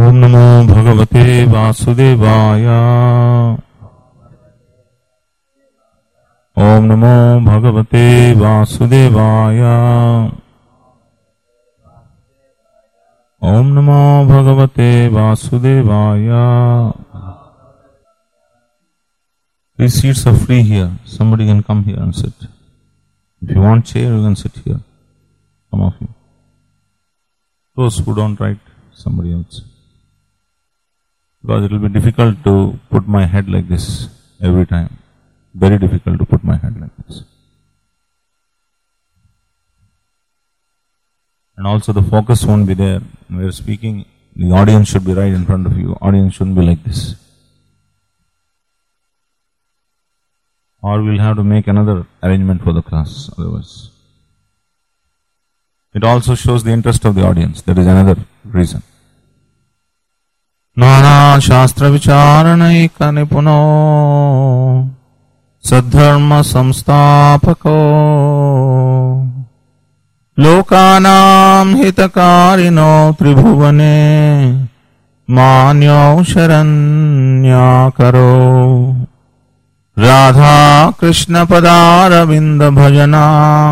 ఓం నమో భగవతే వాసుదేవాయ ఓం నమో భగవతే వాసుదేవాయ ఓం నమో భగవతే వాసుదేవాయ These seats are free here. Somebody can come here and sit. If you want chair, you can sit here. Some of you. Those who don't write, somebody else. Because it will be difficult to put my head like this every time. Very difficult to put my head like this. And also the focus won't be there. When we are speaking, the audience should be right in front of you. Audience shouldn't be like this. Or we'll have to make another arrangement for the class otherwise. It also shows the interest of the audience. That is another reason. నానా శాస్త్ర విచారణైక నిపుణో సద్ధర్మ సంస్థాపకో లోకానాం హితకారిణో త్రిభువనే మాన్యౌ శరణ్యాకరో రాధా కృష్ణ పదారవింద భజనా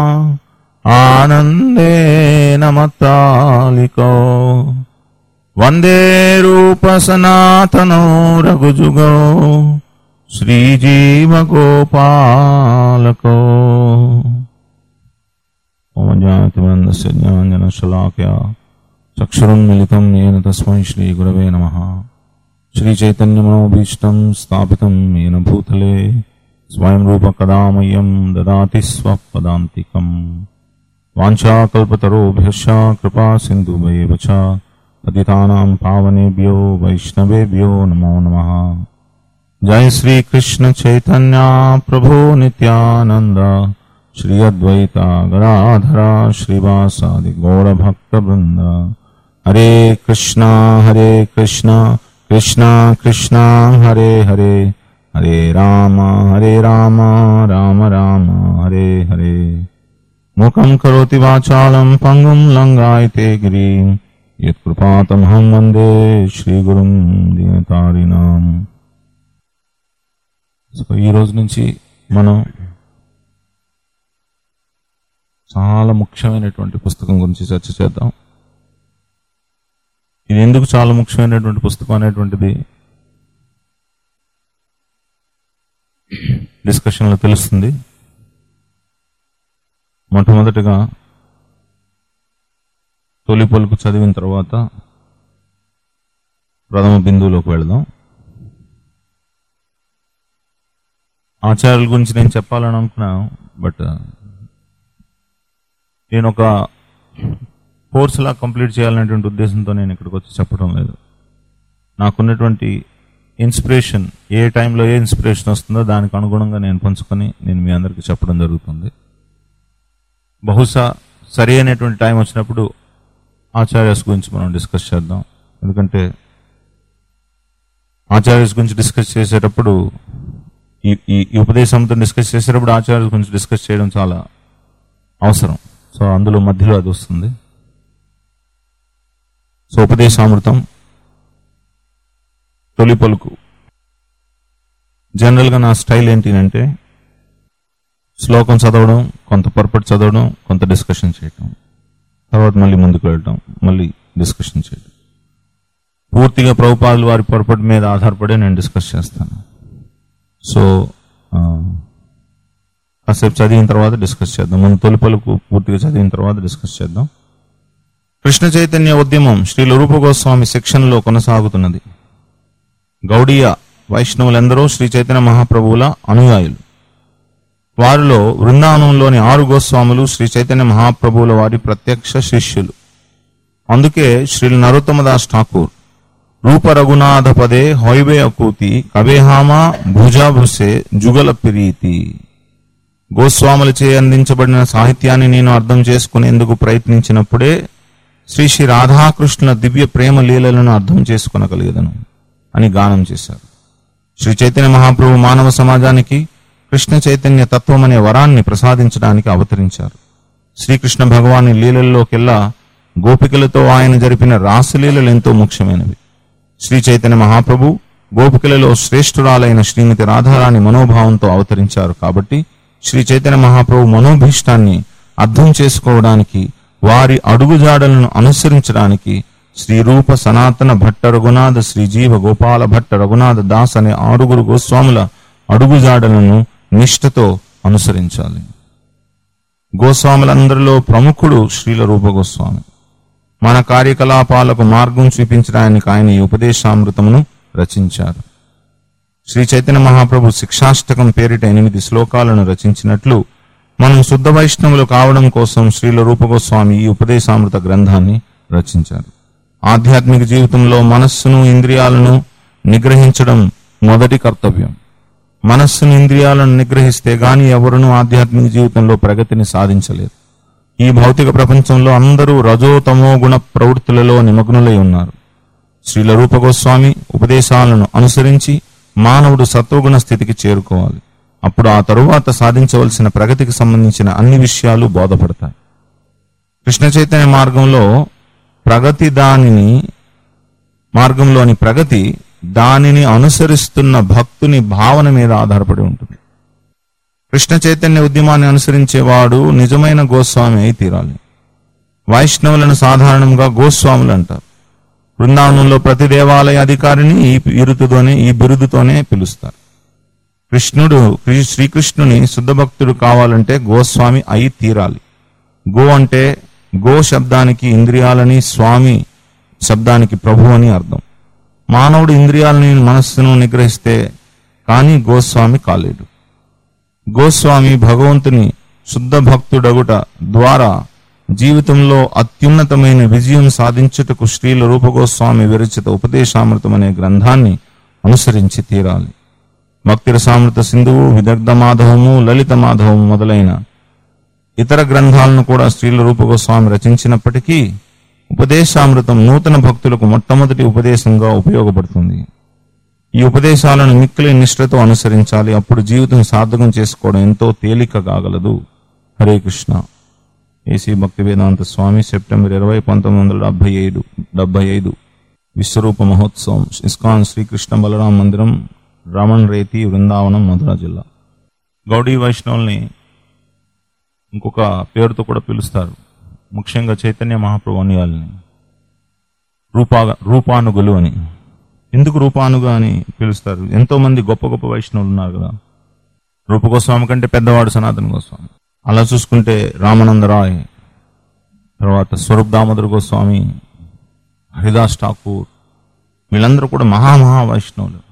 ఆనందే నమతాలికో వందే రూప సనాతనో రఘుజుగో శ్రీజీవ గోపాలకో ఓమజాతిమందస్య జ్ఞానజన శలాకయా చక్షురున్మిళితం येन తస్మై శ్రీగురవే నమః శ్రీచైతన్యమనోభీష్టం స్థాపితం येन భూతలే స్వయం రూప కదా మह्यं దదాతి స్వపదాంతికం వాంఛాకల్పతరోభ్యశ్చ కృపా సింధుభైవ చ పతితానాం పావనేభ్యో వైష్ణవేభ్యో నమో నమః జయ శ్రీ కృష్ణ చైతన్య ప్రభు నిత్యానంద శ్రీ అద్వైత గదాధర శ్రీవాసాది గౌర భక్త బృంద హరే కృష్ణ హరే కృష్ణ కృష్ణ కృష్ణ హరే హరే హరే రామ హరే రామ రామ రామ హరే హరే ముఖం కరోతి వాచాలం పంగుం లంగాయతే గిరిం యత్కృపాతమహం వందే శ్రీగురుం దీనతారిణాం సో ఈ రోజు నుంచి మనం చాలా ముఖ్యమైనటువంటి పుస్తకం గురించి చర్చ చేద్దాం ఇది ఎందుకు చాలా ముఖ్యమైనటువంటి పుస్తకం అనేటువంటిది డిస్కషన్లో తెలుస్తుంది మొట్టమొదటిగా తొలి పలుకు చదివిన తర్వాత ప్రథమ బిందువులోకి వెళదాం ఆచార్యుల గురించి నేను చెప్పాలని అనుకున్నాను బట్ నేను ఒక కోర్సులా కంప్లీట్ చేయాలనేటువంటి ఉద్దేశంతో నేను ఇక్కడికి వచ్చి చెప్పడం లేదు నాకున్నటువంటి ఇన్స్పిరేషన్ ఏ టైంలో ఏ ఇన్స్పిరేషన్ వస్తుందో దానికి అనుగుణంగా నేను పంచుకొని నేను మీ అందరికీ చెప్పడం జరుగుతుంది బహుశా సరి అయినటువంటి టైం వచ్చినప్పుడు ఆచార్యస్ గురించి మనం డిస్కస్ చేద్దాం ఎందుకంటే ఆచార్యస్ గురించి డిస్కస్ చేసేటప్పుడు ఈ ఈ ఈ ఉపదేశంతో డిస్కస్ చేసేటప్పుడు ఆచార్యుల గురించి డిస్కస్ చేయడం చాలా అవసరం సో అందులో మధ్యలో అది వస్తుంది సో ఉపదేశామృతం తొలి పలుకు జనరల్గా నా స్టైల్ ఏంటి అంటే శ్లోకం చదవడం కొంత పర్పట్ చదవడం కొంత డిస్కషన్ చేయటం తర్వాత మళ్ళీ ముందుకు వెళ్ళటం మళ్ళీ డిస్కషన్ చేయడం పూర్తిగా ప్రభుపాదులు వారి పొరపాటు మీద ఆధారపడి నేను డిస్కస్ చేస్తాను సో ఆ, కాసేపు చదివిన తర్వాత డిస్కస్ చేద్దాం ముందు తొలి పలుకు పూర్తిగా చదివిన తర్వాత డిస్కస్ చేద్దాం కృష్ణ చైతన్య ఉద్యమం శ్రీ రూప గోస్వామి శిక్షణలో కొనసాగుతున్నది గౌడీయ వైష్ణవులందరూ శ్రీ చైతన్య మహాప్రభువుల అనుయాయులు వారిలో బృందావనంలోని ఆరు గోస్వాములు శ్రీ చైతన్య మహాప్రభువుల వారి ప్రత్యక్ష శిష్యులు అందుకే శ్రీ నరోత్తమదాస్ ఠాకూర్ రూప రఘునాథ పదే హొయిబే అకూతి కవేహామ భుజాభుసే జుగల పిరీతి గోస్వాములచే అందించబడిన సాహిత్యాన్ని నేను అర్థం చేసుకునేందుకు ప్రయత్నించినప్పుడే శ్రీ శ్రీ రాధాకృష్ణుల దివ్య ప్రేమ లీలలను అర్థం చేసుకొనగలిగదను అని గానం చేశారు శ్రీ చైతన్య మహాప్రభు మానవ సమాజానికి కృష్ణ చైతన్య తత్వం అనే వరాన్ని ప్రసాదించడానికి అవతరించారు శ్రీకృష్ణ భగవాని లీలల్లోకెల్లా గోపికలతో ఆయన జరిపిన రాసలీలలు ఎంతో ముఖ్యమైనవి శ్రీ చైతన్య మహాప్రభు గోపికలలో శ్రేష్ఠురాలైన శ్రీమతి రాధారాణి మనోభావంతో అవతరించారు కాబట్టి శ్రీ చైతన్య మహాప్రభు మనోభీష్టాన్ని అర్థం చేసుకోవడానికి వారి అడుగుజాడలను అనుసరించడానికి శ్రీ రూప సనాతన భట్ట రఘునాథ శ్రీ జీవ గోపాల భట్ట రఘునాథ దాస్ అనే ఆరుగురు గోస్వాముల అడుగుజాడలను నిష్ఠతో అనుసరించాలి గోస్వాములందరిలో ప్రముఖుడు శ్రీల రూప గోస్వామి మన కార్యకలాపాలకు మార్గం చూపించడానికి ఆయన ఈ ఉపదేశామృతమును రచించారు శ్రీ చైతన్య మహాప్రభు శిక్షాష్టకం పేరిట ఎనిమిది శ్లోకాలను రచించినట్లు మనం శుద్ధ వైష్ణవులు కావడం కోసం శ్రీల రూపగోస్వామి ఈ ఉపదేశామృత గ్రంథాన్ని రచించారు ఆధ్యాత్మిక జీవితంలో మనస్సును ఇంద్రియాలను నిగ్రహించడం మొదటి కర్తవ్యం మనస్సును ఇంద్రియాలను నిగ్రహిస్తే గాని ఎవరునూ ఆధ్యాత్మిక జీవితంలో ప్రగతిని సాధించలేరు ఈ భౌతిక ప్రపంచంలో అందరూ రజో తమో గుణ ప్రవృత్తులలో నిమగ్నులై ఉన్నారు శ్రీల రూపగోస్వామి ఉపదేశాలను అనుసరించి మానవుడు సత్వగుణ స్థితికి చేరుకోవాలి అప్పుడు ఆ తరువాత సాధించవలసిన ప్రగతికి సంబంధించిన అన్ని విషయాలు బోధపడతాయి కృష్ణ చైతన్య మార్గంలో ప్రగతి దానిని మార్గంలోని ప్రగతి దానిని అనుసరిస్తున్న భక్తుని భావన మీద ఆధారపడి ఉంటుంది కృష్ణ చైతన్య ఉద్యమాన్ని అనుసరించేవాడు నిజమైన గోస్వామి అయి తీరాలి వైష్ణవులను సాధారణంగా గోస్వాములు అంటారు బృందావనంలో ప్రతి దేవాలయ అధికారిని ఈ బిరుదుతోనే ఈ బిరుదుతోనే పిలుస్తారు కృష్ణుడు కృ- శ్రీకృష్ణుని శుద్ధ భక్తుడు కావాలంటే గోస్వామి అయి తీరాలి గో అంటే గో శబ్దానికి ఇంద్రియాలని స్వామి శబ్దానికి ప్రభు అని అర్థం మానవుడు ఇంద్రియాలని మనస్సును నిగ్రహిస్తే కానీ గోస్వామి కాలేడు గోస్వామి భగవంతుని శుద్ధ భక్తుడగుట ద్వారా జీవితంలో అత్యున్నతమైన విజయం సాధించుటకు శ్రీల రూపగోస్వామి విరచిత ఉపదేశామృతం అనే గ్రంథాన్ని అనుసరించి తీరాలి భక్తి రసామృత సింధువు విదగ్ధ మాధవము లలిత మాధవము మొదలైన ఇతర గ్రంథాలను కూడా శ్రీల రూపగోస్వామి రచించినప్పటికీ ఉపదేశామృతం నూతన భక్తులకు మొట్టమొదటి ఉపదేశంగా ఉపయోగపడుతుంది ఈ ఉపదేశాలను మిక్కిలి నిష్ఠతో అనుసరించాలి అప్పుడు జీవితం సార్థకం చేసుకోవడం ఎంతో తేలిక కాగలదు హరే కృష్ణ ఏసీ భక్తి వేదాంత స్వామి సెప్టెంబర్ ఇరవై పంతొమ్మిది వందల డెబ్బై ఏడు డెబ్బై ఐదు విశ్వరూప మహోత్సవం ఇస్కాన్ శ్రీకృష్ణ బలరాం మందిరం రమణ్ రేతి బృందావనం మధుర జిల్లా గౌడీ వైష్ణవుల్ని ఇంకొక పేరుతో కూడా పిలుస్తారు ముఖ్యంగా చైతన్య మహాప్రభు అన్యాలని రూపా రూపానుగులు అని ఎందుకు రూపానుగా అని పిలుస్తారు ఎంతో మంది గొప్ప గొప్ప వైష్ణవులు ఉన్నారు కదా రూపగోస్వామి కంటే పెద్దవాడు సనాతన గోస్వామి అలా చూసుకుంటే రామానంద రాయ్ తర్వాత స్వరూప్ దామోదర్ గోస్వామి హరిదాస్ ఠాకూర్ వీళ్ళందరూ కూడా మహామహా వైష్ణవులు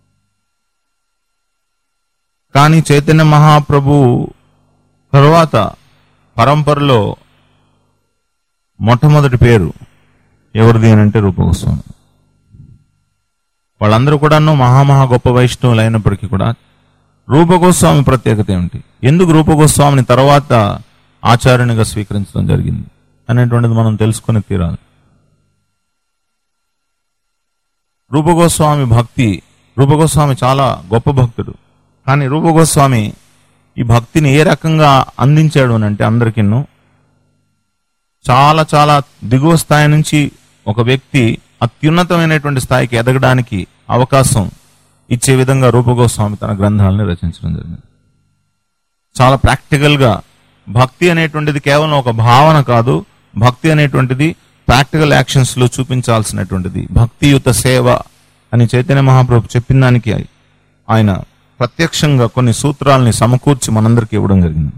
కానీ చైతన్య మహాప్రభు తరువాత పరంపరలో మొట్టమొదటి పేరు ఎవరిది అని అంటే రూపగోస్వామి వాళ్ళందరూ కూడాను మహామహా గొప్ప వైష్ణవులు అయినప్పటికీ కూడా రూపగోస్వామి ప్రత్యేకత ఏమిటి ఎందుకు రూపగోస్వామిని తర్వాత ఆచార్యునిగా స్వీకరించడం జరిగింది అనేటువంటిది మనం తెలుసుకొని తీరాలి రూపగోస్వామి భక్తి రూపగోస్వామి చాలా గొప్ప భక్తుడు కానీ రూపగోస్వామి ఈ భక్తిని ఏ రకంగా అందించాడు అని అంటే అందరికిన్ను చాలా చాలా దిగువ స్థాయి నుంచి ఒక వ్యక్తి అత్యున్నతమైనటువంటి స్థాయికి ఎదగడానికి అవకాశం ఇచ్చే విధంగా రూపగోస్వామి తన గ్రంథాలను రచించడం జరిగింది చాలా ప్రాక్టికల్ గా భక్తి అనేటువంటిది కేవలం ఒక భావన కాదు భక్తి అనేటువంటిది ప్రాక్టికల్ యాక్షన్స్ లో చూపించాల్సినటువంటిది భక్తియుత సేవ అని చైతన్య మహాప్రభు చెప్పిన దానికి ఆయన ప్రత్యక్షంగా కొన్ని సూత్రాలని సమకూర్చి మనందరికి ఇవ్వడం జరిగింది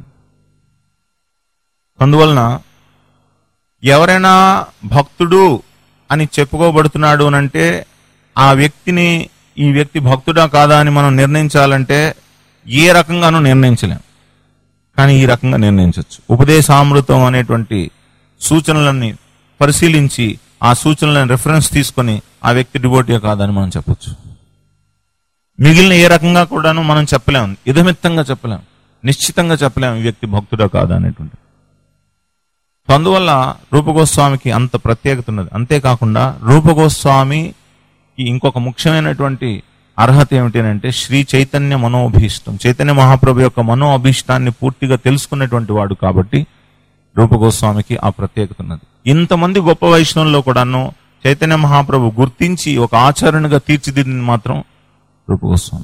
అందువలన ఎవరైనా భక్తుడు అని చెప్పుకోబడుతున్నాడు అని అంటే ఆ వ్యక్తిని ఈ వ్యక్తి భక్తుడా కాదా అని మనం నిర్ణయించాలంటే ఏ రకంగానూ నిర్ణయించలేం కానీ ఈ రకంగా నిర్ణయించవచ్చు ఉపదేశామృతం అనేటువంటి సూచనలన్నీ పరిశీలించి ఆ సూచనలను రిఫరెన్స్ తీసుకొని ఆ వ్యక్తి డివోటియా కాదని మనం చెప్పొచ్చు మిగిలిన ఏ రకంగా కూడాను మనం చెప్పలేం ఇదమిత్తంగా చెప్పలేం నిశ్చితంగా చెప్పలేం ఈ వ్యక్తి భక్తుడా కాదా అనేటువంటి సో అందువల్ల రూపగోస్వామికి అంత ప్రత్యేకత ఉన్నది అంతేకాకుండా రూపగోస్వామికి ఇంకొక ముఖ్యమైనటువంటి అర్హత ఏమిటి అని అంటే శ్రీ చైతన్య మనోభీష్టం చైతన్య మహాప్రభు యొక్క మనో అభీష్టాన్ని పూర్తిగా తెలుసుకున్నటువంటి వాడు కాబట్టి రూపగోస్వామికి ఆ ప్రత్యేకత ఉన్నది ఇంతమంది గొప్ప వైష్ణవుల్లో కూడాను చైతన్య మహాప్రభు గుర్తించి ఒక ఆచరణగా తీర్చిదిద్దింది మాత్రం రూపగోస్వామి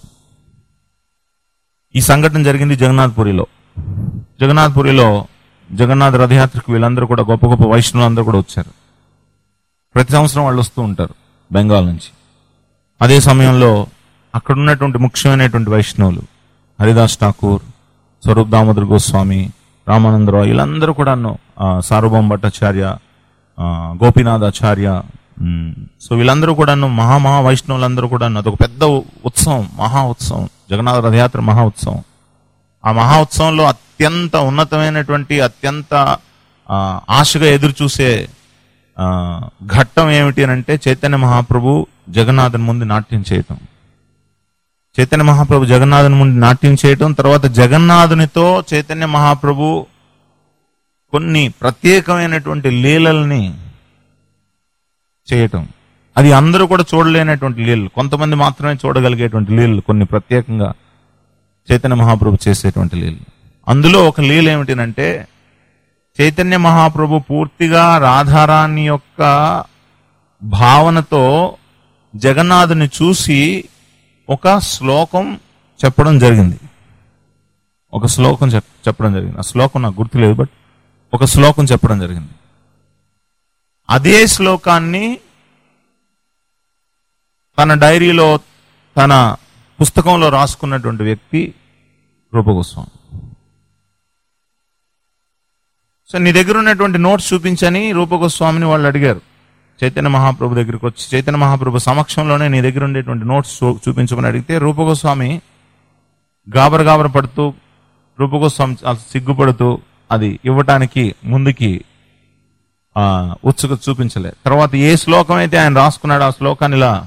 ఈ సంఘటన జరిగింది జగన్నాథ్పురిలో జగన్నాథ్పురిలో జగన్నాథ్ రథయాత్రకు వీళ్ళందరూ కూడా గొప్ప గొప్ప వైష్ణవులు అందరూ కూడా వచ్చారు ప్రతి సంవత్సరం వాళ్ళు వస్తూ ఉంటారు బెంగాల్ నుంచి అదే సమయంలో అక్కడ ఉన్నటువంటి ముఖ్యమైనటువంటి వైష్ణవులు హరిదాస్ ఠాకూర్ స్వరూప్ దామోదర్ గోస్వామి రామానందరావు వీళ్ళందరూ కూడాను ఆ, సార్వభౌమ భట్టాచార్య ఆ, గోపీనాథాచార్య ఉమ్, సో వీళ్ళందరూ కూడాను మహా మహా వైష్ణవులందరూ కూడా అదొక పెద్ద ఉత్సవం మహా ఉత్సవం జగన్నాథ రథయాత్ర మహా ఉత్సవం ఆ మహా ఉత్సవంలో అత్యంత ఉన్నతమైనటువంటి అత్యంత ఆ, ఆశగా ఎదురు చూసే ఆ, ఘట్టం ఏమిటి అని అంటే చైతన్య మహాప్రభు జగన్నాథన్ ముందు నాట్యం చేయటం చైతన్య మహాప్రభు జగన్నాథుని ముందు నాట్యం చేయటం తర్వాత జగన్నాథునితో చైతన్య మహాప్రభు కొన్ని ప్రత్యేకమైనటువంటి లీలల్ని చేయటం అది అందరూ కూడా చూడలేనటువంటి లీలలు కొంతమంది మాత్రమే చూడగలిగేటువంటి లీలలు కొన్ని ప్రత్యేకంగా చైతన్య మహాప్రభు చేసేటువంటి లీలలు అందులో ఒక లీల ఏమిటినంటే చైతన్య మహాప్రభు పూర్తిగా రాధారాణి యొక్క భావనతో జగన్నాథుని చూసి ఒక శ్లోకం చెప్పడం జరిగింది ఒక శ్లోకం చెప్- చెప్పడం జరిగింది ఆ శ్లోకం నాకు గుర్తులేదు బట్ ఒక శ్లోకం చెప్పడం జరిగింది అదే శ్లోకాన్ని తన డైరీలో తన పుస్తకంలో రాసుకున్నటువంటి వ్యక్తి రూపగోస్వామి సో నీ దగ్గర ఉన్నటువంటి నోట్స్ చూపించని రూపగోస్వామిని వాళ్ళు అడిగారు చైతన్య మహాప్రభు దగ్గరికి వచ్చి చైతన్య మహాప్రభు సమక్షంలోనే నీ దగ్గర ఉండేటువంటి నోట్స్ చూ- చూపించమని అడిగితే రూపగోస్వామి గాబర గాబర పడుతూ రూపగోస్వామి చాలా సిగ్గుపడుతూ అది ఇవ్వటానికి ముందుకి ఆ, ఉత్సుక చూపించలే తర్వాత ఏ శ్లోకం అయితే ఆయన రాసుకున్నాడో ఆ శ్లోకాన్ని ఇలా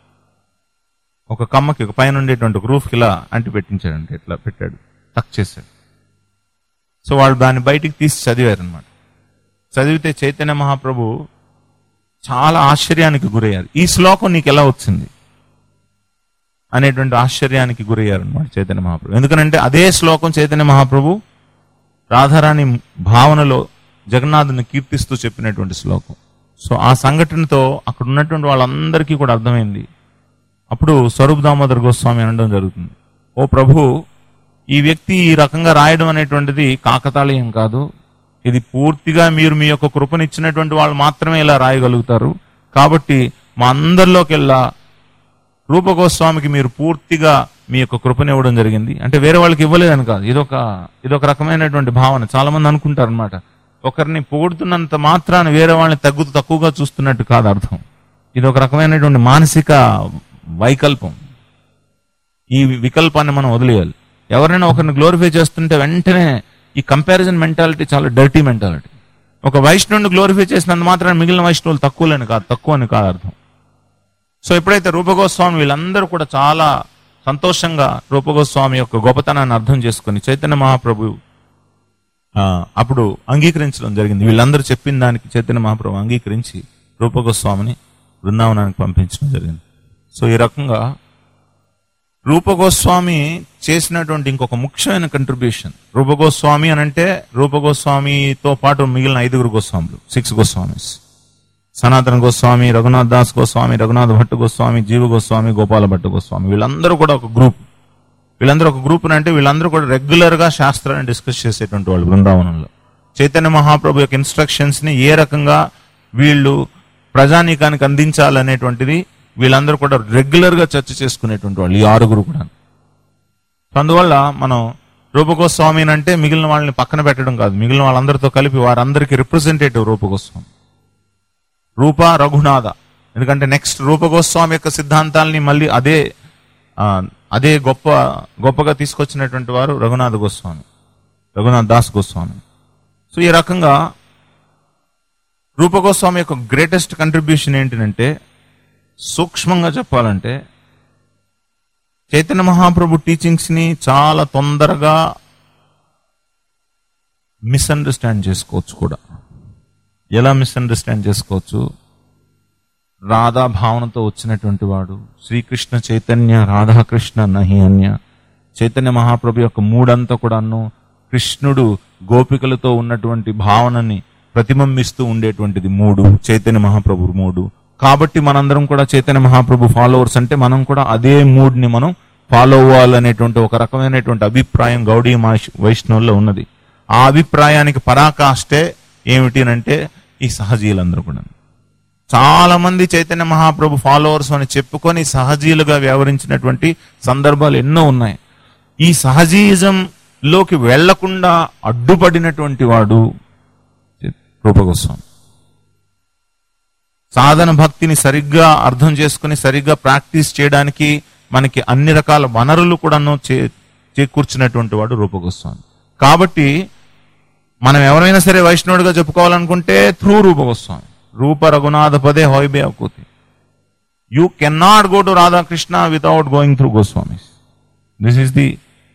ఒక కమ్మకి ఒక పైన ఉండేటువంటి ఒక రూఫ్కి ఇలా అంటి పెట్టించాడంటే ఇట్లా పెట్టాడు టక్ చేశాడు సో వాళ్ళు దాన్ని బయటికి తీసి చదివారు అనమాట చదివితే చైతన్య మహాప్రభు చాలా ఆశ్చర్యానికి గురయ్యారు ఈ శ్లోకం నీకు ఎలా వచ్చింది అనేటువంటి ఆశ్చర్యానికి గురయ్యారు అనమాట చైతన్య మహాప్రభు ఎందుకనంటే అదే శ్లోకం చైతన్య మహాప్రభు రాధారాణి భావనలో జగన్నాథుని కీర్తిస్తూ చెప్పినటువంటి శ్లోకం సో ఆ సంఘటనతో అక్కడ ఉన్నటువంటి వాళ్ళందరికీ కూడా అర్థమైంది అప్పుడు స్వరూప్ దామోదర్ గోస్వామి అనడం జరుగుతుంది ఓ ప్రభు ఈ వ్యక్తి ఈ రకంగా రాయడం అనేటువంటిది కాకతాళీయం కాదు ఇది పూర్తిగా మీరు మీ యొక్క కృపనిచ్చినటువంటి వాళ్ళు మాత్రమే ఇలా రాయగలుగుతారు కాబట్టి మా అందరిలోకెల్లా రూపగోస్వామికి మీరు పూర్తిగా మీ యొక్క కృపనివ్వడం జరిగింది అంటే వేరే వాళ్ళకి ఇవ్వలేదని కాదు ఇదొక ఇదొక రకమైనటువంటి భావన చాలా మంది అనుకుంటారు అనమాట ఒకరిని పొగుడుతున్నంత మాత్రాన వేరే వాళ్ళని తగ్గు తక్కువగా చూస్తున్నట్టు కాదు అర్థం ఇది ఒక రకమైనటువంటి మానసిక వైకల్పం ఈ వికల్పాన్ని మనం వదిలేయాలి ఎవరైనా ఒకరిని గ్లోరిఫై చేస్తుంటే వెంటనే ఈ కంపారిజన్ మెంటాలిటీ చాలా డర్టీ మెంటాలిటీ ఒక వైష్ణవుని గ్లోరిఫై చేసినంత మాత్రాన మిగిలిన వైష్ణవులు తక్కువలేని కాదు తక్కువ అని కాదు అర్థం సో ఎప్పుడైతే రూపగోస్వామి వీళ్ళందరూ కూడా చాలా సంతోషంగా రూపగోస్వామి యొక్క గొప్పతనాన్ని అర్థం చేసుకుని చైతన్య మహాప్రభు ఆ, అప్పుడు అంగీకరించడం జరిగింది వీళ్ళందరూ చెప్పిన దానికి చైతన్య మహాప్రభు అంగీకరించి రూపగోస్వామిని బృందావనానికి పంపించడం జరిగింది సో ఈ రకంగా రూపగోస్వామి చేసినటువంటి ఇంకొక ముఖ్యమైన కంట్రిబ్యూషన్ రూపగోస్వామి అని అంటే రూపగోస్వామితో పాటు మిగిలిన ఐదుగురు గోస్వాములు సిక్స్ గోస్వామిస్ సనాతన గోస్వామి రఘునాథ్ దాస్ గోస్వామి రఘునాథ్ భట్ గోస్వామి జీవ గోస్వామి గోపాల భట్ గోస్వామి వీళ్ళందరూ కూడా ఒక గ్రూప్ వీళ్ళందరూ ఒక గ్రూప్ అంటే వీళ్ళందరూ కూడా రెగ్యులర్ గా శాస్త్రాన్ని డిస్కస్ చేసేటువంటి వాళ్ళు బృందావనంలో చైతన్య మహాప్రభు యొక్క ఇన్స్ట్రక్షన్స్ ని ఏ రకంగా వీళ్ళు ప్రజానీకానికి అందించాలనేటువంటిది వీళ్ళందరూ కూడా రెగ్యులర్ గా చర్చ చేసుకునేటువంటి వాళ్ళు ఈ ఆరుగురు కూడా సో అందువల్ల మనం రూపగోస్వామి అంటే మిగిలిన వాళ్ళని పక్కన పెట్టడం కాదు మిగిలిన వాళ్ళందరితో కలిపి వారందరికీ రిప్రజెంటేటివ్ రూపగోస్వామి రూప రఘునాథ ఎందుకంటే నెక్స్ట్ రూపగోస్వామి యొక్క సిద్ధాంతాల్ని మళ్ళీ అదే ఆ, అదే గొప్ప గొప్పగా తీసుకొచ్చినటువంటి వారు రఘునాథ గోస్వామి రఘునాథ్ దాస్ గోస్వామి సో ఈ రకంగా రూపగోస్వామి యొక్క గ్రేటెస్ట్ కంట్రిబ్యూషన్ ఏంటంటే సూక్ష్మంగా చెప్పాలంటే చైతన్య మహాప్రభు టీచింగ్స్ ని చాలా తొందరగా మిస్అండర్స్టాండ్ చేసుకోవచ్చు కూడా ఎలా మిస్అండర్స్టాండ్ చేసుకోవచ్చు రాధా భావనతో వచ్చినటువంటి వాడు శ్రీకృష్ణ చైతన్య రాధాకృష్ణ నహి అన్య చైతన్య మహాప్రభు యొక్క మూడంతా కూడాను కృష్ణుడు గోపికలతో ఉన్నటువంటి భావనని ప్రతిబింబిస్తూ ఉండేటువంటిది మూడు చైతన్య మహాప్రభు మూడు కాబట్టి మనందరం కూడా చైతన్య మహాప్రభు ఫాలోవర్స్ అంటే మనం కూడా అదే మూడ్ ని మనం ఫాలో అవ్వాలనేటువంటి ఒక రకమైనటువంటి అభిప్రాయం గౌడీ మాష్- వైష్ణవుల్లో ఉన్నది ఆ అభిప్రాయానికి పరాకాష్టే ఏమిటి అంటే ఈ సహజీయులందరూ కూడా చాలా మంది చైతన్య మహాప్రభు ఫాలోవర్స్ అని చెప్పుకొని సహజీయులుగా వ్యవహరించినటువంటి సందర్భాలు ఎన్నో ఉన్నాయి ఈ సహజీయిజం లోకి వెళ్లకుండా అడ్డుపడినటువంటి వాడు రూపగోస్వామి సాధన భక్తిని సరిగ్గా అర్థం చేసుకుని సరిగ్గా ప్రాక్టీస్ చేయడానికి మనకి అన్ని రకాల వనరులు కూడాను చే చేకూర్చినటువంటి వాడు రూపగోస్వామి కాబట్టి మనం ఎవరైనా సరే వైష్ణవుడిగా చెప్పుకోవాలనుకుంటే త్రూ రూపగోస్వామి రూప రఘునాథ పదే హోయిబే అకూతి you can not go to Radhakrishna without going through Goswami this is the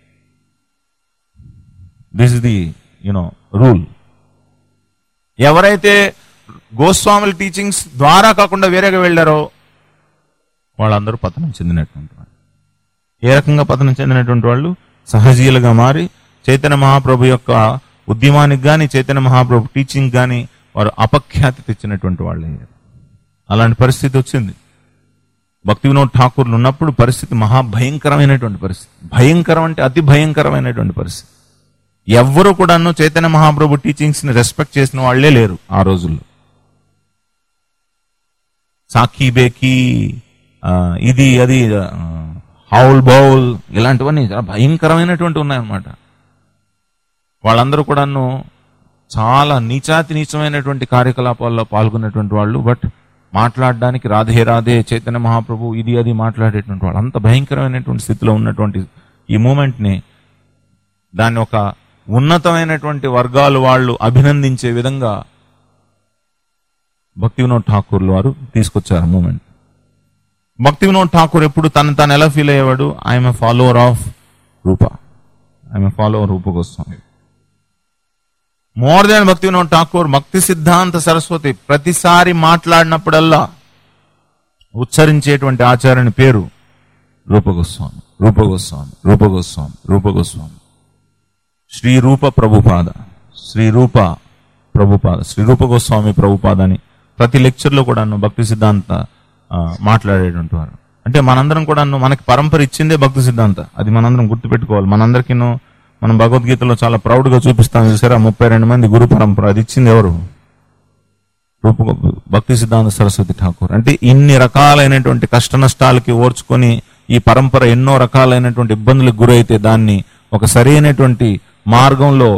this is the you know rule ఎవరైతే గోస్వాముల టీచింగ్స్ ద్వారా కాకుండా వేరేగా వెళ్ళారో వాళ్ళందరూ పతనం చెందినటువంటి వాళ్ళు ఏ రకంగా పతనం చెందినటువంటి వాళ్ళు సహజీయులుగా మారి చైతన్య మహాప్రభు యొక్క ఉద్యమానికి గాని చైతన్య మహాప్రభు టీచింగ్ గాని వారు అపఖ్యాతి తెచ్చినటువంటి వాళ్ళు అయ్యారు అలాంటి పరిస్థితి వచ్చింది భక్తి వినోద్ ఠాకూర్లు ఉన్నప్పుడు పరిస్థితి మహాభయంకరమైనటువంటి పరిస్థితి భయంకరం అంటే అతి భయంకరమైనటువంటి పరిస్థితి ఎవ్వరూ కూడాను చైతన్య మహాప్రభు టీచింగ్స్ ని రెస్పెక్ట్ చేసిన వాళ్లే లేరు ఆ రోజుల్లో సాఖీ బేకి ఆ, ఇది అది ఆ, హౌల్ బౌల్ ఇలాంటివన్నీ చాలా భయంకరమైనటువంటి ఉన్నాయన్నమాట వాళ్ళందరూ కూడాను చాలా నీచాతి నీచమైనటువంటి కార్యకలాపాల్లో పాల్గొన్నటువంటి వాళ్ళు బట్ మాట్లాడడానికి రాధే రాధే చైతన్య మహాప్రభు ఇది అది మాట్లాడేటువంటి వాళ్ళు అంత భయంకరమైనటువంటి స్థితిలో ఉన్నటువంటి ఈ మూమెంట్ ని దాన్ని ఒక ఉన్నతమైనటువంటి వర్గాలు వాళ్ళు అభినందించే విధంగా భక్తి వినోద్ ఠాకూర్లు వారు తీసుకొచ్చారు మూమెంట్ భక్తి వినోద్ ఠాకూర్ ఎప్పుడు తను తాను ఎలా ఫీల్ అయ్యేవాడు I'm a follower of Rupa I'm a follower Rupa Goswami more than Bhakti Vinod Thakur భక్తి సిద్ధాంత సరస్వతి ప్రతిసారి మాట్లాడినప్పుడల్లా ఉచ్చరించేటువంటి ఆచార్యుని పేరు రూపగోస్వామి రూపగోస్వామి రూపగోస్వామి రూపగోస్వామి శ్రీ రూప ప్రభుపాద శ్రీ రూప ప్రభుపాద శ్రీ రూప గోస్వామి ప్రభుపాద అని ప్రతి లెక్చర్లో కూడాను భక్తి సిద్ధాంత ఆ, మాట్లాడేటువంటి వారు అంటే మనందరం కూడాను మనకి పరంపర ఇచ్చిందే భక్తి సిద్ధాంత అది మనందరం గుర్తుపెట్టుకోవాలి మనందరికీను మనం భగవద్గీతలో చాలా ప్రౌడ్ గా చూపిస్తాం చూసారా ముప్పై రెండు మంది గురు పరంపర అది ఇచ్చింది ఎవరు రూప భక్తి సిద్ధాంత సరస్వతి ఠాకూర్ అంటే ఇన్ని రకాలైనటువంటి కష్ట నష్టాలకి ఓర్చుకొని ఈ పరంపర ఎన్నో రకాలైనటువంటి ఇబ్బందులకు గురైతే దాన్ని ఒక సరైనటువంటి మార్గంలో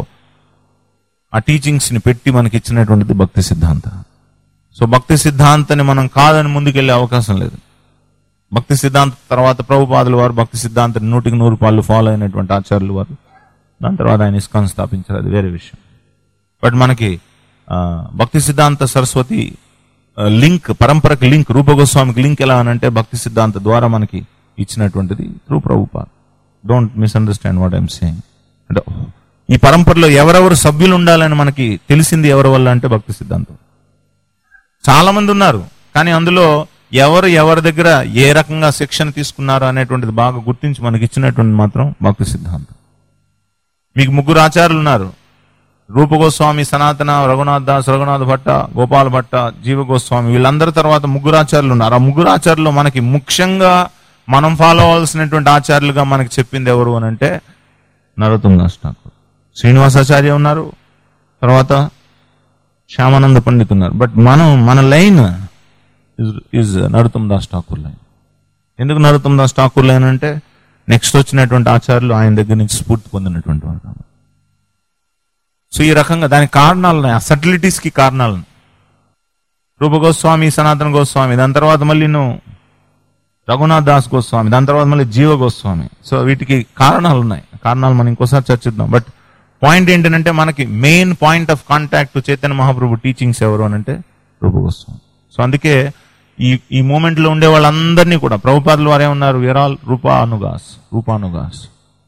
ఆ టీచింగ్స్ ని పెట్టి మనకి ఇచ్చినటువంటిది భక్తి సిద్ధాంత సో భక్తి సిద్ధాంతాన్ని మనం కాదని ముందుకెళ్లే అవకాశం లేదు భక్తి సిద్ధాంత తర్వాత ప్రభుపాదుల వారు భక్తి సిద్ధాంతం నూటికి నూరు పాళ్ళు ఫాలో అయినటువంటి ఆచార్యులు వారు దాని తర్వాత ఆయన ఇస్కాన్ స్థాపించారు అది వేరే విషయం బట్ మనకి ఆ, భక్తి సిద్ధాంత సరస్వతి ఆ, లింక్ పరంపరకి లింక్ రూపగోస్వామికి లింక్ ఎలా అనంటే భక్తి సిద్ధాంత ద్వారా మనకి ఇచ్చినటువంటిది through Prabhupa don't misunderstand what I'm saying అంటే ఈ పరంపరలో ఎవరెవరు సభ్యులు ఉండాలని మనకి తెలిసింది ఎవరి వల్ల అంటే భక్తి సిద్ధాంతం చాలా మంది ఉన్నారు కానీ అందులో ఎవరు ఎవరి దగ్గర ఏ రకంగా శిక్షణ తీసుకున్నారు అనేటువంటిది బాగా గుర్తించి మనకి ఇచ్చినటువంటి మాత్రం భక్తి సిద్ధాంతం మీకు ముగ్గురు ఆచార్యులు ఉన్నారు రూప గోస్వామి సనాతన రఘునాథ్ దాస్ రఘునాథ్ భట్ట గోపాల్ భట్ట జీవ గోస్వామి వీళ్ళందరి తర్వాత ముగ్గురు ఆచార్యులు ఉన్నారు ఆ ముగ్గురు ఆచార్యులు మనకి ముఖ్యంగా మనం ఫాలో అవ్వాల్సినటువంటి ఆచార్యులుగా మనకి చెప్పింది ఎవరు అని అంటే నరోత్తమ్ దాస్ ఠాకూర్ శ్రీనివాసాచార్య ఉన్నారు తర్వాత శ్యామానంద పండిత్ ఉన్నారు బట్ మనం మన line is Narottam Das Thakur line ఎందుకు నరోత్తమ్ దాస్ ఠాకూర్ లైన్ అంటే నెక్స్ట్ వచ్చినటువంటి ఆచార్యులు ఆయన దగ్గర నుంచి స్ఫూర్తి పొందినటువంటి వారు కాబట్టి సో ఈ రకంగా దానికి కారణాలు ఉన్నాయి ఆ సటిలిటీస్ కి కారణాలు ఉన్నాయి. రూప గోస్వామి సనాతన గోస్వామి దాని తర్వాత మళ్ళీ నువ్వు రఘునాథ్ దాస్ గోస్వామి దాని తర్వాత మళ్ళీ జీవ గోస్వామి సో వీటికి కారణాలు ఉన్నాయి కారణాలు మనం ఇంకోసారి చర్చిద్దాం బట్ పాయింట్ ఏంటంటే మనకి main point of contact Chaitanya Mahaprabhu teachings ఎవరు అని అంటే రూప గోస్వామి సో అందుకే ఈ ఈ మూమెంట్ లో ఉండే వాళ్ళందరినీ కూడా ప్రభుపాదులు వారే ఉన్నారు విరాల్ రూపానుగాస్ రూపానుగాస్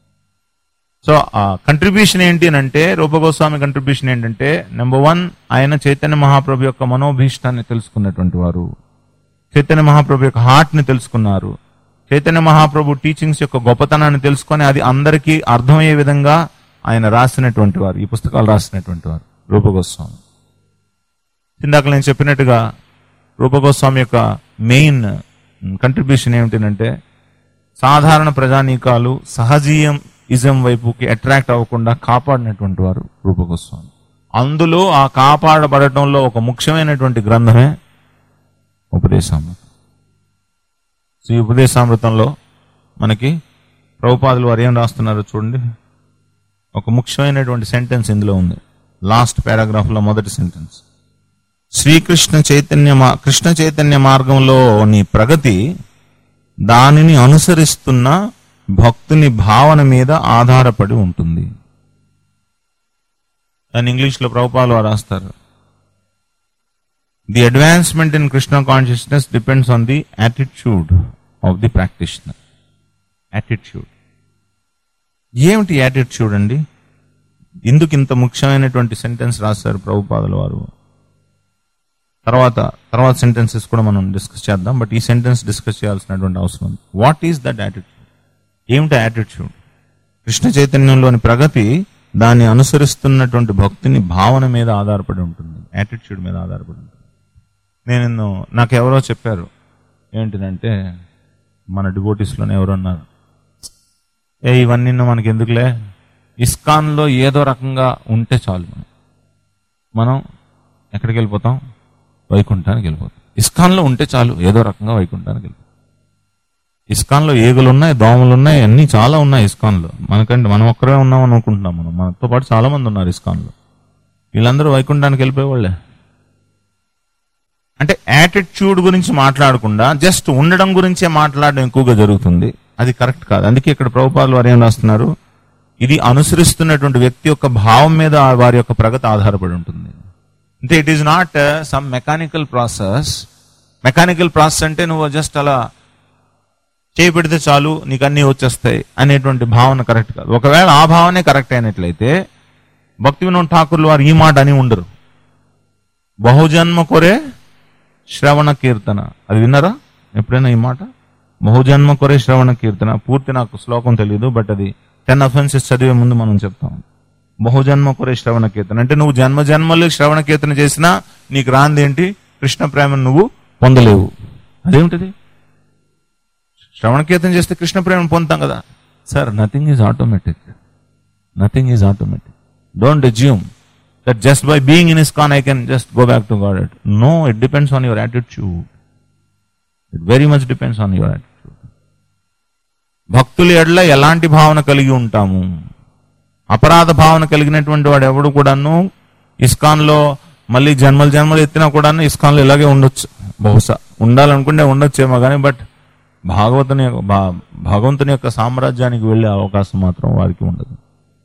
సో ఆ కంట్రిబ్యూషన్ ఏంటి అని అంటే రూపగోస్వామి కంట్రిబ్యూషన్ ఏంటంటే నెంబర్ వన్ ఆయన చైతన్య మహాప్రభు యొక్క మనోభీష్టాన్ని తెలుసుకున్నటువంటి వారు చైతన్య మహాప్రభు యొక్క హార్ట్ ని తెలుసుకున్నారు చైతన్య మహాప్రభు టీచింగ్స్ యొక్క గొప్పతనాన్ని తెలుసుకొని అది అందరికీ అర్థమయ్యే విధంగా ఆయన రాసినటువంటి వారు ఈ పుస్తకాలు రాసినటువంటి వారు రూపగోస్వామి ఇందాక నేను చెప్పినట్టుగా రూపగోస్వామి యొక్క మెయిన్ కంట్రిబ్యూషన్ ఏమిటంటే సాధారణ ప్రజానీకాలు సహజీయం ఇజం వైపుకి అట్రాక్ట్ అవ్వకుండా కాపాడినటువంటి వారు రూపగోస్వామి అందులో ఆ కాపాడబడటంలో ఒక ముఖ్యమైనటువంటి గ్రంథమే ఉపదేశామృతం సో ఈ ఉపదేశామృతంలో మనకి ప్రభుపాదులు వారు ఏం రాస్తున్నారో చూడండి ఒక ముఖ్యమైనటువంటి సెంటెన్స్ ఇందులో ఉంది లాస్ట్ పారాగ్రాఫ్ లో మొదటి సెంటెన్స్ శ్రీకృష్ణ చైతన్య మా- కృష్ణ చైతన్య మార్గంలోని ప్రగతి దానిని అనుసరిస్తున్న భక్తుని భావన మీద ఆధారపడి ఉంటుంది అని ఇంగ్లీష్ లో ప్రభుపాలు వారు రాస్తారు the advancement in Krishna consciousness depends on the attitude of the practitioner attitude ఏమిటి యాటిట్యూడ్ అండి ఎందుకు ఇంత ముఖ్యమైనటువంటి సెంటెన్స్ రాశారు ప్రభుపాదుల వారు తర్వాత తర్వాత సెంటెన్సెస్ కూడా మనం డిస్కస్ చేద్దాం బట్ ఈ సెంటెన్స్ డిస్కస్ చేయాల్సినటువంటి అవసరం ఉంది వాట్ ఈస్ దట్ యాటిట్యూడ్ ఏమిటి యాటిట్యూడ్ కృష్ణ చైతన్యంలోని ప్రగతి దాన్ని అనుసరిస్తున్నటువంటి భక్తిని భావన మీద ఆధారపడి ఉంటుంది యాటిట్యూడ్ మీద ఆధారపడి ఉంటుంది నేను నాకు ఎవరో చెప్పారు ఏంటిదంటే మన డివోటీస్లోనే ఎవరు అన్నారు ఏ ఇవన్నీ మనకి ఎందుకులే ఇస్కాన్లో ఏదో రకంగా ఉంటే చాలు మనం మనం ఎక్కడికి వెళ్ళిపోతాం వైకుంఠానికి వెళ్ళిపోతాం ఇస్కాన్లో ఉంటే చాలు ఏదో రకంగా వైకుంఠానికి వెళ్ళిపోతాం ఇస్కాన్లో ఏగులు ఉన్నాయి దోమలు ఉన్నాయి అన్ని చాలా ఉన్నాయి ఇస్కాన్లో మనకంటే మనం ఒక్కరే ఉన్నాం అని అనుకుంటున్నాం మనం మనతో పాటు చాలా మంది ఉన్నారు ఇస్కాన్లో వీళ్ళందరూ వైకుంఠానికి వెళ్ళిపోయేవాళ్ళే అంటే యాటిట్యూడ్ గురించి మాట్లాడకుండా జస్ట్ ఉండడం గురించే మాట్లాడడం ఎక్కువగా జరుగుతుంది అది కరెక్ట్ కాదు అందుకే ఇక్కడ ప్రభుపాదులు వారు ఏం రాస్తున్నారు ఇది అనుసరిస్తున్నటువంటి వ్యక్తి యొక్క భావం మీద ఆ వారి యొక్క ప్రగతి ఆధారపడి ఉంటుంది అంటే it is not some mechanical process mechanical process అంటే నువ్వు జస్ట్ అలా చేయి పెడితే చాలు నీకు అన్నీ వచ్చేస్తాయి అనేటువంటి భావన కరెక్ట్ కాదు ఒకవేళ ఆ భావనే కరెక్ట్ అయినట్లయితే భక్తి వినోద్ ఠాకూర్లు వారు ఈ మాట అని ఉండరు బహుజన్మ కొరే శ్రవణ కీర్తన అది విన్నారా ఎప్పుడైనా ఈ మాట బహుజన్మ కొరే శ్రవణ కీర్తన పూర్తి నాకు శ్లోకం తెలియదు బట్ అది టెన్ అఫెన్సెస్ చదివే ముందు మనం చెప్తాం బహుజన్మ కొరే శ్రవణ కీర్తన అంటే నువ్వు జన్మ జన్మలు శ్రవణ కీర్తన చేసినా నీకు రాంది ఏంటి కృష్ణ ప్రేమను నువ్వు పొందలేవు అదేమిటది శ్రవణ కీర్తన చేస్తే కృష్ణ ప్రేమను పొందుతాం కదా sir nothing is automatic nothing is automatic don't assume that just by being in ISKCON I can just go back to God. No, it depends on your attitude. It very much depends on your attitude. భక్తుల ఎడల ఎలాంటి భావన కలిగి ఉంటాము అపరాధ భావన కలిగినటువంటి వాడు ఎవడు కూడాను ఇస్కాన్లో మళ్ళీ జన్మలు జన్మలు ఎత్తినా కూడాను ఇస్కాన్లో ఇలాగే ఉండొచ్చు బహుశా ఉండాలనుకుంటే ఉండొచ్చేమో కానీ బట్ భాగవతుని యొక్క భా- భగవంతుని యొక్క సామ్రాజ్యానికి వెళ్ళే అవకాశం మాత్రం వారికి ఉండదు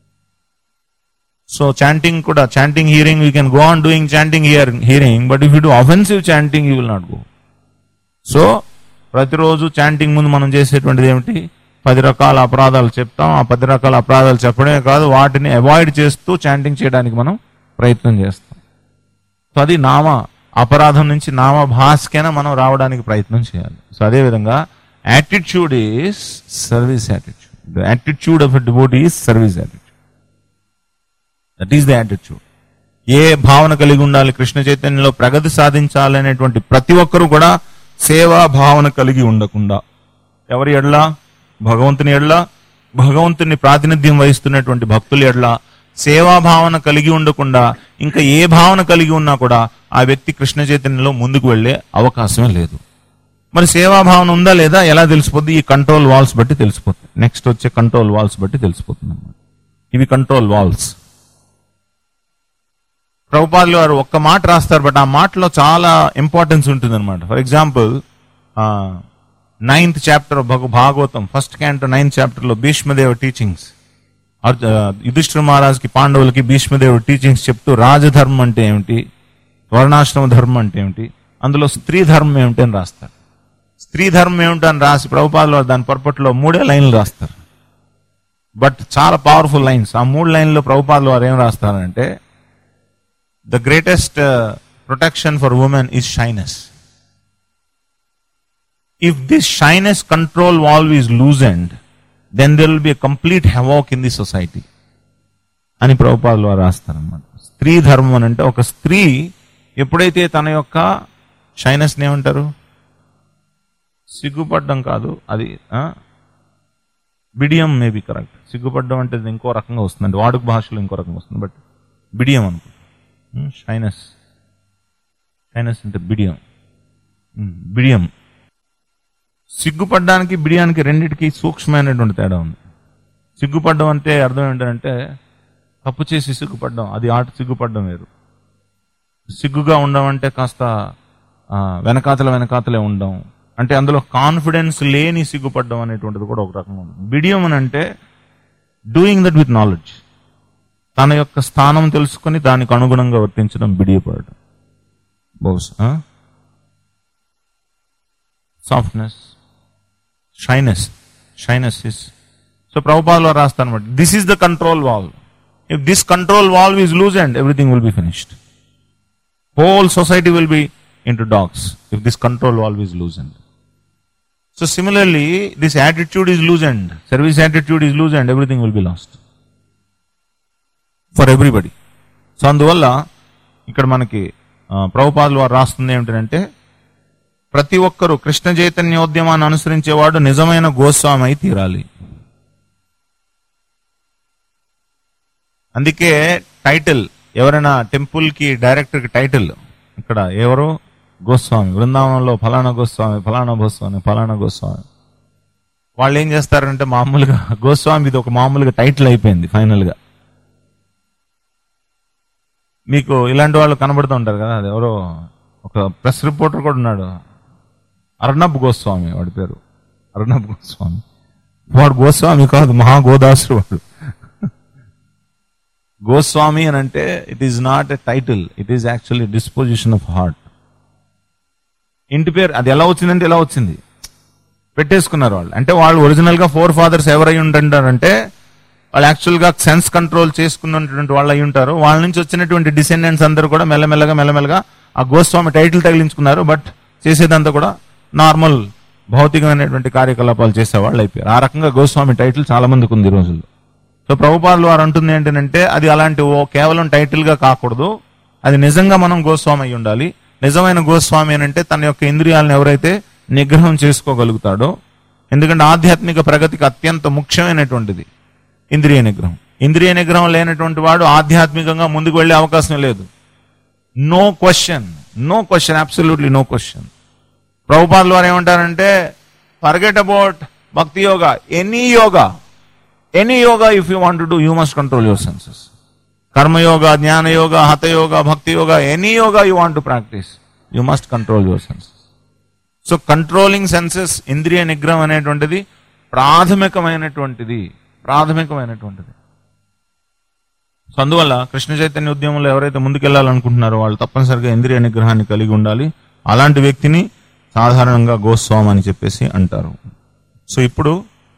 సో చాంటింగ్ కూడా chanting hearing you can go on doing chanting hear hearing but if you do offensive chanting you will not go so ప్రతిరోజు చాంటింగ్ ముందు మనం చేసేటువంటిది ఏమిటి పది రకాల అపరాధాలు చెప్తాం ఆ పది రకాల అపరాధాలు చెప్పడమే కాదు వాటిని అవాయిడ్ చేస్తూ చాంటింగ్ చేయడానికి మనం ప్రయత్నం చేస్తాం సో అది నామ అపరాధం నుంచి నామ భాస్కైనా మనం రావడానికి ప్రయత్నం చేయాలి సో అదే విధంగా attitude is service attitude the attitude of devote is service attitude that is the attitude ఏ భావన కలిగి ఉండాలి కృష్ణ చైతన్యంలో ప్రగతి సాధించాలనేటువంటి ప్రతి ఒక్కరూ కూడా సేవా భావన కలిగి ఉండకుండా ఎవరి ఎడ్ల భగవంతుని ఎడ్ల భగవంతుని ప్రాతినిధ్యం వహిస్తున్నటువంటి భక్తుల ఎడ్ల సేవా భావన కలిగి ఉండకుండా ఇంకా ఏ భావన కలిగి ఉన్నా కూడా ఆ వ్యక్తి కృష్ణ చైతన్యంలో ముందుకు వెళ్లే అవకాశమే లేదు మరి సేవా భావన ఉందా లేదా ఎలా తెలిసిపోద్ది ఈ కంట్రోల్ వాల్స్ బట్టి తెలిసిపోతుంది నెక్స్ట్ వచ్చే కంట్రోల్ వాల్స్ బట్టి తెలిసిపోతుంది అన్నమాట ఇవి కంట్రోల్ వాల్స్ ప్రభుపాదులు వారు ఒక్క మాట రాస్తారు బట్ ఆ మాటలో చాలా ఇంపార్టెన్స్ ఉంటుంది అనమాట for example ninth chapter Bhagavatam first canto ninth chapter లో భీష్మదేవ టీచింగ్స్ యుధిష్ఠిర మహారాజుకి పాండవులకి భీష్మదేవుడు టీచింగ్స్ చెప్తూ రాజధర్మం అంటే ఏమిటి వర్ణాశ్రమ ధర్మం అంటే ఏమిటి అందులో స్త్రీ ధర్మం ఏమిటి అని రాస్తారు స్త్రీ ధర్మం ఏమిటి అని రాసి ప్రభుపాదులు వారు దాని పర్పట్లో మూడే లైన్లు రాస్తారు బట్ చాలా పవర్ఫుల్ లైన్స్ ఆ మూడు లైన్లో ప్రభుపాదులు వారు ఏం రాస్తారంటే the greatest protection for women is shyness if this shyness control valve is loosened then there will be complete havoc in the society అని ప్రభుపాదులు వారు రాస్తారనమాట స్త్రీ ధర్మం అని అంటే ఒక స్త్రీ ఎప్పుడైతే తన యొక్క షైనెస్ని ఏమంటారు సిగ్గుపడ్డం కాదు అది ఆ? బిడియం మేబీ కరెక్ట్ సిగ్గుపడ్డం అంటే ఇది ఇంకో రకంగా వస్తుందండి వాడుక భాషలో ఇంకో రకంగా వస్తుంది బట్ బిడియం అనుకో షైనెస్ షైనెస్ అంటే బిడియం ఉమ్, బిడియం సిగ్గుపడ్డానికి బిడియానికి రెండిటికి సూక్ష్మమైనటువంటి తేడా ఉంది సిగ్గుపడ్డం అంటే అర్థం ఏంటంటే తప్పు చేసి సిగ్గుపడ్డం అది ఆట సిగ్గుపడ్డం వేరు సిగ్గుగా ఉండడం అంటే కాస్త ఆ, వెనకాతల వెనకాతలే ఉండడం అంటే అందులో కాన్ఫిడెన్స్ లేని సిగ్గుపడ్డం అనేటువంటిది కూడా ఒక రకంగా ఉంది బిడియం అని అంటే డూయింగ్ దట్ విత్ నాలెడ్జ్ తన యొక్క స్థానం తెలుసుకొని దానికి అనుగుణంగా వర్తించడం బిడియపడడం బహుశా softness shyness shyness is so ప్రభుపాదలో రాస్తాను అనమాట this is the control valve if this control valve is loose and everything will be finished whole society will be into dogs if this control valve is loosened. So similarly, this attitude is loosened, service attitude is loosened, everything will be lost. For everybody. So అందువల్ల ఇక్కడ మనకి ఆ, ప్రభుపాదులు వారు రాస్తుంది ఏమిటంటే ప్రతి ఒక్కరూ కృష్ణ చైతన్యోద్యమాన్ని అనుసరించేవాడు నిజమైన గోస్వామి అయి తీరాలి అందుకే టైటిల్ ఎవరైనా టెంపుల్ కి డైరెక్టర్ కి టైటిల్ ఇక్కడ ఎవరు గోస్వామి బృందావనంలో ఫలానా గోస్వామి ఫలానా గోస్వామి ఫలానా గోస్వామి వాళ్ళు ఏం చేస్తారంటే మామూలుగా గోస్వామి ఇది ఒక మామూలుగా టైటిల్ అయిపోయింది ఫైనల్ గా మీకు ఇలాంటి వాళ్ళు కనబడుతూ ఉంటారు కదా అది ఎవరో ఒక ప్రెస్ రిపోర్టర్ కూడా ఉన్నాడు అర్ణబ్ గోస్వామి వాడి పేరు అర్ణబ్ గోస్వామి వాడు గోస్వామి కాదు మహా గోదాసుడు వాడు గోస్వామి అని అంటే it is not a title it is actually disposition of heart ఇంటి పేరు అది ఎలా వచ్చిందంటే ఎలా వచ్చింది పెట్టేసుకున్నారు వాళ్ళు అంటే వాళ్ళు ఒరిజినల్ గా ఫోర్ ఫాదర్స్ ఎవరై ఉంటుంటారంటే వాళ్ళు యాక్చువల్ గా సెన్స్ కంట్రోల్ చేసుకున్నటువంటి వాళ్ళు అయి ఉంటారు వాళ్ళ నుంచి వచ్చినటువంటి డిసెండెంట్స్ అందరూ కూడా మెల్లమెల్లగా మెల్లమెల్లగా ఆ గోస్వామి టైటిల్ తగిలించుకున్నారు బట్ చేసేదంతా కూడా నార్మల్ భౌతికమైనటువంటి కార్యకలాపాలు చేసే వాళ్ళు అయిపోయారు ఆ రకంగా గోస్వామి టైటిల్ చాలా మందికి ఉంది ఈ రోజుల్లో సో ప్రభుపాదులు వారు అంటుంది ఏంటంటే అది అలాంటి ఓ కేవలం టైటిల్ గా కాకూడదు అది నిజంగా మనం గోస్వామి అయి ఉండాలి నిజమైన గోస్వామి అని అంటే తన యొక్క ఇంద్రియాలను ఎవరైతే నిగ్రహం చేసుకోగలుగుతాడో ఎందుకంటే ఆధ్యాత్మిక ప్రగతికి అత్యంత ముఖ్యమైనటువంటిది ఇంద్రియ నిగ్రహం ఇంద్రియ నిగ్రహం లేనటువంటి వాడు ఆధ్యాత్మికంగా ముందుకు వెళ్లే అవకాశం లేదు no question no question absolutely no question ప్రభుపాదులు వారు ఏమంటారంటే forget about Bhakti yoga any yoga any yoga if you want do you must control your senses karma yoga jnana yoga hatha yoga Bhakti yoga any yoga you want to practice you must control your senses so controlling senses ఇంద్రియ నిగ్రహం అనేటువంటిది ప్రాథమికమైనటువంటిది ప్రాథమికమైనటువంటిది so అందువల్ల కృష్ణ చైతన్య ఉద్యమంలో ఎవరైతే ముందుకెళ్లాలనుకుంటున్నారో వాళ్ళు తప్పనిసరిగా ఇంద్రియ నిగ్రహాన్ని కలిగి ఉండాలి అలాంటి వ్యక్తిని సాధారణంగా గోస్వామి అని చెప్పేసి అంటారు సో ఇప్పుడు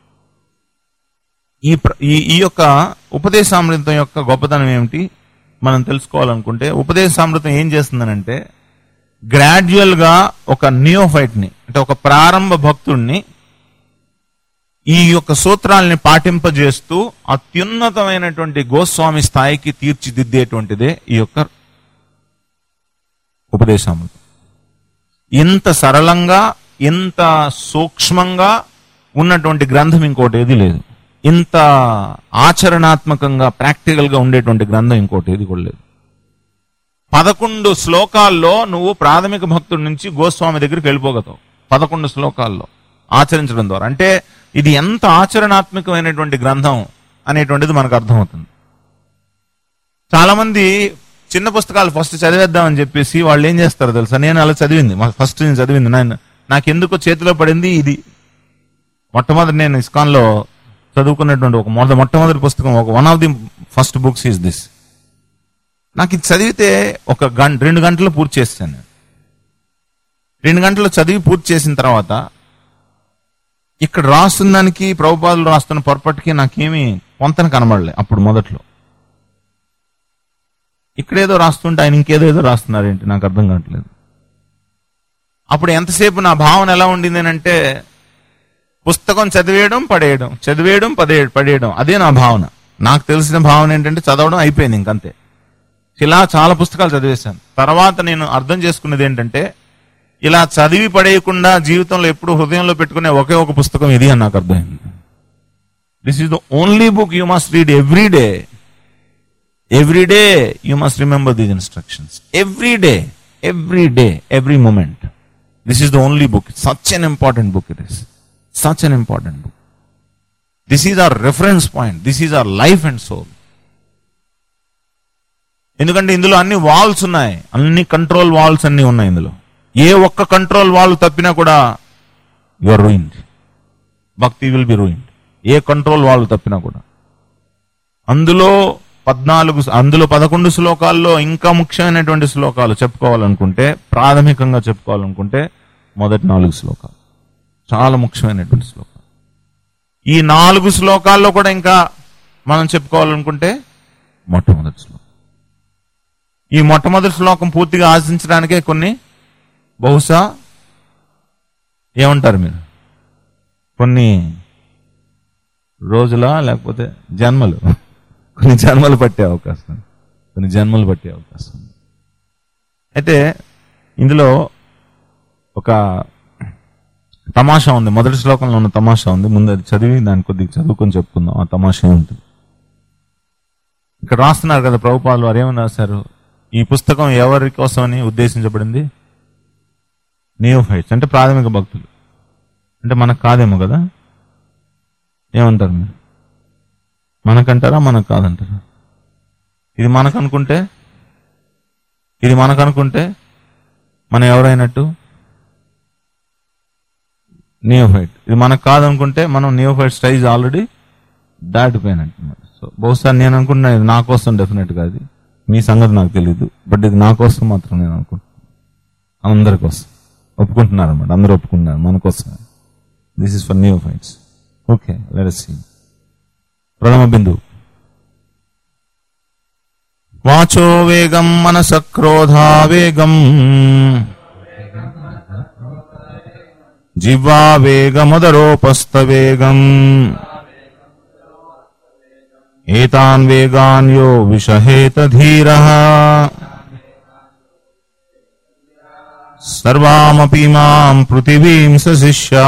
ఈ ప్ర- ఈ ఈ యొక్క ఉపదేశామృతం యొక్క గొప్పతనం ఏమిటి మనం తెలుసుకోవాలనుకుంటే ఉపదేశామృతం ఏం చేస్తుందనంటే గ్రాడ్యువల్ గా ఒక నియోఫైట్ ని అంటే ఒక ప్రారంభ భక్తుడిని ఈ యొక్క సూత్రాల్ని పాటింపజేస్తూ అత్యున్నతమైనటువంటి గోస్వామి స్థాయికి తీర్చిదిద్దేటువంటిదే ఈ యొక్క ఉపదేశామృతం ఇంత సరళంగా ఇంత సూక్ష్మంగా ఉన్నటువంటి గ్రంథం ఇంకోటి ఏది లేదు ఇంత ఆచరణాత్మకంగా ప్రాక్టికల్ గా ఉండేటువంటి గ్రంథం ఇంకోటి ఏది కూడా లేదు పదకొండు శ్లోకాల్లో నువ్వు ప్రాథమిక భక్తుడి నుంచి గోస్వామి దగ్గరికి వెళ్ళిపోగతావు పదకొండు శ్లోకాల్లో ఆచరించడం ద్వారా అంటే ఇది ఎంత ఆచరణాత్మకమైనటువంటి గ్రంథం అనేటువంటిది మనకు అర్థమవుతుంది చాలా మంది చిన్న పుస్తకాలు ఫస్ట్ చదివేద్దామని చెప్పేసి వాళ్ళు ఏం చేస్తారు తెలుసా నేను అలా చదివింది మా ఫస్ట్ నేను చదివింది నేను నాకెందుకో చేతిలో పడింది ఇది మొట్టమొదటి నేను ఇస్కాన్ లో చదువుకున్నటువంటి ఒక మొద మొట్టమొదటి పుస్తకం ఒక one of the first books is this నాకు ఇది చదివితే ఒక గంట రెండు గంటలు పూర్తి చేస్తాను నేను. రెండు గంటలు చదివి పూర్తి చేసిన తర్వాత ఇక్కడ రాస్తున్న దానికి ప్రభుపాదులు రాస్తున్న పొరపాటుకి నాకేమీ పొంతన కనబడలే అప్పుడు మొదట్లో ఇక్కడేదో రాస్తుంటే ఆయన ఇంకేదో ఏదో రాస్తున్నారేంటి నాకు అర్థం కావట్లేదు అప్పుడు ఎంతసేపు నా భావన ఎలా ఉండింది అంటే పుస్తకం చదివేయడం పడేయడం చదివేయడం పదే పడేయడం అదే నా భావన నాకు తెలిసిన భావన ఏంటంటే చదవడం అయిపోయింది ఇంకంతే ఇలా చాలా పుస్తకాలు చదివేశాను తర్వాత నేను అర్థం చేసుకున్నది ఏంటంటే ఇలా చదివి పడేయకుండా జీవితంలో ఎప్పుడు హృదయంలో పెట్టుకునే ఒకే ఒక పుస్తకం ఇది అని నాకు అర్థమైంది this is the only book you must read every day every day you must remember these instructions every day every day every moment this is the only book such an important book it is such an important book this is our reference point this is our life and soul ఎందుకంటే ఇందులో అన్ని walls ఉన్నాయి అన్ని control walls అన్ని ఉన్నాయి ఇందులో ఏ ఒక్క control valve తప్పినా కూడా your ruined Bhakti will be ruined ఏ కంట్రోల్ వాల్ తప్పినా కూడా అందులో పద్నాలుగు అందులో పదకొండు శ్లోకాల్లో ఇంకా ముఖ్యమైనటువంటి శ్లోకాలు చెప్పుకోవాలనుకుంటే ప్రాథమికంగా చెప్పుకోవాలనుకుంటే మొదటి నాలుగు శ్లోకాలు చాలా ముఖ్యమైనటువంటి శ్లోకాలు ఈ నాలుగు శ్లోకాల్లో కూడా ఇంకా మనం చెప్పుకోవాలనుకుంటే మొట్టమొదటి శ్లోకం ఈ మొట్టమొదటి శ్లోకం పూర్తిగా ఆశించడానికే కొన్ని బహుశా ఏమంటారు మీరు కొన్ని రోజుల లేకపోతే జన్మలు కొన్ని జన్మలు పట్టే అవకాశం ఉంది. కొన్ని జన్మలు పట్టే అవకాశం ఉంది. అయితే ఇందులో ఒక తమాషా ఉంది మొదటి శ్లోకంలో ఉన్న తమాషా ఉంది ముందు అది చదివి దాన్ని కొద్దిగా చదువుకొని చెప్పుకుందాం ఆ తమాషా ఉంటుంది ఇక్కడ రాస్తున్నారు కదా ప్రభుపాలు వారు ఏమని రాశారు ఈ పుస్తకం ఎవరి కోసమని ఉద్దేశించబడింది నియోఫైట్స్ అంటే ప్రాథమిక భక్తులు అంటే మనకు కాదేమో కదా ఏమంటారు మీరు మనకంటారా మనకు కాదంటారా ఇది మనకు అనుకుంటే ఇది మనకు అనుకుంటే మనం ఎవరైనట్టు నియోఫైట్ ఇది మనకు కాదనుకుంటే మనం నియోఫైట్ స్టైజ్ ఆల్రెడీ దాటిపోయినట్టు సో బహుశా నేను అనుకుంటున్నా ఇది నా కోసం డెఫినెట్ గా ఇది మీ సంగతి నాకు తెలియదు బట్ ఇది నా కోసం మాత్రం నేను అనుకుంటున్నాను అందరి కోసం ఒప్పుకుంటున్నారు అన్నమాట అందరూ ఒప్పుకుంటున్నారు మన కోసం this is for neophytes okay let see ప్రథమ బిందు వాచో వేగం మనస క్రోధా వేగం జివ్వా వేగముదరోపస్థ వేగం ఏతాన్ వేగాన్ యో విషహేత ధీర సర్వామపి మాం పృథివీం స శిష్యా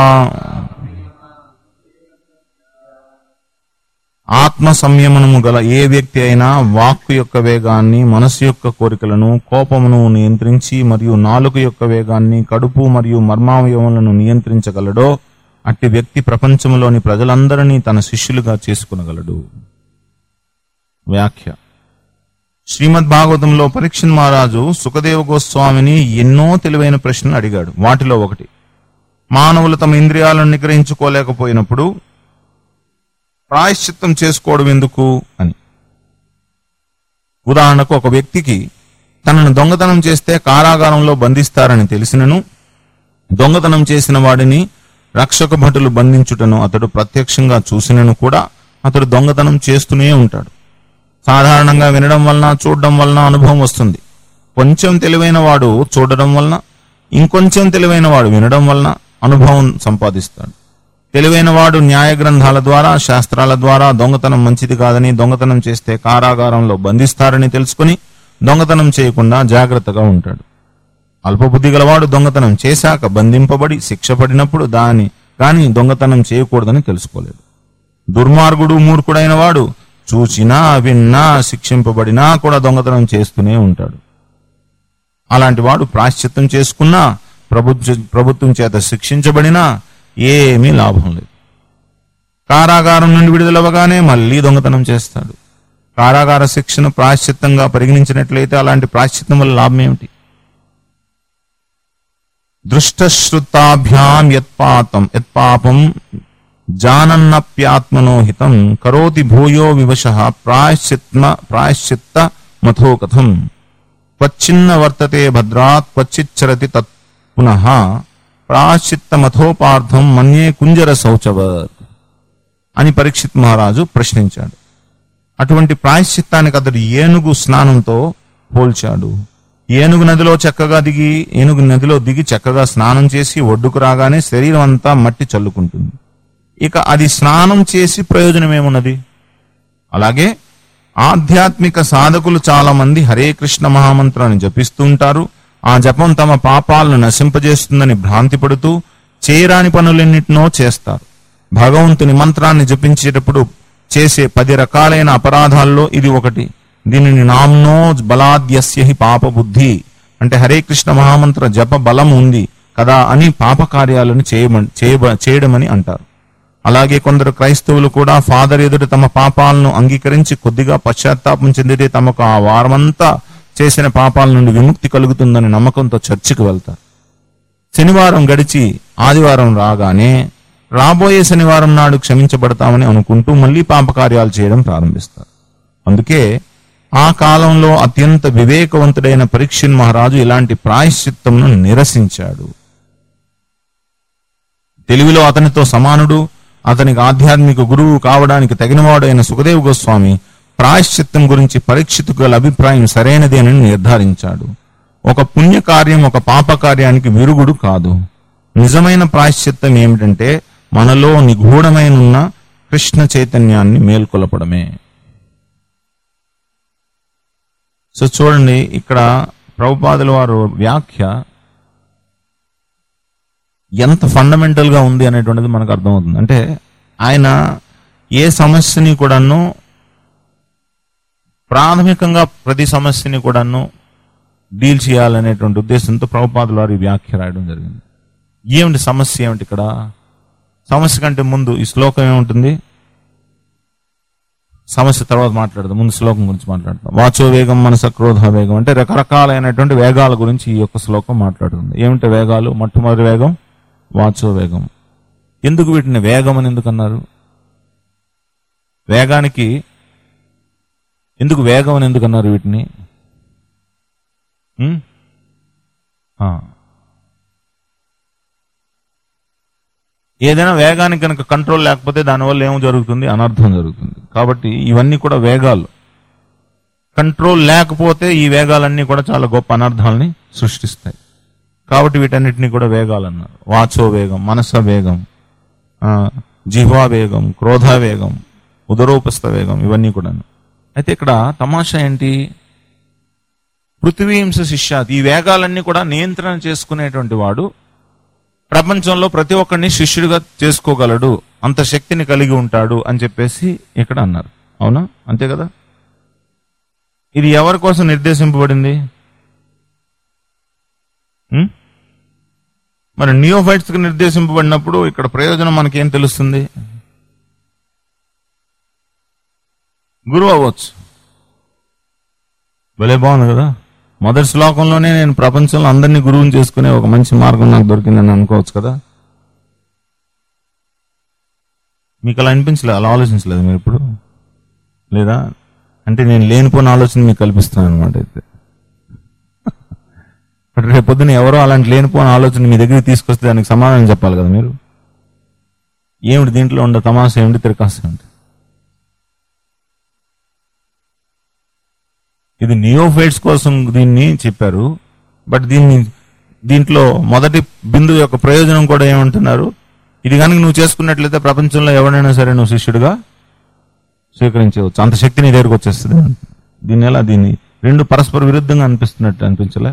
ఆత్మ సంయమనము గల ఏ వ్యక్తి అయినా వాక్కు యొక్క వేగాన్ని మనసు యొక్క కోరికలను కోపమును నియంత్రించి మరియు నాలుక యొక్క వేగాన్ని కడుపు మరియు మర్మావయవములను నియంత్రించగలడో అట్టి వ్యక్తి ప్రపంచంలోని ప్రజలందరినీ తన శిష్యులుగా చేసుకునగలడు వ్యాఖ్య శ్రీమద్ భాగవతంలో పరీక్షణ్ మహారాజు సుఖదేవ గోస్వామిని ఎన్నో తెలివైన ప్రశ్నలు అడిగాడు వాటిలో ఒకటి మానవులు తమ ఇంద్రియాలను నిగ్రహించుకోలేకపోయినప్పుడు ప్రాయశ్చిత్తం చేసుకోవడం ఎందుకు అని ఉదాహరణకు ఒక వ్యక్తికి తనను దొంగతనం చేస్తే కారాగారంలో బంధిస్తారని తెలిసినను దొంగతనం చేసిన వాడిని రక్షక భటులు బంధించుటను అతడు ప్రత్యక్షంగా చూసినను కూడా అతడు దొంగతనం చేస్తూనే ఉంటాడు సాధారణంగా వినడం వలన చూడడం వలన అనుభవం వస్తుంది కొంచెం తెలివైన వాడు చూడడం వలన ఇంకొంచెం తెలివైన వాడు వినడం వలన అనుభవం సంపాదిస్తాడు తెలివైన వాడు న్యాయ గ్రంథాల ద్వారా శాస్త్రాల ద్వారా దొంగతనం మంచిది కాదని దొంగతనం చేస్తే కారాగారంలో బంధిస్తారని తెలుసుకుని దొంగతనం చేయకుండా జాగ్రత్తగా ఉంటాడు అల్పబుద్ధి గలవాడు దొంగతనం చేశాక బంధింపబడి శిక్ష పడినప్పుడు దాని కానీ దొంగతనం చేయకూడదని తెలుసుకోలేడు దుర్మార్గుడు మూర్ఖుడైన వాడు చూచినా విన్నా శిక్షింపబడినా కూడా దొంగతనం చేస్తూనే ఉంటాడు అలాంటి వాడు ప్రాశ్చిత్తం చేసుకున్నా ప్రభుత్వ ప్రభుత్వం చేత శిక్షించబడినా ఏమీ లాభం లేదు కారాగారం నుండి విడుదలవగానే మళ్ళీ దొంగతనం చేస్తాడు కారాగార శిక్షను ప్రాశ్చిత్తంగా పరిగణించినట్లయితే అలాంటి ప్రాశ్చిత్తం వల్ల లాభం ఏమిటి దృష్టశ్రుతాభ్యాం యత్పాతం యత్పాపం జానన్నప్యాత్మనో హితం కరోతి భూయో వివశ ప్రాయశ్చిత్మ ప్రాయశ్చిత్త మథో కథం క్వచ్చిన్న వర్తతే భద్రాత్ క్వచిచ్చరతి తత్ పునః ప్రాశ్చిత్త మథోపార్థం మన్యే కుంజర శౌచవత్ అని పరీక్షిత్ మహారాజు ప్రశ్నించాడు అటువంటి ప్రాయశ్చిత్తానికి అతడు ఏనుగు స్నానంతో పోల్చాడు ఏనుగు నదిలో చక్కగా దిగి ఏనుగు నదిలో దిగి చక్కగా స్నానం చేసి ఒడ్డుకు రాగానే శరీరం అంతా మట్టి చల్లుకుంటుంది ఇక అది స్నానం చేసి ప్రయోజనం ఏమున్నది అలాగే ఆధ్యాత్మిక సాధకులు చాలా మంది హరే కృష్ణ మహామంత్రాన్ని జపిస్తూ ఉంటారు ఆ జపం తమ పాపాలను నశింపజేస్తుందని భ్రాంతి పడుతూ చేయరాని పనులెన్నిటినో చేస్తారు భగవంతుని మంత్రాన్ని జపించేటప్పుడు చేసే పది రకాలైన అపరాధాల్లో ఇది ఒకటి దీనిని నామ్నో బలాద్యస్య హి పాప బుద్ధి అంటే హరే కృష్ణ మహామంత్ర జప బలం ఉంది కదా అని పాప కార్యాలను చేయమని చేయబ- చేయడమని అంటారు అలాగే కొందరు క్రైస్తవులు కూడా ఫాదర్ ఎదుట తమ పాపాలను అంగీకరించి కొద్దిగా పశ్చాత్తాపం చెందితే తమకు ఆ వారమంతా చేసిన పాపాల నుండి విముక్తి కలుగుతుందని నమ్మకంతో చర్చికి వెళ్తారు శనివారం గడిచి ఆదివారం రాగానే రాబోయే శనివారం నాడు క్షమించబడతామని అనుకుంటూ మళ్ళీ పాపకార్యాలు చేయడం ప్రారంభిస్తారు అందుకే ఆ కాలంలో అత్యంత వివేకవంతుడైన పరీక్షిన్ మహారాజు ఇలాంటి ప్రాయశ్చిత్తంను నిరసించాడు తెలివిలో అతనితో సమానుడు అతనికి ఆధ్యాత్మిక గురువు కావడానికి తగినవాడు అయిన సుఖదేవ్ గోస్వామి ప్రాయశ్చిత్తం గురించి పరీక్షితు గల అభిప్రాయం సరైనది అని నిర్ధారించాడు ఒక పుణ్య కార్యం ఒక పాప కార్యానికి విరుగుడు కాదు నిజమైన ప్రాయశ్చిత్తం ఏమిటంటే మనలో నిగూఢమైనున్న కృష్ణ చైతన్యాన్ని మేల్కొలపడమే సో చూడండి ఇక్కడ ప్రభుపాదుల వారు వ్యాఖ్య ఎంత ఫండమెంటల్ గా ఉంది అనేటువంటిది మనకు అర్థమవుతుంది అంటే ఆయన ఏ సమస్యని కూడాను ప్రాథమికంగా ప్రతి సమస్యని కూడాను డీల్ చేయాలనేటువంటి ఉద్దేశంతో ప్రభుపాదుల వారి వ్యాఖ్య రాయడం జరిగింది ఏమిటి సమస్య ఏమిటి ఇక్కడ సమస్య కంటే ముందు ఈ శ్లోకం ఏముంటుంది సమస్య తర్వాత మాట్లాడదాం ముందు శ్లోకం గురించి మాట్లాడదాం వాచో వేగం మనస క్రోధ వేగం అంటే రకరకాలైనటువంటి వేగాల గురించి ఈ యొక్క శ్లోకం మాట్లాడుతుంది ఏమిటి వేగాలు మొట్టమొదటి వేగం వాచో వేగం ఎందుకు వీటిని వేగం అని ఎందుకు అన్నారు వేగానికి ఎందుకు వేగం అని ఎందుకు అన్నారు వీటిని ఉం? ఆ. ఏదైనా వేగానికి కనుక కంట్రోల్ లేకపోతే దానివల్ల ఏం జరుగుతుంది అనర్థం జరుగుతుంది కాబట్టి ఇవన్నీ కూడా వేగాలు కంట్రోల్ లేకపోతే ఈ వేగాలన్నీ కూడా చాలా గొప్ప అనర్థాలని సృష్టిస్తాయి కాబట్టి వీటన్నిటిని కూడా వేగాలు అన్నారు వాచో వేగం మనస వేగం ఆ, జిహ్వా వేగం క్రోధ వేగం ఉదరోపస్థ వేగం ఇవన్నీ కూడా అయితే ఇక్కడ తమాషా ఏంటి పృథ్వీంస శిష్యాత్ ఈ వేగాలన్నీ కూడా నియంత్రణ చేసుకునేటువంటి వాడు ప్రపంచంలో ప్రతి ఒక్కరిని శిష్యుడిగా చేసుకోగలడు అంత శక్తిని కలిగి ఉంటాడు అని చెప్పేసి ఇక్కడ అన్నారు అవునా అంతే కదా ఇది ఎవరి కోసం నిర్దేశింపబడింది ఉం? మరి నియోఫైట్స్ కి నిర్దేశింపబడినప్పుడు ఇక్కడ ప్రయోజనం మనకేం తెలుస్తుంది గురువు అవ్వచ్చు భలే బాగుంది కదా మొదటి శ్లోకంలోనే నేను ప్రపంచంలో అందరినీ గురువుని చేసుకునే ఒక మంచి మార్గం నాకు దొరికిందని అనుకోవచ్చు కదా మీకు అలా అనిపించలేదు అలా ఆలోచించలేదు మీరు ఇప్పుడు లేదా అంటే నేను లేనిపోయిన ఆలోచన మీకు కల్పిస్తున్నాను అనమాట అయితే బట్ రేపొద్దున ఎవరో అలాంటి లేనిపోయిన ఆలోచన మీ దగ్గరికి తీసుకొస్తే దానికి సమాధానం చెప్పాలి కదా మీరు ఏమిటి దీంట్లో ఉండే తమాషా ఏమిటి తిరకాస ఏమిటి ఇది నియోఫైట్స్ కోసం దీన్ని చెప్పారు బట్ దీన్ని దీంట్లో మొదటి బిందువు యొక్క ప్రయోజనం కూడా ఏమంటున్నారు ఇది కనుక నువ్వు చేసుకున్నట్లయితే ప్రపంచంలో ఎవరైనా సరే నువ్వు శిష్యుడిగా స్వీకరించవచ్చు అంత శక్తి నీ దగ్గరకు వచ్చేస్తుంది దీన్ని ఎలా దీన్ని రెండు పరస్పర విరుద్ధంగా అనిపిస్తున్నట్టు అనిపించలే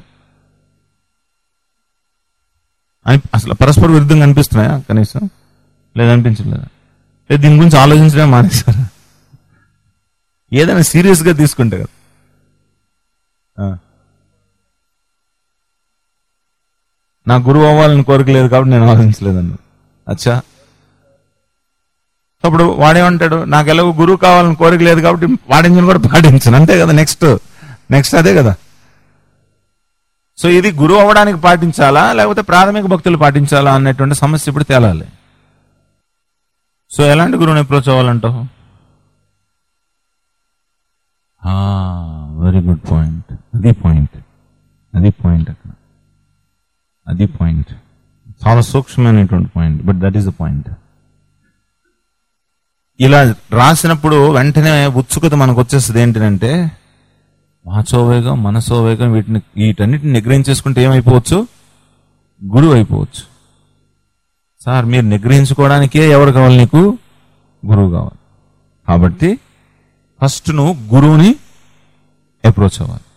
అని- అసలు పరస్పర విరుద్ధంగా అనిపిస్తున్నాయా కనీసం లేదా అనిపించలేదా లేదు దీని గురించి ఆలోచించడమే మానేశారా ఏదైనా సీరియస్ గా తీసుకుంటే కదా ఆ. నా గురువు అవ్వాలని కోరిక లేదు కాబట్టి నేను ఆలోచించలేదన్న అచ్చా అప్పుడు వాడేమంటాడు నాకు ఎలాగో గురువు కావాలని కోరిక లేదు కాబట్టి వాడించని కూడా పాటించను అంతే కదా నెక్స్ట్ నెక్స్ట్ అదే కదా సో ఇది గురువు అవ్వడానికి పాటించాలా లేకపోతే ప్రాథమిక భక్తులు పాటించాలా అన్నటువంటి సమస్య ఇప్పుడు తేలాలి సో ఎలాంటి గురువుని అప్రోచ్ అవ్వాలంటావు వెరీ గుడ్ పాయింట్ అది పాయింట్ అది పాయింట్ అక్కడ అది పాయింట్ చాలా సూక్ష్మమైనటువంటి point but that is the point ఇలా రాసినప్పుడు వెంటనే ఉత్సుకత మనకు వచ్చేస్తుంది ఏంటంటే వాచోవేగం మనసోవేగం వీటిని వీటన్నిటిని నిగ్రహించేసుకుంటే ఏమైపోవచ్చు గురువు అయిపోవచ్చు సార్ మీరు నిగ్రహించుకోవడానికే ఎవరు కావాలి నీకు గురువు కావాలి కాబట్టి ఫస్ట్ నువ్వు గురువుని అప్రోచ్ అవ్వాలి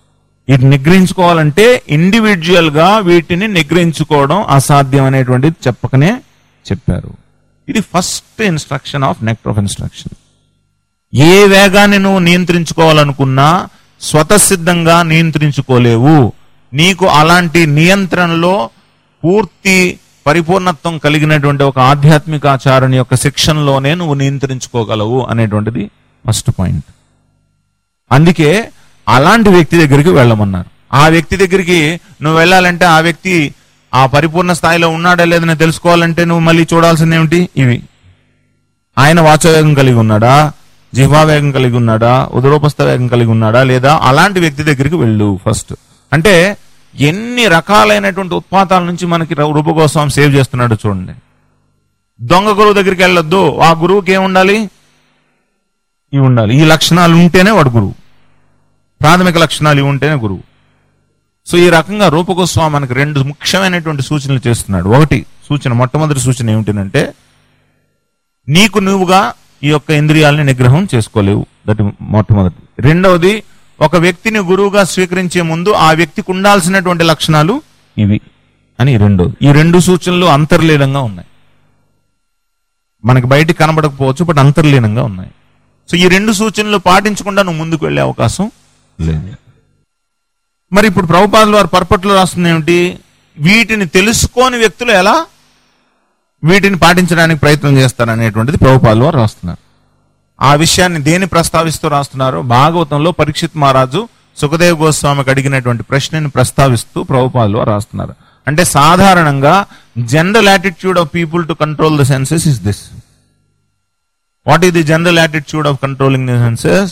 ఇది నిగ్రహించుకోవాలంటే ఇండివిజువల్ గా వీటిని నిగ్రహించుకోవడం అసాధ్యం అనేటువంటిది చెప్పకనే చెప్పారు ఇది first instruction of nectar of instruction ఏ వేగాన్ని నువ్వు నియంత్రించుకోవాలనుకున్నా స్వతసిద్ధంగా నియంత్రించుకోలేవు నీకు అలాంటి నియంత్రణలో పూర్తి పరిపూర్ణత్వం కలిగినటువంటి ఒక ఆధ్యాత్మిక ఆచారుని యొక్క శిక్షణలోనే నువ్వు నియంత్రించుకోగలవు అనేటువంటిది ఫస్ట్ పాయింట్ అందుకే అలాంటి వ్యక్తి దగ్గరికి వెళ్ళమన్నారు ఆ వ్యక్తి దగ్గరికి నువ్వు వెళ్ళాలంటే ఆ వ్యక్తి ఆ పరిపూర్ణ స్థాయిలో ఉన్నాడా లేదని తెలుసుకోవాలంటే నువ్వు మళ్ళీ చూడాల్సింది ఏమిటి ఇవి ఆయన వాచవేగం కలిగి ఉన్నాడా జిహ్వావేగం కలిగి ఉన్నాడా ఉదరోపస్థ వేగం కలిగి ఉన్నాడా లేదా అలాంటి వ్యక్తి దగ్గరికి వెళ్ళు ఫస్ట్ అంటే ఎన్ని రకాలైనటువంటి ఉత్పాతాల నుంచి మనకి ర- రూపగోస్వామి సేవ్ చేస్తున్నాడు చూడండి దొంగ గురువు దగ్గరికి వెళ్ళొద్దు ఆ గురువుకి ఏముండాలి ఇవి ఉండాలి ఈ లక్షణాలు ఉంటేనే వాడు గురువు ప్రాథమిక లక్షణాలు ఇవి ఉంటేనే గురువు సో ఈ రకంగా రూపగోస్వామి మనకి రెండు ముఖ్యమైనటువంటి సూచనలు చేస్తున్నాడు ఒకటి సూచన మొట్టమొదటి సూచన ఏమిటంటే నీకు నువ్వుగా ఈ యొక్క ఇంద్రియాలని నిగ్రహం చేసుకోలేవు దట్ మొట్టమొదటి రెండవది ఒక వ్యక్తిని గురువుగా స్వీకరించే ముందు ఆ వ్యక్తికి ఉండాల్సినటువంటి లక్షణాలు ఇవి అని రెండోది ఈ రెండు సూచనలు అంతర్లీనంగా ఉన్నాయి మనకి బయటికి కనబడకపోవచ్చు బట్ అంతర్లీనంగా ఉన్నాయి సో ఈ రెండు సూచనలు పాటించకుండా నువ్వు ముందుకు వెళ్ళే అవకాశం లేదు మరి ఇప్పుడు ప్రభుపాదులు వారు పర్పట్లో రాస్తుంది ఏమిటి వీటిని తెలుసుకోని వ్యక్తులు ఎలా వీటిని పాటించడానికి ప్రయత్నం చేస్తారనేటువంటిది ప్రభుపాదులు వారు రాస్తున్నారు ఆ విషయాన్ని దేని ప్రస్తావిస్తూ రాస్తున్నారు భాగవతంలో పరీక్షిత్ మహారాజు సుఖదేవ్ గోస్వామికి అడిగినటువంటి ప్రశ్నని ప్రస్తావిస్తూ ప్రభుపాదులు వారు రాస్తున్నారు అంటే సాధారణంగా general attitude of people to control the senses is this what is the general attitude of controlling the senses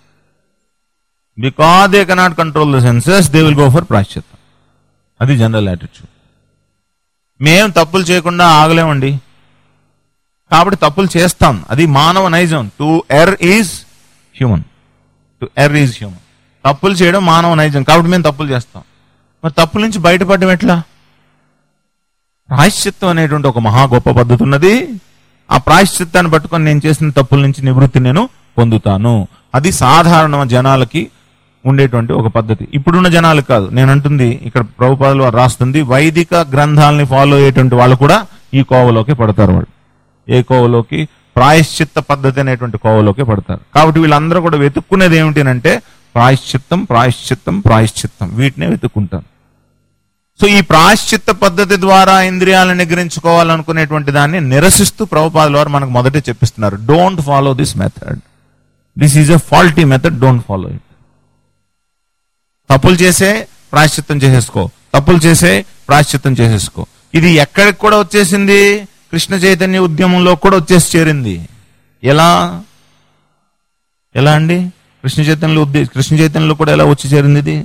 because they cannot control the senses they will go for ప్రాశ్చిత్తం అది జనరల్ యాటిట్యూడ్ మేం తప్పులు చేయకుండా ఆగలేమండి కాబట్టి తప్పులు చేస్తాం అది మానవ నైజం to err is human to err is human తప్పులు చేయడం మానవ నైజం కాబట్టి మేము తప్పులు చేస్తాం మరి తప్పుల నుంచి బయటపడడం ఎట్లా ప్రాయశ్చిత్తం అనేటువంటి ఒక మహా గొప్ప పద్ధతి ఉన్నది ఆ ప్రాయశ్చిత్తాన్ని పట్టుకొని నేను చేసిన తప్పుల నుంచి నివృత్తి నేను పొందుతాను అది సాధారణ జనాలకి ఉండేటువంటి ఒక పద్ధతి ఇప్పుడున్న జనాలకు కాదు నేను అంటుంది ఇక్కడ ప్రభుపాదులు వారు రాస్తుంది వైదిక గ్రంథాలని ఫాలో అయ్యేటువంటి వాళ్ళు కూడా ఈ కోవలోకి పడతారు వాళ్ళు ఏ కోవలోకి ప్రాయశ్చిత్త పద్ధతి అనేటువంటి కోవలోకి పడతారు కాబట్టి వీళ్ళందరూ కూడా వెతుక్కునేది ఏమిటి అంటే ప్రాయశ్చిత్తం ప్రాయశ్చిత్తం ప్రాయశ్చిత్తం వీటినే వెతుక్కుంటారు సో ఈ ప్రాయశ్చిత్త పద్ధతి ద్వారా ఇంద్రియాలను నిగ్రహించుకోవాలనుకునేటువంటి దాన్ని నిరసిస్తూ ప్రభుపాదుల వారు మనకు మొదటే చెప్పిస్తున్నారు don't follow this method this is a faulty method don't follow it తప్పులు చేసే ప్రాయశ్చిత్తం చేసేసుకో తప్పులు చేసే ప్రాయశ్చిత్తం చేసేసుకో ఇది ఎక్కడికి కూడా వచ్చేసింది కృష్ణ చైతన్య ఉద్యమంలో కూడా వచ్చేసి చేరింది ఎలా ఎలా అండి కృష్ణ చైతన్యంలో ఉద్దే కృష్ణ చైతన్యంలో కూడా ఎలా వచ్చి చేరింది ఇది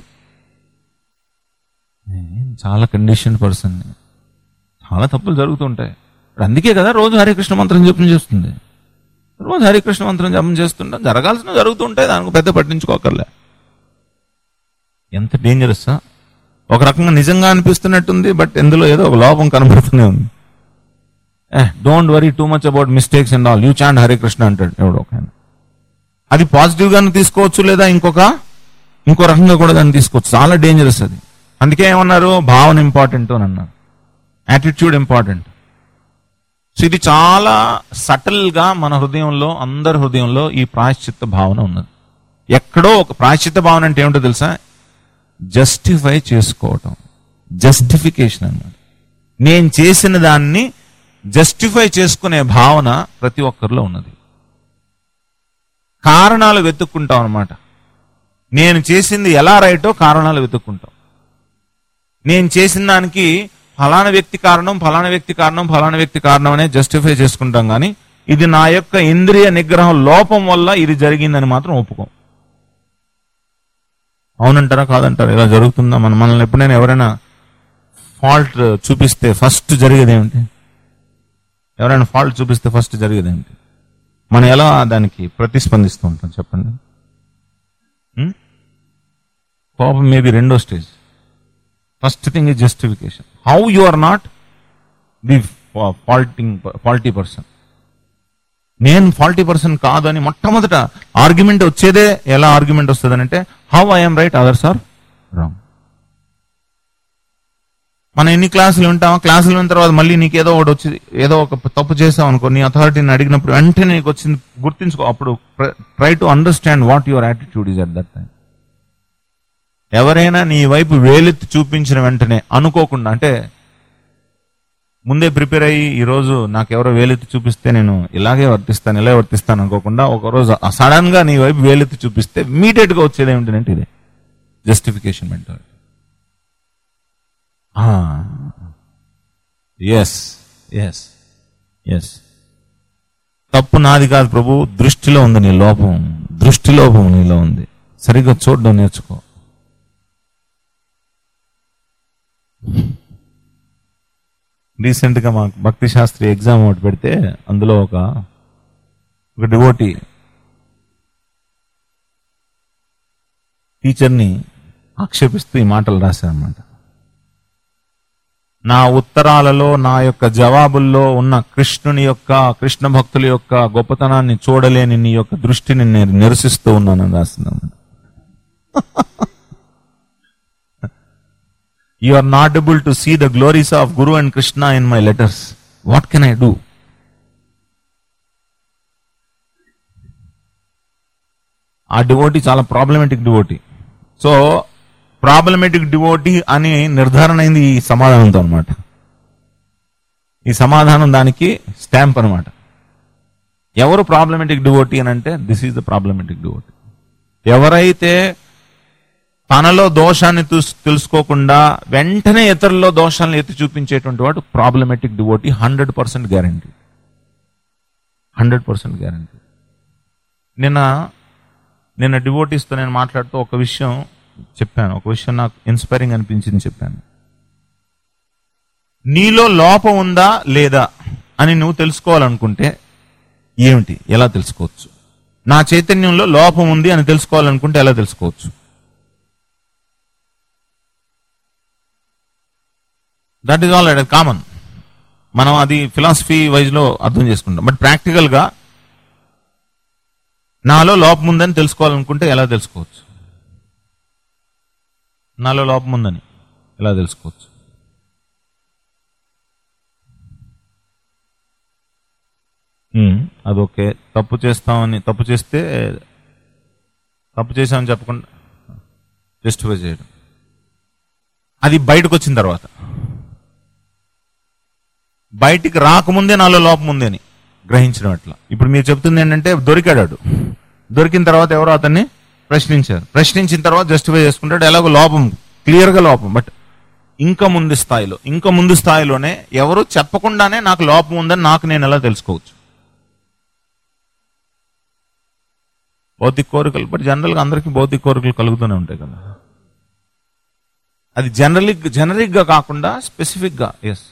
నేను చాలా కండిషన్ పర్సన్ చాలా తప్పులు జరుగుతుంటాయి ఇప్పుడు అందుకే కదా రోజు హరికృష్ణ మంత్రం జపం చేస్తుంది రోజు హరికృష్ణ మంత్రం జపం చేస్తుంటా జరగాల్సిన జరుగుతుంటాయి దానికి పెద్ద పట్టించుకోకర్లే ఎంత డేంజరస్ ఒక రకంగా నిజంగా అనిపిస్తున్నట్టుంది బట్ ఇందులో ఏదో ఒక లోపం కనబడుతూనే ఉంది don't worry too much about mistakes and all you chant Hari Krishna అంటాడు ఎవడో ఒక ఆయన. అది పాజిటివ్ గాను తీసుకోవచ్చు లేదా ఇంకొక ఇంకో రకంగా కూడా దాన్ని తీసుకోవచ్చు చాలా డేంజరస్ అది అందుకే ఏమన్నారు భావన ఇంపార్టెంట్ అని అన్నారు యాటిట్యూడ్ ఇంపార్టెంట్ సో ఇది చాలా సటిల్ గా మన హృదయంలో అందరి హృదయంలో ఈ ప్రాయశ్చిత్త భావన ఉన్నది ఎక్కడో ఒక ప్రాయశ్చిత్త భావన అంటే ఏమిటో తెలుసా జస్టిఫై చేసుకోవటం జస్టిఫికేషన్ అన్నమాట నేను చేసిన దాన్ని జస్టిఫై చేసుకునే భావన ప్రతి ఒక్కరిలో ఉన్నది కారణాలు వెతుక్కుంటాం అనమాట నేను చేసింది ఎలా రైటో కారణాలు వెతుక్కుంటాం నేను చేసిన దానికి ఫలానా వ్యక్తి కారణం ఫలానా వ్యక్తి కారణం ఫలానా వ్యక్తి కారణం అనే జస్టిఫై చేసుకుంటాం కానీ ఇది నా యొక్క ఇంద్రియ నిగ్రహం లోపం వల్ల ఇది జరిగిందని మాత్రం ఒప్పుకోం అవునంటారా కాదంటారా ఇలా జరుగుతుందా మన మనల్ని ఎప్పుడైనా ఎవరైనా ఫాల్ట్ చూపిస్తే ఫస్ట్ జరిగేది ఏమిటి ఎవరైనా ఫాల్ట్ చూపిస్తే ఫస్ట్ జరిగేది ఏమిటి మనం ఎలా దానికి ప్రతిస్పందిస్తూ ఉంటాం చెప్పండి ఉం? కోపం మేబీ రెండో stage first thing is justification how you are not the faulting faulty person నేను ఫాల్టీ పర్సన్ కాదు అని మొట్టమొదట ఆర్గ్యుమెంట్ వచ్చేదే ఎలా ఆర్గ్యుమెంట్ వస్తుంది అంటే how I'm right others are wrong మనం ఎన్ని క్లాసులు వింటాం క్లాసులు విన్న తర్వాత మళ్ళీ నీకు ఏదో ఒకటి వచ్చి ఏదో ఒక తప్పు చేసావు అనుకో నీ అథారిటీని అడిగినప్పుడు వెంటనే నీకు వచ్చింది గుర్తించుకో అప్పుడు try to understand what your attitude is at that time ఎవరైనా నీ వైపు వేలెత్తి చూపించిన వెంటనే అనుకోకుండా అంటే ముందే ప్రిపేర్ అయ్యి ఈ రోజు నాకు ఎవరో వేలెత్తి చూపిస్తే నేను ఇలాగే వర్తిస్తాను ఇలా వర్తిస్తాను అనుకోకుండా ఒక రోజు సడన్ గా నీ వైపు వేలెత్తి చూపిస్తే ఇమీడియట్ గా వచ్చేది ఏమిటంటే ఇదే justification mentality yes yes yes తప్పు నాది కాదు ప్రభు దృష్టిలో ఉంది నీ లోపం దృష్టి లోపం నీలో ఉంది సరిగ్గా చూడడం నేర్చుకో రీసెంట్ గా మాకు భక్తి శాస్త్రి ఎగ్జామ్ ఒకటి పెడితే అందులో ఒక ఒక డివోటి టీచర్ని ఆక్షేపిస్తూ ఈ మాటలు రాశారనమాట నా ఉత్తరాలలో నా యొక్క జవాబుల్లో ఉన్న కృష్ణుని యొక్క కృష్ణ భక్తుల యొక్క గొప్పతనాన్ని చూడలేని నీ యొక్క దృష్టిని నేను నిరసిస్తూ ఉన్నానని రాసిందన్నమాట you are not able to see the glories of Guru and Krishna in my letters what can I do ఆ డివోటీ చాలా problematic devotee so problematic devotee అని నిర్ధారణ అయింది ఈ సమాధానంతో అనమాట ఈ సమాధానం దానికి స్టాంప్ అనమాట ఎవరు ప్రాబ్లమేటిక్ డివోటీ అని అంటే this is the problematic devotee ఎవరైతే తనలో దోషాన్ని చూస్- తెలుసుకోకుండా వెంటనే ఇతరుల్లో దోషాలను ఎత్తి చూపించేటువంటి వాడు problematic devotee hundred percent guarantee hundred percent guarantee నిన్న నిన్న డివోటీస్తో నేను మాట్లాడుతూ ఒక విషయం చెప్పాను ఒక విషయం నాకు ఇన్స్పైరింగ్ అనిపించింది చెప్పాను నీలో లోపం ఉందా లేదా అని నువ్వు తెలుసుకోవాలనుకుంటే ఏమిటి ఎలా తెలుసుకోవచ్చు నా చైతన్యంలో లోపం ఉంది అని తెలుసుకోవాలనుకుంటే ఎలా తెలుసుకోవచ్చు that is all right common మనం అది ఫిలాసఫీ వైజ్ లో అర్థం చేసుకుంటాం బట్ ప్రాక్టికల్ గా నాలో లోపం ఉందని తెలుసుకోవాలనుకుంటే ఎలా తెలుసుకోవచ్చు నాలో లోపం ఉందని ఎలా తెలుసుకోవచ్చు ఉమ్, అదొకే తప్పు చేస్తామని తప్పు చేస్తే తప్పు చేసామని చెప్పకుండా జస్టిఫై చేయడం అది బయటకు వచ్చిన తర్వాత బయటికి రాకముందే నాలో లోపం ఉంది అని గ్రహించడం అట్లా ఇప్పుడు మీరు చెప్తుంది ఏంటంటే దొరికాడు దొరికిన తర్వాత ఎవరో అతన్ని ప్రశ్నించారు ప్రశ్నించిన తర్వాత జస్టిఫై చేసుకుంటాడు ఎలాగో లోపం క్లియర్ గా లోపం బట్ ఇంకా ముందు స్థాయిలో ఇంకా ముందు స్థాయిలోనే ఎవరు చెప్పకుండానే నాకు లోపం ఉందని నాకు నేను ఎలా తెలుసుకోవచ్చు భౌతిక కోరికలు బట్ జనరల్గా అందరికీ భౌతిక కోరికలు కలుగుతూనే ఉంటాయి కదా అది జనరలిక్ జనరిక్ గా కాకుండా స్పెసిఫిక్ గా ఎస్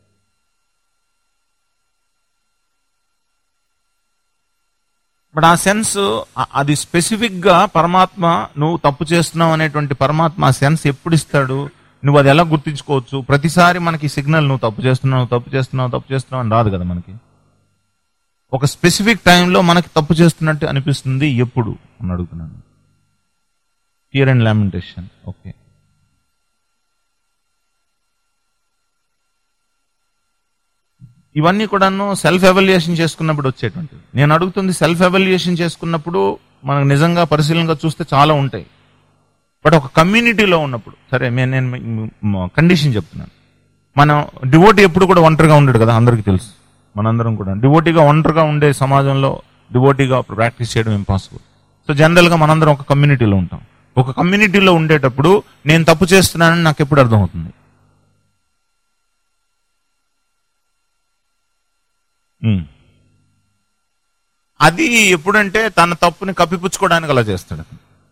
బట్ ఆ సెన్స్ అది స్పెసిఫిక్ గా పరమాత్మ నువ్వు తప్పు చేస్తున్నావు అనేటువంటి పరమాత్మ ఆ సెన్స్ ఎప్పుడు ఇస్తాడు నువ్వు అది ఎలా గుర్తించుకోవచ్చు ప్రతిసారి మనకి సిగ్నల్ నువ్వు తప్పు చేస్తున్నావు తప్పు చేస్తున్నావు తప్పు చేస్తున్నావు అని రాదు కదా మనకి ఒక స్పెసిఫిక్ టైంలో మనకి తప్పు చేస్తున్నట్టు అనిపిస్తుంది ఎప్పుడు అని అడుగుతున్నాను టియర్ అండ్ లామెంటేషన్ ఓకే ఇవన్నీ కూడాను సెల్ఫ్ ఎవాల్యుయేషన్ చేసుకున్నప్పుడు వచ్చేటువంటివి నేను అడుగుతుంది సెల్ఫ్ ఎవాల్యుయేషన్ చేసుకున్నప్పుడు మనకు నిజంగా పరిశీలనగా చూస్తే చాలా ఉంటాయి బట్ ఒక కమ్యూనిటీలో ఉన్నప్పుడు సరే మే- నేను కండిషన్ చెప్తున్నాను మనం డివోటీ ఎప్పుడు కూడా ఒంటరిగా ఉండడు కదా అందరికీ తెలుసు మనందరం కూడా డివోటీగా ఒంటరిగా ఉండే సమాజంలో డివోటీగా ప్రాక్టీస్ చేయడం ఇంపాసిబుల్ సో జనరల్ గా మనందరం ఒక కమ్యూనిటీలో ఉంటాం ఒక కమ్యూనిటీలో ఉండేటప్పుడు నేను తప్పు చేస్తున్నానని నాకు ఎప్పుడు అర్థమవుతుంది ఉమ్. అది ఎప్పుడంటే తన తప్పుని కప్పిపుచ్చుకోవడానికి అలా చేస్తాడు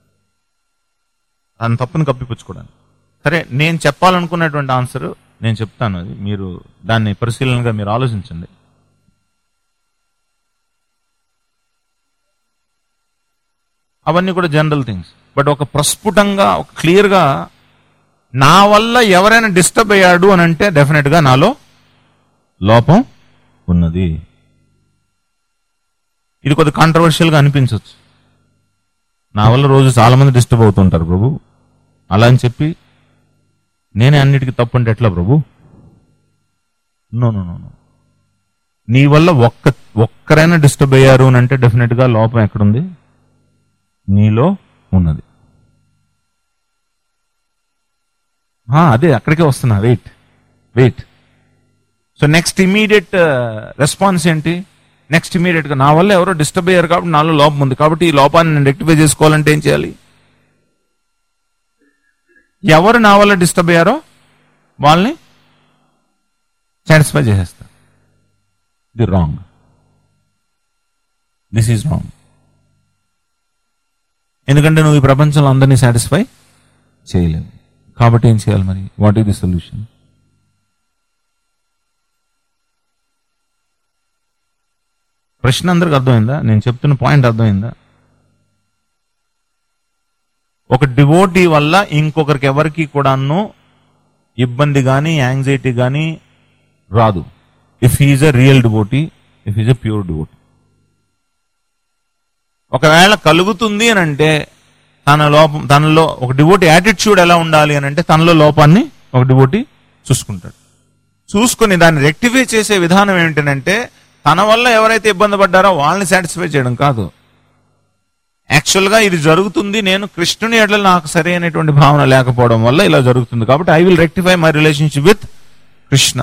తన తప్పుని కప్పిపుచ్చుకోవడానికి సరే నేను చెప్పాలనుకున్నటువంటి ఆన్సర్ నేను చెప్తాను అది మీరు దాన్ని పరిశీలనగా మీరు ఆలోచించండి అవన్నీ కూడా జనరల్ థింగ్స్ బట్ ఒక ప్రస్ఫుటంగా ఒక క్లియర్గా నా వల్ల ఎవరైనా డిస్టర్బ్ అయ్యాడు అని అంటే డెఫినెట్ గా నాలో లోపం ఉన్నది ఇది కొద్ది కాంట్రవర్షియల్ గా అనిపించవచ్చు నా వల్ల రోజు చాలా మంది డిస్టర్బ్ అవుతుంటారు ప్రభు అలా అని చెప్పి నేనే అన్నిటికీ తప్పు అంటే ఎట్లా Prabhu no no no no నీ వల్ల ఒక్క ఒక్కరైనా డిస్టర్బ్ అయ్యారు అని అంటే డెఫినెట్ గా లోపం ఎక్కడుంది నీలో ఉన్నది ఆ, అదే అక్కడికే వస్తున్నా wait wait so next immediate response ఏంటి నెక్స్ట్ ఇమీడియట్ గా నా వల్ల ఎవరో డిస్టర్బ్ అయ్యారు కాబట్టి నాలో లోపం ఉంది కాబట్టి ఈ లోపాన్ని నేను రెక్టిఫై చేసుకోవాలంటే ఏం చేయాలి ఎవరు నా వల్ల డిస్టర్బ్ అయ్యారో వాళ్ళని సాటిస్ఫై చేసేస్తా ఇది రాంగ్ దిస్ ఈజ్ రాంగ్ ఎందుకంటే నువ్వు ఈ ప్రపంచంలో అందరినీ సాటిస్ఫై చేయలేవు కాబట్టి ఏం చేయాలి మరి వాట్ ఈస్ ది సొల్యూషన్ ప్రశ్న అందరికి అర్థమైందా నేను చెప్తున్న పాయింట్ అర్థమైందా ఒక డివోటీ వల్ల ఇంకొకరికి ఎవరికి కూడాను ఇబ్బంది కానీ యాంగ్జైటీ కానీ రాదు if he's a real devotee if is a pure devotee ఒకవేళ కలుగుతుంది అని అంటే తన లోపం తనలో ఒక డివోటీ యాటిట్యూడ్ ఎలా ఉండాలి అని అంటే తనలో లోపాన్ని ఒక డివోటీ చూసుకుంటాడు చూసుకుని దాన్ని రెక్టిఫై చేసే విధానం ఏంటంటే తన వల్ల ఎవరైతే ఇబ్బంది పడ్డారో వాళ్ళని సాటిస్ఫై చేయడం కాదు యాక్చువల్ గా ఇది జరుగుతుంది నేను కృష్ణుని ఎడల నాకు సరైనటువంటి భావన లేకపోవడం వల్ల ఇలా జరుగుతుంది కాబట్టి I will rectify my relationship with Krishna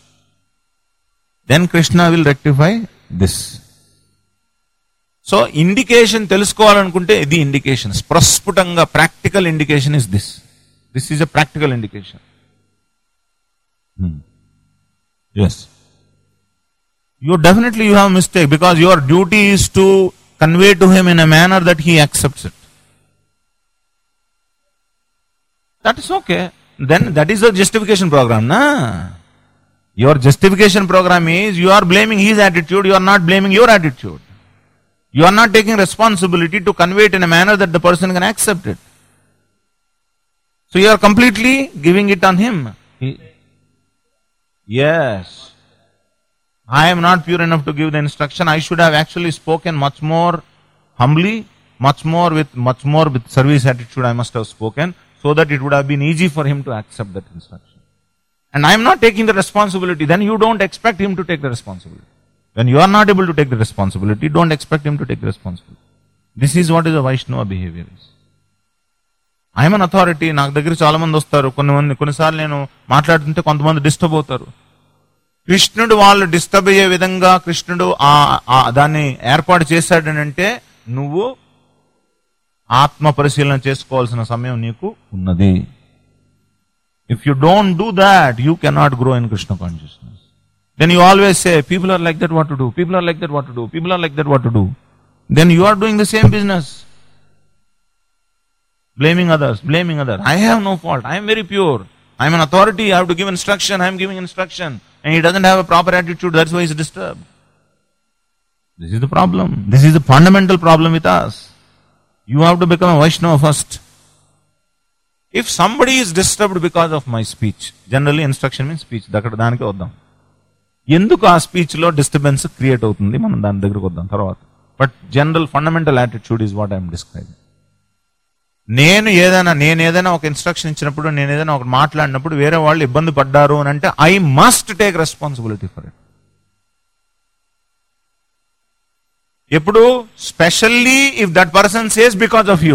then Krishna will rectify this so indication తెలుసుకోవాలనుకుంటే ఇది ఇండికేషన్ ప్రస్ఫుటంగా practical indication is this this is a practical indication yes you definitely you have mistake because your duty is to convey to him in a manner that he accepts it that is okay then that is the justification program na your justification program is you are blaming his attitude you are not blaming your attitude you are not taking responsibility to convey it in a manner that the person can accept it so you are completely giving it on him He- yes I am not pure enough to give the instruction. I should have actually spoken much more humbly, much more with much more with service attitude. I must have spoken so that it would have been easy for him to accept that instruction. And I am not taking the responsibility. Then you don't expect him to take the responsibility. When you are not able to take the responsibility, don't expect him to take the responsibility. This is what is a Vaishnava behavior is. I'm an authority నాకు దగ్గర చాలా మంది వస్తారు కొన్ని మంది కొన్నిసార్లు నేను మాట్లాడుతుంటే కొంతమంది డిస్టర్బ్ అవుతారు కృష్ణుడు వాళ్ళు డిస్టర్బ్ అయ్యే విధంగా కృష్ణుడు ఆ ఆ దాన్ని ఏర్పాటు చేశాడనంటే నువ్వు ఆత్మ పరిశీలన చేసుకోవాల్సిన సమయం నీకు ఉన్నది if you don't do that you cannot grow in Krishna consciousness then you always say people are like that what to do people are like that what to do people are like that what to do then you are doing the same business blaming others, blaming others. I have no fault. I am very pure. I am an authority. I have to give instruction. I am giving instruction. And he doesn't have a proper attitude. That's why he's disturbed. This is the problem. This is the fundamental problem with us. You have to become a Vaishnava first. If somebody is disturbed because of my speech, generally instruction means speech. అక్కడ దానికి వద్దాం ఎందుకు ఆ speech లో disturbance create అవుతుంది మనం దాని దగ్గరకు వద్దాం తర్వాత but general fundamental attitude is what I'm describing నేను ఏదైనా నేను ఏదైనా ఒక ఇన్స్ట్రక్షన్ ఇచ్చినప్పుడు నేను ఏదైనా ఒకటి మాట్లాడినప్పుడు వేరే వాళ్ళు ఇబ్బంది పడ్డారు అని అంటే I must take responsibility for it ఎప్పుడు specially if that person says because of you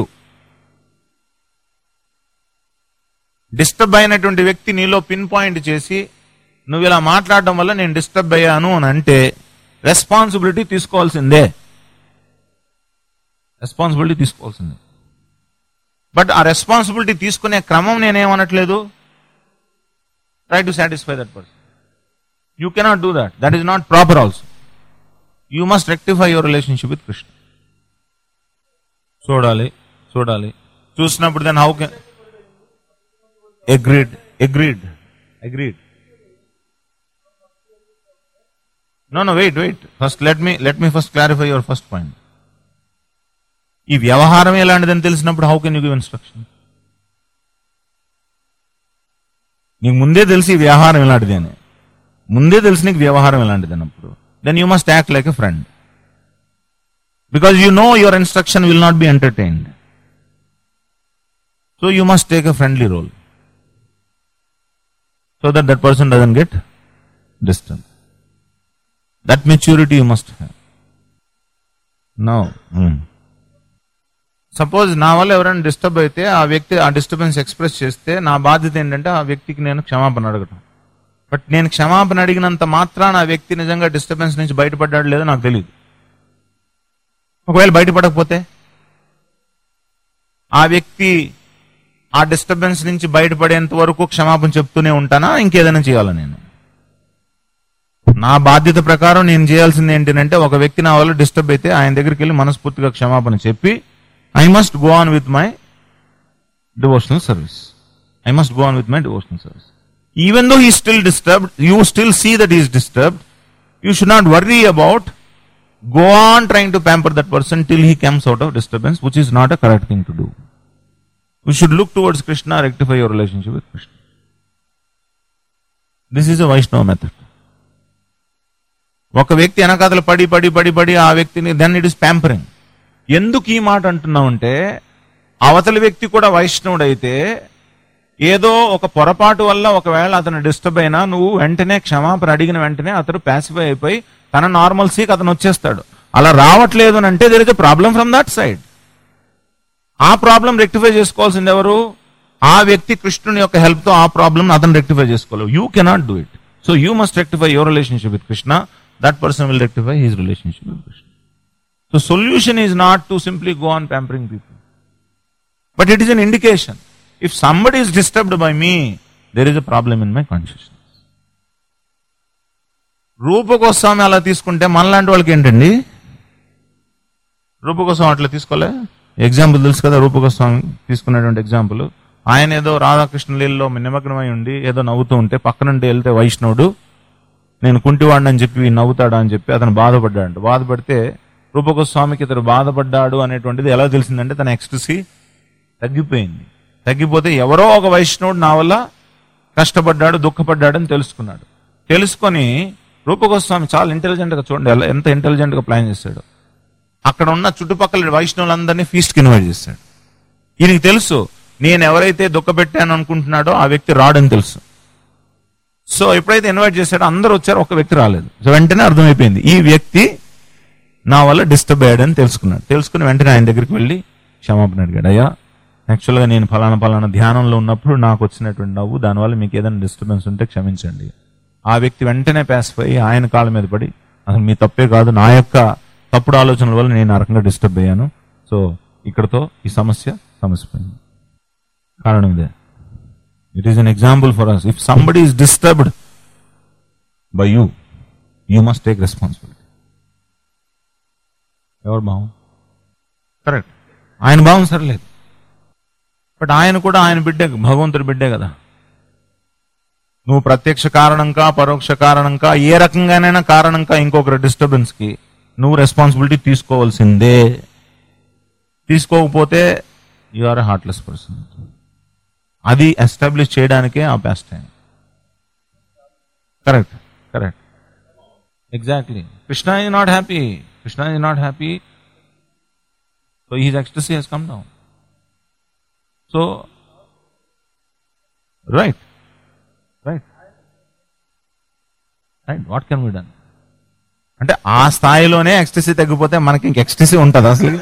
disturb అయినటువంటి వ్యక్తి నీలో పిన్ పాయింట్ చేసి నువ్వు ఇలా మాట్లాడడం వల్ల నేను డిస్టర్బ్ అయ్యాను అని అంటే రెస్పాన్సిబిలిటీ తీసుకోవాల్సిందే రెస్పాన్సిబిలిటీ తీసుకోవాల్సిందే బట్ ఆ రెస్పాన్సిబిలిటీ తీసుకునే క్రమం నేనేమనట్లేదు try to satisfy that person you cannot do that that is not proper also you must rectify your relationship with Krishna చూడాలి చూడాలి చూసినప్పుడు then how can agreed agreed agreed no no wait wait first let me let me first clarify your first point ఈ వ్యవహారం ఎలాంటిదని తెలిసినప్పుడు how can you give instruction నీకు ముందే తెలిసి ఈ వ్యవహారం ఎలాంటిది అని ముందే తెలిసి నీకు వ్యవహారం ఎలాంటిది అన్నప్పుడు then you must act like a friend because you know your instruction will not be entertained so you must take a friendly role so that that person doesn't get disturb that maturity you must have no suppose నా వల్ల ఎవరైనా disturb అయితే ఆ వ్యక్తి ఆ disturbance express చేస్తే నా బాధ్యత ఏంటంటే ఆ వ్యక్తికి నేను క్షమాపణ అడగటం బట్ నేను క్షమాపణ అడిగినంత మాత్రాన ఆ వ్యక్తి నిజంగా డిస్టర్బెన్స్ నుంచి బయటపడ్డాడు లేదో నాకు తెలియదు ఒకవేళ బయటపడకపోతే ఆ వ్యక్తి ఆ డిస్టర్బెన్స్ నుంచి బయటపడేంత వరకు క్షమాపణ చెప్తూనే ఉంటానా ఇంకేదైనా చేయాలా నేను నా బాధ్యత ప్రకారం నేను చేయాల్సింది ఏంటంటే ఒక వ్యక్తి నా వల్ల డిస్టర్బ్ అయితే ఆయన దగ్గరికి వెళ్ళి మనస్ఫూర్తిగా క్షమాపణ చెప్పి I must go on with my devotional service I must go on with my devotional service even though he still disturbed you still see that is disturbed you should not worry about go on trying to pamper that person till he comes out of disturbance, which is not a correct thing to do. We should look towards Krishna, rectify your relationship with Krishna. This is a Vaishnava method. ఒక వ్యక్తి వెనకాతలు పడి పడి పడి పడి ఆ వ్యక్తిని then it is pampering ఎందుకు ఈ మాట అంటున్నామంటే అవతలి వ్యక్తి కూడా వైష్ణవుడు అయితే ఏదో ఒక పొరపాటు వల్ల ఒకవేళ అతను డిస్టర్బ్ అయినా నువ్వు వెంటనే క్షమాపణ అడిగిన వెంటనే అతను ప్యాసిఫై అయిపోయి తన నార్మల్సీకి అతను వచ్చేస్తాడు అలా రావట్లేదు అని అంటే there is problem from that side ఆ ప్రాబ్లం రెక్టిఫై చేసుకోవాల్సింది ఎవరు ఆ వ్యక్తి కృష్ణుని యొక్క హెల్ప్ తో ఆ ప్రాబ్లం అతను రెక్టిఫై చేసుకోలేవు you cannot do it so you must rectify your relationship with Krishna that person will rectify his relationship with Krishna so solution is not to simply go on pampering people But it is an indication. If somebody is disturbed by me, there is a problem in my consciousness. Rupa Goswami అలా తీసుకుంటే మనలాంటి వాళ్ళకి ఏంటండి రూపగోస్వామి అట్లా తీసుకోలే example తెలుసు కదా రూపగోస్వామి తీసుకున్నటువంటి ఎగ్జాంపుల్ ఆయన ఏదో రాధాకృష్ణ లీలలో నిమగ్నమై ఉండి ఏదో నవ్వుతూ ఉంటే పక్కనుండి వెళ్తే వైష్ణవుడు నేను కుంటివాడిని అని చెప్పి నవ్వుతాడా అని చెప్పి అతను బాధపడ్డాడు బాధపడితే రూపగోస్వామికి ఇతడు బాధపడ్డాడు అనేటువంటిది ఎలా తెలిసిందంటే తన ఎక్స్టసీ తగ్గిపోయింది తగ్గిపోతే ఎవరో ఒక వైష్ణవుడు నా వల్ల కష్టపడ్డాడు దుఃఖపడ్డాడని తెలుసుకున్నాడు తెలుసుకొని రూపగోస్వామి చాలా ఇంటెలిజెంట్ గా చూడండి ఎలా- ఎంత ఇంటెలిజెంట్ గా ప్లాన్ చేశాడు అక్కడ ఉన్న చుట్టుపక్కల వైష్ణవులందరినీ ఫీస్ట్ కి ఇన్వైట్ చేశాడు ఈయనకి తెలుసు నేను ఎవరైతే దుఃఖపెట్టాను అనుకుంటున్నాడో ఆ వ్యక్తి రాడని తెలుసు సో ఎప్పుడైతే ఇన్వైట్ చేశాడో అందరూ వచ్చారు ఒక వ్యక్తి రాలేదు సో వెంటనే అర్థమైపోయింది ఈ వ్యక్తి నా వల్ల డిస్టర్బ్ అయ్యాడని తెలుసుకున్నాడు తెలుసుకుని వెంటనే ఆయన దగ్గరికి వెళ్ళి క్షమాపణ అడిగాడు అయ్యా యాక్చువల్గా నేను ఫలానా ఫలానా ధ్యానంలో ఉన్నప్పుడు నాకు వచ్చినటువంటి నవ్వు దానివల్ల మీకు ఏదైనా డిస్టర్బెన్స్ ఉంటే క్షమించండి ఆ వ్యక్తి వెంటనే పాసిఫై అయ్యి ఆయన కాళ్ళ మీద పడి అసలు మీ తప్పే కాదు నా యొక్క తప్పుడు ఆలోచనల వల్ల నేను ఆ రకంగా డిస్టర్బ్ అయ్యాను సో ఇక్కడతో ఈ సమస్య సమస్య పోయింది కారణం ఇదే it is an example for us if somebody is disturbed by you you must take responsibility ఎవరు భావం కరెక్ట్ ఆయన భావం సరిలేదు బట్ ఆయన కూడా ఆయన బిడ్డే భగవంతుడి బిడ్డే కదా నువ్వు ప్రత్యక్ష కారణంకా పరోక్ష కారణంకా ఏ రకంగానైనా కారణంకా ఇంకొకరి డిస్టర్బెన్స్ కి నువ్వు రెస్పాన్సిబిలిటీ తీసుకోవాల్సిందే తీసుకోకపోతే యు ఆర్ హార్ట్లెస్ పర్సన్ అది ఎస్టాబ్లిష్ చేయడానికే ఆ best time correct correct exactly Krishna is not happy Krishna is not happy so his ecstasy he's come down so right right right what can be done అంటే ఆ స్థాయిలోనే ecstasy తగ్గిపోతే మనకి ఇంక ecstasy ఉంటుంది అసలు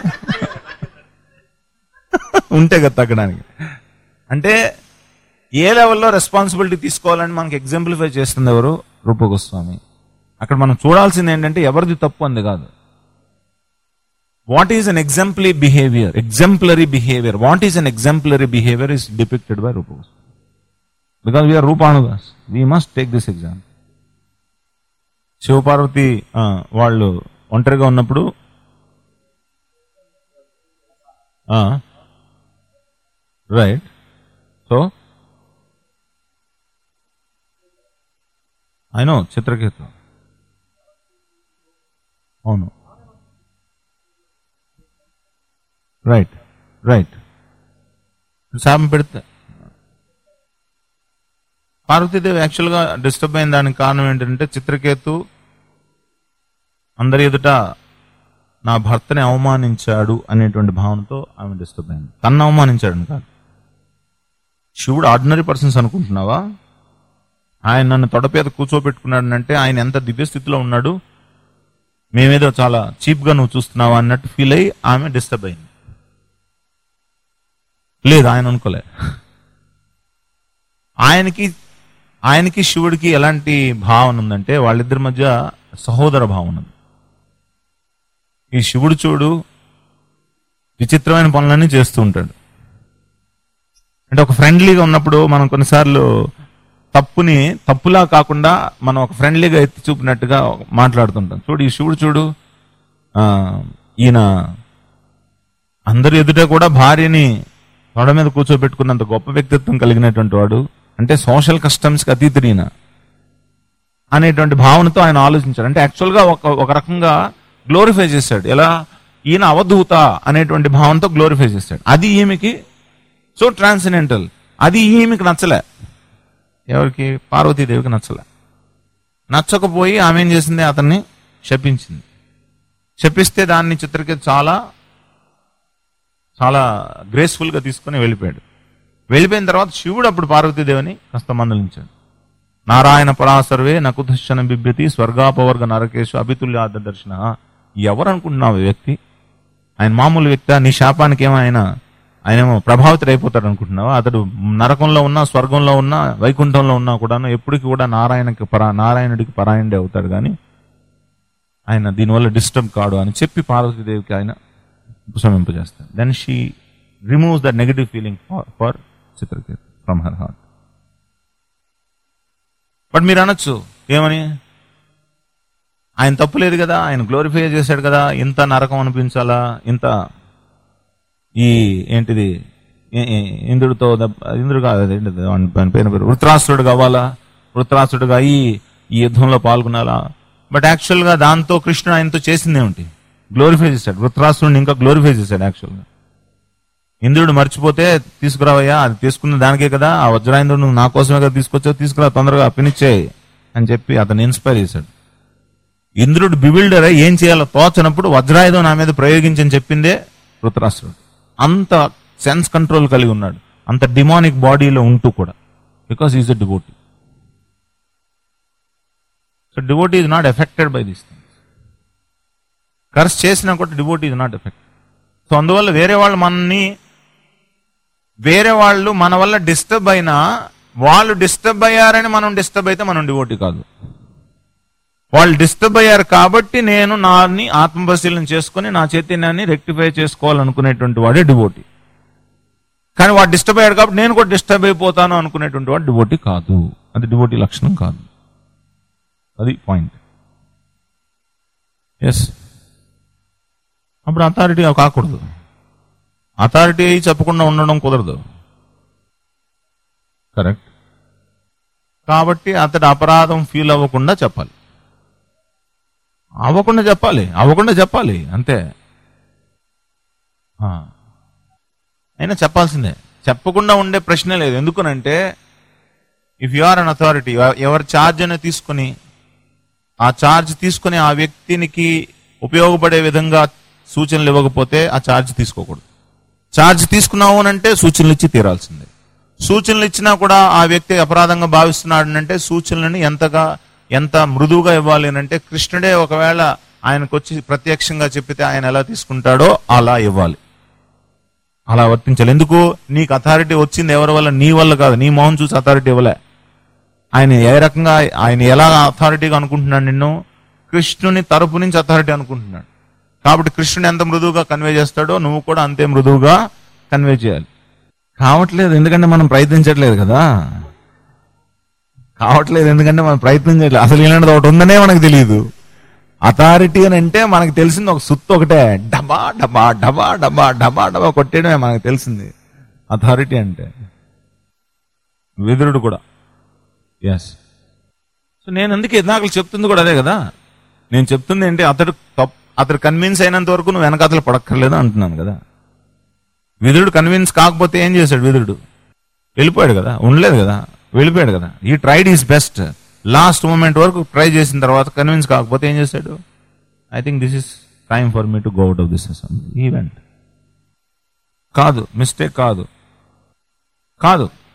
ఉంటే కదా తగ్గడానికి అంటే ఏ లెవెల్లో రెస్పాన్సిబిలిటీ తీసుకోవాలని మనకి ఎగ్జాంపులిఫై చేస్తుంది ఎవరు రూపగోస్వామి అక్కడ మనం చూడాల్సింది ఏంటంటే ఎవరిది తప్పు అంది కాదు what is an exemplary behaviour exemplary behaviour what is an exemplary behaviour is depicted by Rupa Goswami because we are Rupanudas we must take this example Shiva Parvati ఆ, వాళ్ళు ఒంటరిగా ఉన్నప్పుడు right so I know Chitraketu అవును రైట్ రైట్ శాపం పెడితే పార్వతీదేవి యాక్చువల్గా డిస్టర్బ్ అయిన దానికి కారణం ఏంటంటే చిత్రకేతు అందరి ఎదుట నా భర్తని అవమానించాడు అనేటువంటి భావనతో ఆమె డిస్టర్బ్ అయింది తన్ను అవమానించాడని కాదు శివుడు ఆర్డినరీ పర్సన్స్ అనుకుంటున్నావా ఆయన నన్ను తొడపేద కూర్చోబెట్టుకున్నాడు అంటే ఆయన ఎంత దివ్య స్థితిలో ఉన్నాడు మేమేదో చాలా చీప్ గా నువ్వు చూస్తున్నావా అన్నట్టు ఫీల్ అయ్యి ఆమె డిస్టర్బ్ అయింది లేదు ఆయన అనుకోలే ఆయనకి ఆయనకి శివుడికి ఎలాంటి భావన ఉందంటే వాళ్ళిద్దరి మధ్య సహోదర భావన ఉంది ఈ శివుడు చూడు విచిత్రమైన పనులన్నీ చేస్తూ ఉంటాడు అంటే ఒక ఫ్రెండ్లీగా ఉన్నప్పుడు మనం కొన్నిసార్లు తప్పుని తప్పులా కాకుండా మనం ఒక ఫ్రెండ్లీగా ఎత్తి చూపినట్టుగా మాట్లాడుతుంటాం చూడు ఈ శివుడు చూడు ఆ, ఈయన అందరి ఎదుట కూడా భార్యని తొడ మీద కూర్చోబెట్టుకున్నంత గొప్ప వ్యక్తిత్వం కలిగినటువంటి వాడు అంటే సోషల్ కస్టమ్స్కి అతీతుడు ఈయన అనేటువంటి భావనతో ఆయన ఆలోచించాడు అంటే యాక్చువల్గా ఒక ఒక రకంగా గ్లోరిఫై చేశాడు ఎలా ఈయన అవధూత అనేటువంటి భావంతో గ్లోరిఫై చేశాడు అది ఈమెకి సో ట్రాన్సిడెంటల్ అది ఈమెకి నచ్చలే ఎవరికి పార్వతీదేవికి నచ్చలే నచ్చకపోయి ఆమె ఏం చేసింది అతన్ని శపించింది శపిస్తే దాన్ని చిత్రకి చాలా చాలా గ్రేస్ఫుల్ గా తీసుకుని వెళ్ళిపోయాడు వెళ్ళిపోయిన తర్వాత శివుడు అప్పుడు పార్వతీదేవిని కాస్త మందలించాడు నారాయణ పరాసర్వే నకుదర్శన బిభ్యతి స్వర్గాపవర్గ నరకేశు అభితుల్యాద దర్శన ఎవరు అనుకుంటున్నావు ఈ వ్యక్తి ఆయన మామూలు వ్యక్తి నీ శాపానికి ఏమో ఆయన ఆయనేమో ప్రభావితుడైపోతాడు అనుకుంటున్నావా అతడు నరకంలో ఉన్నా స్వర్గంలో ఉన్నా వైకుంఠంలో ఉన్నా కూడాను ఎప్పటికీ కూడా నారాయణకి పరా నారాయణుడికి పరాయణుడే అవుతాడు కానీ ఆయన దీనివల్ల డిస్టర్బ్ కాడు అని చెప్పి పార్వతీదేవికి ఆయన ఉపశమింపజేస్తాడు then she removes the negative feeling for Chitraketu from her heart but మీరు అనొచ్చు ఏమని ఆయన తప్పు లేదు కదా ఆయన గ్లోరిఫై చేశాడు కదా ఇంత నరకం అనిపించాలా ఇంత ఈ ఏంటిది ఏ- ఏ- ఇంద్రుడితో దెబ్బ- ఇంద్రుడు కాదు అది ఏంటిది వాని పైన పేరు పేరు వృత్రాసురుడు కావాలా వృత్రాసురుడుగా ఈ ఈ యుద్ధంలో పాల్గొనాలా బట్ యాక్చువల్ గా దాంతో కృష్ణుడు ఆయనతో చేసింది ఏమిటి గ్లోరిఫై చేశాడు వృత్రాసురుడిని ఇంకా గ్లోరిఫై చేశాడు యాక్చువల్ గా ఇంద్రుడు మర్చిపోతే తీసుకురావయ్యా అది తీసుకున్న దానికే కదా ఆ వజ్రాయింద్రుడు నువ్వు నా కోసమే కదా తీసుకొచ్చావు తీసుకురా తొందరగా ఫినిచ్చేయి అని చెప్పి అతను ఇన్స్పైర్ చేశాడు ఇంద్రుడు బివిల్డర్ అయి ఏం చేయాలో తోచనప్పుడు వజ్రాయుధం నా మీద ప్రయోగించని చెప్పిందే వృత్రాసురుడు అంత సెన్స్ కంట్రోల్ కలిగి ఉన్నాడు అంత డిమానిక్ బాడీలో ఉంటూ కూడా because is a devotee so devotee is not affected by these things curse చేసినా కూడా devotee is not affected so అందువల్ల వేరే వాళ్ళు మనని వేరే వాళ్ళు మన వల్ల డిస్టర్బ్ అయినా వాళ్ళు డిస్టర్బ్ అయ్యారని మనం డిస్టర్బ్ అయితే మనం డివోటీ కాదు వాళ్ళు డిస్టర్బ్ అయ్యారు కాబట్టి నేను నాని ఆత్మపరిశీలన చేసుకుని నా చైతన్యాన్ని రెక్టిఫై చేసుకోవాలనుకునేటువంటి వాడే డివోటీ కానీ వాడు డిస్టర్బ్ అయ్యాడు కాబట్టి నేను కూడా డిస్టర్బ్ అయిపోతాను అనుకునేటువంటి వాడు డివోటీ కాదు అది డివోటీ లక్షణం కాదు అది పాయింట్ ఎస్ అప్పుడు అథారిటీ కాకూడదు అథారిటీ అయి చెప్పకుండా ఉండడం కుదరదు కరెక్ట్ కాబట్టి అతడు అపరాధం ఫీల్ అవ్వకుండా చెప్పాలి అవ్వకుండా చెప్పాలి అవ్వకుండా చెప్పాలి అంతే ఆ. అయినా చెప్పాల్సిందే చెప్పకుండా ఉండే ప్రశ్న లేదు ఎందుకనంటే if you are an authority ఎవరి ఛార్జ్ అని తీసుకుని ఆ ఛార్జ్ తీసుకుని ఆ వ్యక్తినికి ఉపయోగపడే విధంగా సూచనలు ఇవ్వకపోతే ఆ ఛార్జ్ తీసుకోకూడదు ఛార్జ్ తీసుకున్నావు అని అంటే సూచనలు ఇచ్చి తీరాల్సిందే సూచనలు ఇచ్చినా కూడా ఆ వ్యక్తి అపరాధంగా భావిస్తున్నాడు అంటే సూచనలను ఎంతగా ఎంత మృదువుగా ఇవ్వాలి అని అంటే కృష్ణుడే ఒకవేళ ఆయనకు వచ్చి ప్రత్యక్షంగా చెప్పితే ఆయన ఎలా తీసుకుంటాడో అలా ఇవ్వాలి అలా వర్తించాలి ఎందుకు నీకు అథారిటీ వచ్చింది ఎవరి వల్ల నీ వల్ల కాదు నీ మౌన్ చూసి అథారిటీ ఇవ్వలే ఆయన ఏ రకంగా ఆయన ఎలా అథారిటీగా అనుకుంటున్నాడు నిన్ను కృష్ణుని తరపు నుంచి అథారిటీ అనుకుంటున్నాడు కాబట్టి కృష్ణుని ఎంత మృదువుగా కన్వే చేస్తాడో నువ్వు కూడా అంతే మృదువుగా కన్వే చేయాలి కావట్లేదు ఎందుకంటే మనం ప్రయత్నించట్లేదు కదా కావట్లేదు ఎందుకంటే మనం ప్రయత్నం చేయట్లేదు అసలు ఇలాంటిది ఒకటి ఉందనే మనకు తెలియదు అథారిటీ అని అంటే మనకు తెలిసింది ఒక సుత్తు ఒకటే డబా డబా డబా డబా డబా డబా కొట్టేయడమే మనకు తెలిసింది అథారిటీ అంటే విదురుడు కూడా ఎస్ సో నేను అందుకే ఇందాకలు చెప్తుంది కూడా అదే కదా నేను చెప్తుంది ఏంటి అతడు తప్- అతడు కన్విన్స్ అయినంత వరకు నువ్వు వెనకాతలు పడక్కర్లేదు అంటున్నాను కదా విదురుడు కన్విన్స్ కాకపోతే ఏం చేశాడు విదురుడు వెళ్ళిపోయాడు కదా ఉండలేదు కదా వెళ్ళిపోయాడు కదా ఈ tried his best last moment వరకు ట్రై చేసిన తర్వాత కన్విన్స్ కాకపోతే ఏం చేశాడు I think this is time for me to go out of this event కాదు మిస్టేక్ కాదు కాదు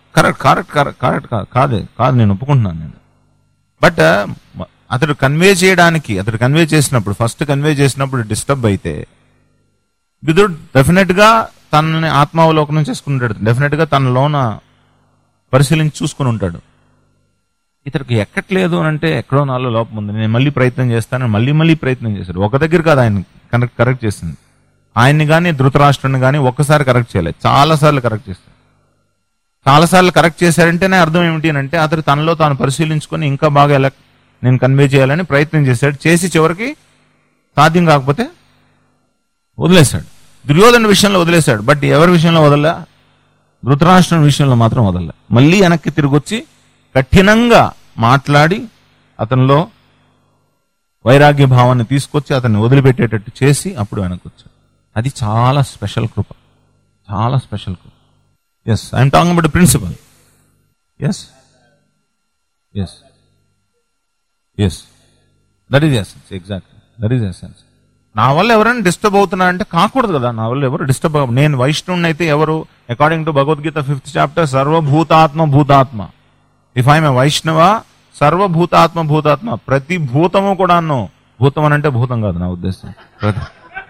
కరెక్ట్ కరెక్ట్ కరెక్ట్ కరెక్ట్ కాదు కాదే కాదు నేను ఒప్పుకుంటున్నాను నేను బట్ అతడు కన్వే చేయడానికి అతడు కన్వే చేసినప్పుడు ఫస్ట్ కన్వే చేసినప్పుడు డిస్టర్బ్ అయితే విదుడు డెఫినెట్ గా తనని ఆత్మావలోకనం చేసుకుంటాడు డెఫినెట్ గా తన లోన పరిశీలించి చూసుకుని ఉంటాడు ఇతనికి ఎక్కట్లేదు అని అంటే ఎక్కడో నాలో లోపం ఉంది నేను మళ్ళీ ప్రయత్నం చేస్తానని మళ్ళీ మళ్ళీ ప్రయత్నం చేశాడు ఒక దగ్గర కాదు ఆయన కరెక్ట్ కరెక్ట్ చేసింది ఆయన్ని కానీ ధృతరాష్ట్రుని కానీ ఒక్కసారి కరెక్ట్ చేయలేదు చాలా సార్లు కరెక్ట్ చేశాడు చాలా సార్లు కరెక్ట్ చేశాడంటేనే అర్థం ఏమిటి అని అంటే అతడు తనలో తాను పరిశీలించుకొని ఇంకా బాగా ఎలా నేను కన్వే చేయాలని ప్రయత్నం చేశాడు చేసి చివరికి సాధ్యం కాకపోతే వదిలేశాడు దుర్యోధన విషయంలో వదిలేశాడు బట్ ఎవరి విషయంలో వదలలే ధృతరాష్ట్రం విషయంలో మాత్రం వదలలే మళ్ళీ వెనక్కి తిరిగి వచ్చి కఠినంగా మాట్లాడి అతనిలో వైరాగ్య భావాన్ని తీసుకొచ్చి అతన్ని వదిలిపెట్టేటట్టు చేసి అప్పుడు వెనక్కి వచ్చాడు అది చాలా స్పెషల్ కృప చాలా స్పెషల్ కృప yes I'm talking about principle yes yes yes that is essence exact that is essence నా వల్ల ఎవరైనా డిస్టర్బ్ అవుతున్నారంటే కాకూడదు కదా నా వల్ల ఎవరు డిస్టర్బ్ అవ్వ నేను వైష్ణవుని అయితే ఎవరు according to Bhagavad Gita fifth chapter సర్వభూతాత్మ భూతాత్మ ఇఫ్ ఐఎమ్ వైష్ణవ సర్వభూతాత్మ భూతాత్మ ప్రతి భూతము కూడాను భూతం అని అంటే భూతం కాదు నా ఉద్దేశం ప్రతి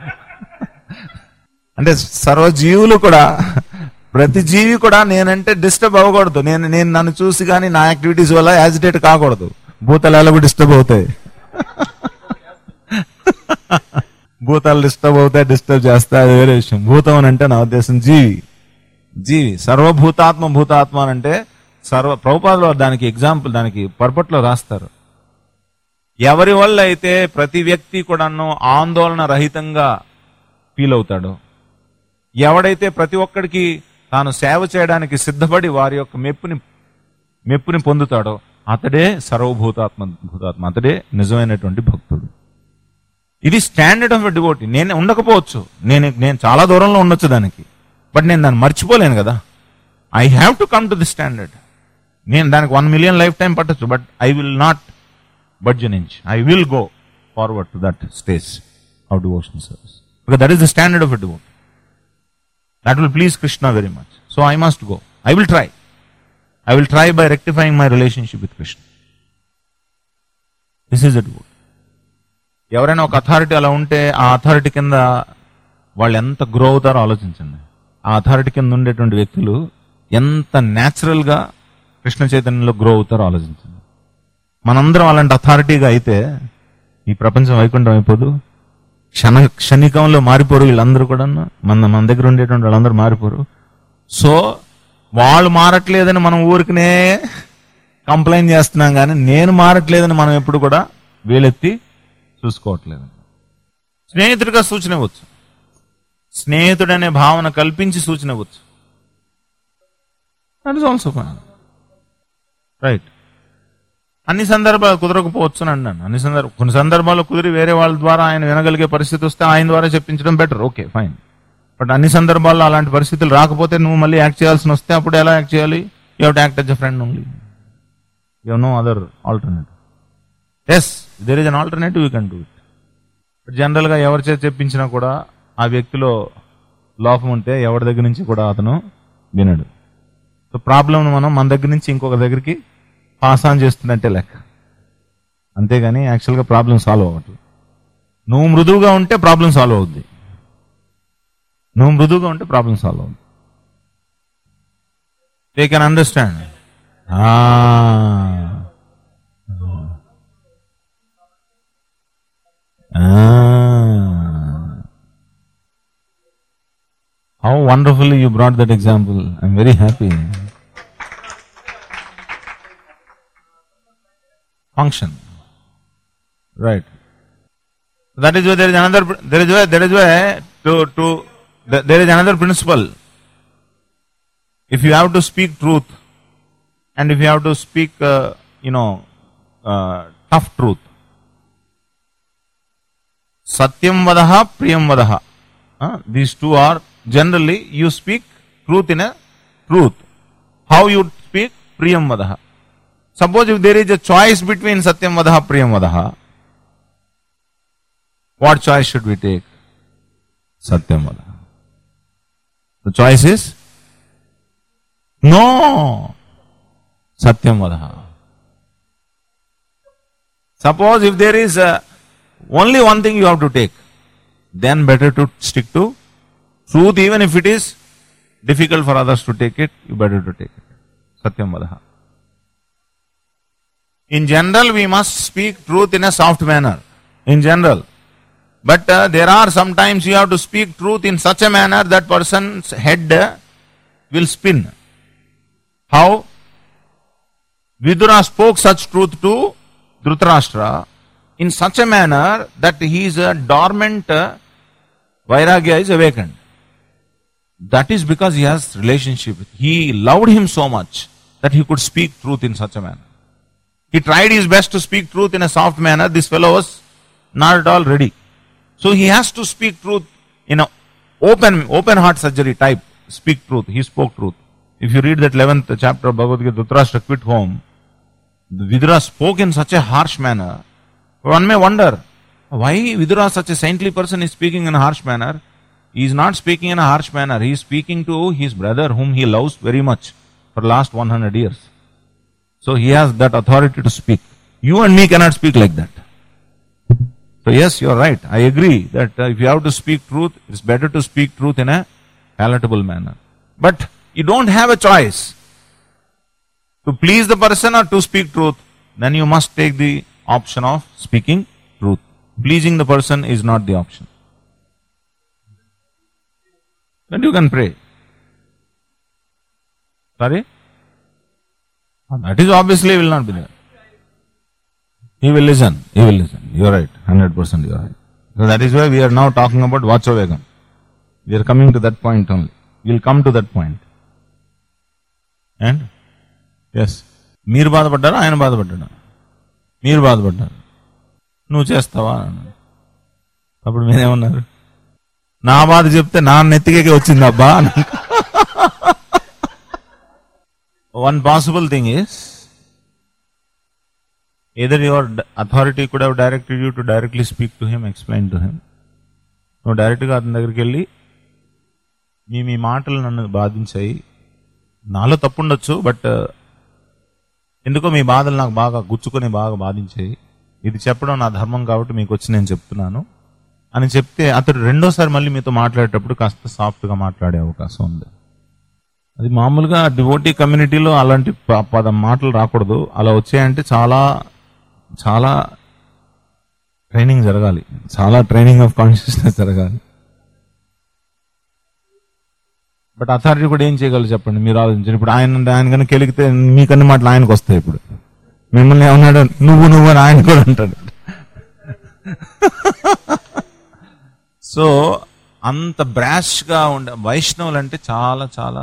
అంటే సర్వజీవులు కూడా ప్రతి జీవి కూడా నేనంటే డిస్టర్బ్ అవ్వకూడదు నేను నేను నన్ను చూసి కానీ నా యాక్టివిటీస్ వల్ల యాజిటేట్ కాకూడదు భూతాలు ఎలాగో డిస్టర్బ్ అవుతాయి భూతాలు డిస్టర్బ్ అవుతాయి డిస్టర్బ్ చేస్తాయి అది వేరే విషయం భూతం అని అంటే నా ఉద్దేశం జీవి జీవి సర్వభూతాత్మ భూతాత్మ అని అంటే సర్వ ప్రభుపాదులో దానికి ఎగ్జాంపుల్ దానికి పర్పట్లో రాస్తారు ఎవరి వల్ల అయితే ప్రతి వ్యక్తి కూడాను ఆందోళన రహితంగా ఫీల్ అవుతాడో ఎవడైతే ప్రతి ఒక్కడికి తాను సేవ చేయడానికి సిద్ధపడి వారి యొక్క మెప్పుని మెప్పుని పొందుతాడో అతడే సర్వభూతాత్మ భూతాత్మ అతడే నిజమైనటువంటి భక్తుడు ఇది స్టాండర్డ్ ఆఫ్ డివోటీ నేను ఉండకపోవచ్చు నేను నేను చాలా దూరంలో ఉండొచ్చు దానికి బట్ నేను దాన్ని మర్చిపోలేను కదా I have to come to the standard నేను దానికి వన్ మిలియన్ లైఫ్ టైం పట్టచ్చు but I will not budge an inch I will go forward to that stage of devotion service because that is the standard of devote that will please Krishna very much so I must go I will try I will try by rectifying my relationship with Krishna this is at good ఎవరైనా ఒక authority అలా ఉంటే ఆ authority కింద వాళ్ళు ఎంత grow అవుతారో ఆలోచించండి ఆ అథారిటీ కింద ఉండేటువంటి వ్యక్తులు ఎంత న్యాచురల్ గా కృష్ణ చైతన్యంలో గ్రో అవుతారో ఆలోచించండి మనందరం అలాంటి అథారిటీగా అయితే ఈ ప్రపంచం వైకుంఠం అయిపోదు క్షణ క్షణికంలో మారిపోరు వీళ్ళందరూ కూడా మన మన దగ్గర ఉండేటువంటి వాళ్ళందరూ మారిపోరు సో వాళ్ళు మారట్లేదని మనం ఊరికనే కంప్లైంట్ చేస్తున్నాం కానీ నేను మారట్లేదని మనం ఎప్పుడు కూడా వేలెత్తి చూసుకోవట్లేదు స్నేహితుడిగా సూచన ఇవ్వచ్చు స్నేహితుడనే భావన కల్పించి సూచన ఇవ్వచ్చు దట్ ఇస్ ఆల్సో రైట్ అన్ని సందర్భాలు కుదరకపోవచ్చు అని అన్నాను అన్ని సందర్భ కొన్ని సందర్భాల్లో కుదిరి వేరే వాళ్ళ ద్వారా ఆయన వినగలిగే పరిస్థితి వస్తే ఆయన ద్వారా చెప్పించడం బెటర్ ఓకే ఫైన్ బట్ అన్ని సందర్భాల్లో అలాంటి పరిస్థితులు రాకపోతే నువ్వు మళ్ళీ యాక్ట్ చేయాల్సి వస్తే అప్పుడు ఎలా యాక్ట్ చేయాలి you have to act as a friend only you no other alternative yes there is an alternative you can do it but జనరల్గా ఎవరి చేత చెప్పించినా కూడా ఆ వ్యక్తిలో లోపం ఉంటే ఎవరి దగ్గర నుంచి కూడా అతను వినడు సో ప్రాబ్లం మనం మన దగ్గర నుంచి ఇంకొక దగ్గరికి పాస్ ఆన్ చేస్తుందంటే లెక్క అంతేగాని యాక్చువల్గా ప్రాబ్లం సాల్వ్ అవ్వట్లేదు నువ్వు మృదువుగా ఉంటే ప్రాబ్లం సాల్వ్ అవుద్ది నువ్వు మృదువుగా ఉంటే ప్రాబ్లం సాల్వ్ అవుద్ది they can understand how wonderfully you brought that example I'm very happy function. Right. That is why there is another, there is why, there is why to, to, th- there is another principle. If you have to speak truth and if you have to speak, uh, you know, uh, tough truth. Satyam vadaha, priyam vadaha. Uh, these two are generally you speak truth in a truth. How you speak priyam vadaha. Suppose if there is a choice between Satyam Vadaha, Priyam Vadaha, what choice should we take? Satyam Vadaha. The choice is no సత్యం వద suppose if there is only one thing you have to take then better to stick to truth even if it is difficult for others to take it, you better to take it. Satyam Vadaha. In general, we must speak truth in a soft manner. In general. But uh, there are sometimes you have to speak truth in such a manner that person's head uh, will spin. How? Vidura spoke such truth to Dhritarashtra in such a manner that his uh, dormant uh, Vairagya is awakened. That is because he has relationship. He loved him so much that he could speak truth in such a manner. He tried his best to speak truth in a soft manner. This fellow was not at all ready. So he has to speak truth in a open, open heart surgery type. Speak truth. He spoke truth. If you read that 11th chapter of Bhagavad Gita, Dhritarashtra quit home. Vidura spoke in such a harsh manner. One may wonder, why Vidura, such a saintly person, is speaking in a harsh manner? He is not speaking in a harsh manner. He is speaking to his brother whom he loves very much for last 100 years. So he has that authority to speak. You and me cannot speak like that. So yes, you are right. I agree that uh, if you have to speak truth, it's better to speak truth in a palatable manner. But you don't have a choice to please the person or to speak truth. Then you must take the option of speaking truth. Pleasing the person is not the option. Then you can pray. Sorry? That is obviously will not be there. He will listen. He will listen. You are right. 100% you are right. So that is why we are now talking about Vachovegam. We are coming to that point only. We will come to that point. And? Yes. మీరు బాధపడ్డారా ఆయన బాధపడ్డాడా మీరు బాధపడ్డారు నువ్వు చేస్తావా అన్నాడు అప్పుడు మీరేమన్నారు నా బాధ చెప్తే నా నెత్తికే వచ్చింది అబ్బా one possible thing is either your d- authority could have directed you to directly speak to him, explain to him. నువ్వు డైరెక్ట్గా అతని దగ్గరికి వెళ్ళి మీ మీ మాటలు నన్ను బాధించాయి నాలో తప్పు ఉండొచ్చు బట్ ఎందుకో మీ బాధలు నాకు బాగా గుచ్చుకొని బాగా బాధించాయి ఇది చెప్పడం నా ధర్మం కాబట్టి మీకు వచ్చి నేను చెప్తున్నాను అని చెప్తే అతడు రెండోసారి మళ్ళీ మీతో మాట్లాడేటప్పుడు కాస్త సాఫ్ట్గా మాట్లాడే అవకాశం ఉంది అది మామూలుగా డివోటీ కమ్యూనిటీలో అలాంటి ప- పద మాటలు రాకూడదు అలా వచ్చాయంటే చాలా చాలా ట్రైనింగ్ జరగాలి చాలా ట్రైనింగ్ ఆఫ్ కాన్షియస్నెస్ జరగాలి బట్ అథారిటీ కూడా ఏం చేయగలరు చెప్పండి మీరు ఆలోచించండి ఇప్పుడు ఆయన ఆయన కనుక కెలిగితే మీకన్ని మాటలు ఆయనకు వస్తాయి ఇప్పుడు మిమ్మల్ని ఏమన్నాడు నువ్వు నువ్వు అని ఆయన కూడా అంటాడు సో అంత బ్రాష్ గా ఉండే వైష్ణవులు అంటే చాలా చాలా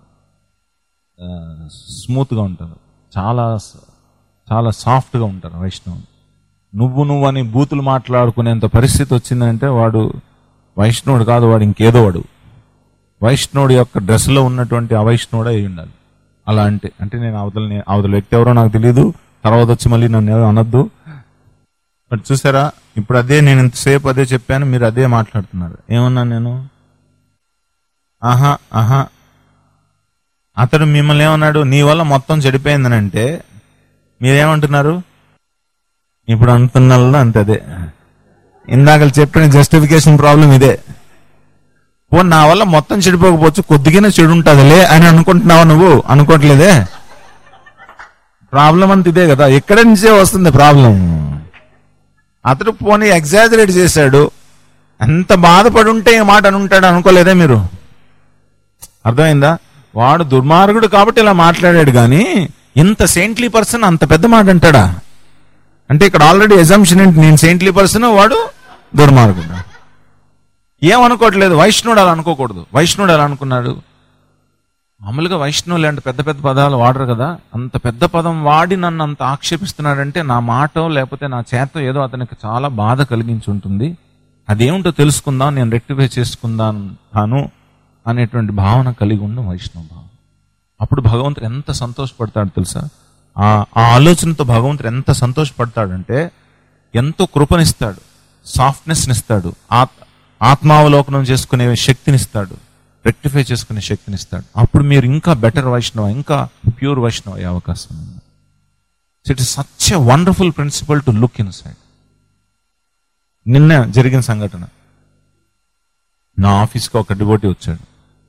స్మూత్ గా ఉంటారు చాలా స- చాలా సాఫ్ట్ గా ఉంటారు వైష్ణవులు నువ్వు నువ్వు అని బూతులు మాట్లాడుకునేంత పరిస్థితి వచ్చిందంటే వాడు వైష్ణవుడు కాదు వాడు ఇంకేదో వాడు వైష్ణవుడి యొక్క డ్రెస్లో ఉన్నటువంటి అవైష్ణవుడే అయి ఉండాలి అలా అంటే అంటే నేను అవతల నే- అవతల వ్యక్తి ఎవరో నాకు తెలియదు తర్వాత వచ్చి మళ్ళీ నన్ను ఏదో అనొద్దు బట్ చూసారా ఇప్పుడు అదే నేను ఇంతసేపు అదే చెప్పాను మీరు అదే మాట్లాడుతున్నారు ఏమన్నాను నేను ఆహా ఆహా అతడు మిమ్మల్ని ఏమన్నాడు నీ వల్ల మొత్తం చెడిపోయిందని అంటే మీరేమంటున్నారు ఇప్పుడు అంటున్నా అంతే అదే ఇందాక చెప్పిన జస్టిఫికేషన్ ప్రాబ్లం ఇదే పో నా వల్ల మొత్తం చెడిపోకపోవచ్చు కొద్దిగానే చెడు ఉంటుందిలే అని అనుకుంటున్నావా నువ్వు అనుకోవట్లేదే ప్రాబ్లం అంత ఇదే కదా ఎక్కడి నుంచే వస్తుంది ప్రాబ్లం అతడు పోనీ ఎగ్జాజరేట్ చేశాడు ఎంత బాధపడి ఉంటే ఈ మాట అని ఉంటాడు అనుకోలేదే మీరు అర్థమైందా వాడు దుర్మార్గుడు కాబట్టి ఇలా మాట్లాడాడు కానీ ఇంత సెయింట్లీ పర్సన్ అంత పెద్ద మాట అంటాడా అంటే ఇక్కడ ఆల్రెడీ ఎజంప్షన్ ఏంటి నేను సెయింట్లీ పర్సన్ వాడు దుర్మార్గుడు ఏమనుకోవట్లేదు వైష్ణవుడు అలా అనుకోకూడదు వైష్ణవుడు అలా అనుకున్నాడు మామూలుగా వైష్ణవులు అంటే పెద్ద పెద్ద పదాలు వాడరు కదా అంత పెద్ద పదం వాడి నన్ను అంత ఆక్షేపిస్తున్నాడంటే నా మాట లేకపోతే నా చేత ఏదో అతనికి చాలా బాధ కలిగించి ఉంటుంది అదేమిటో తెలుసుకుందాం నేను రెక్టిఫై చేసుకుందాను అనేటువంటి భావన కలిగి ఉండం వైష్ణవ భావం అప్పుడు భగవంతుడు ఎంత సంతోషపడతాడు తెలుసా ఆ ఆ ఆలోచనతో భగవంతుడు ఎంత సంతోషపడతాడంటే ఎంతో కృపనిస్తాడు సాఫ్ట్నెస్ ఇస్తాడు ఆత్ ఆత్మావలోకనం చేసుకునే శక్తినిస్తాడు రెక్టిఫై చేసుకునే శక్తిని ఇస్తాడు అప్పుడు మీరు ఇంకా బెటర్ వైష్ణవ ఇంకా ప్యూర్ వైష్ణవ అయ్యే అవకాశం ఉంది it is such a wonderful principle to look inside నిన్న జరిగిన సంఘటన నా ఆఫీస్కి ఒక డివోటీ వచ్చాడు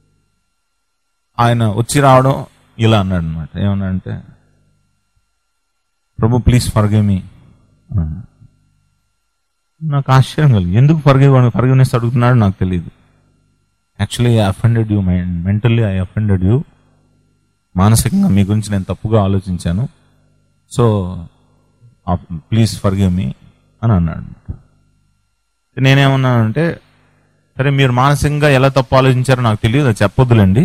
ఆయన వచ్చి రావడం ఇలా అన్నాడు అనమాట ఏమన్నా అంటే ప్రభు ప్లీజ్ ఫర్గివ్ మీ నాకు ఆశ్చర్యం కలిగి ఎందుకు ఫర్గివ్ ఫర్గివ్నెస్ అడుగుతున్నాడు నాకు తెలియదు actually I offended you mind mentally I offended you మానసికంగా మీ గురించి నేను తప్పుగా ఆలోచించాను సో ప్లీజ్ ఫర్గివ్ మీ అని అన్నాడు నేనేమన్నానంటే సరే మీరు మానసికంగా ఎలా తప్పు ఆలోచించారో నాకు తెలియదు అది చెప్పొద్దులేండి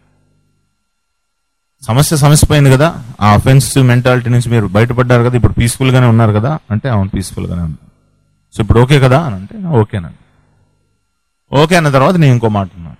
సమస్య సమస్య పోయింది కదా ఆ అఫెన్సివ్ మెంటాలిటీ నుంచి మీరు బయటపడ్డారు కదా ఇప్పుడు పీస్ఫుల్ గానే ఉన్నారు కదా అంటే అవును పీస్ఫుల్ గానే ఉన్నారు సో ఇప్పుడు ఓకే కదా అని అంటే ఓకేనండి ఓకే అన్న తర్వాత నేను ఇంకో మాట ఉన్నాను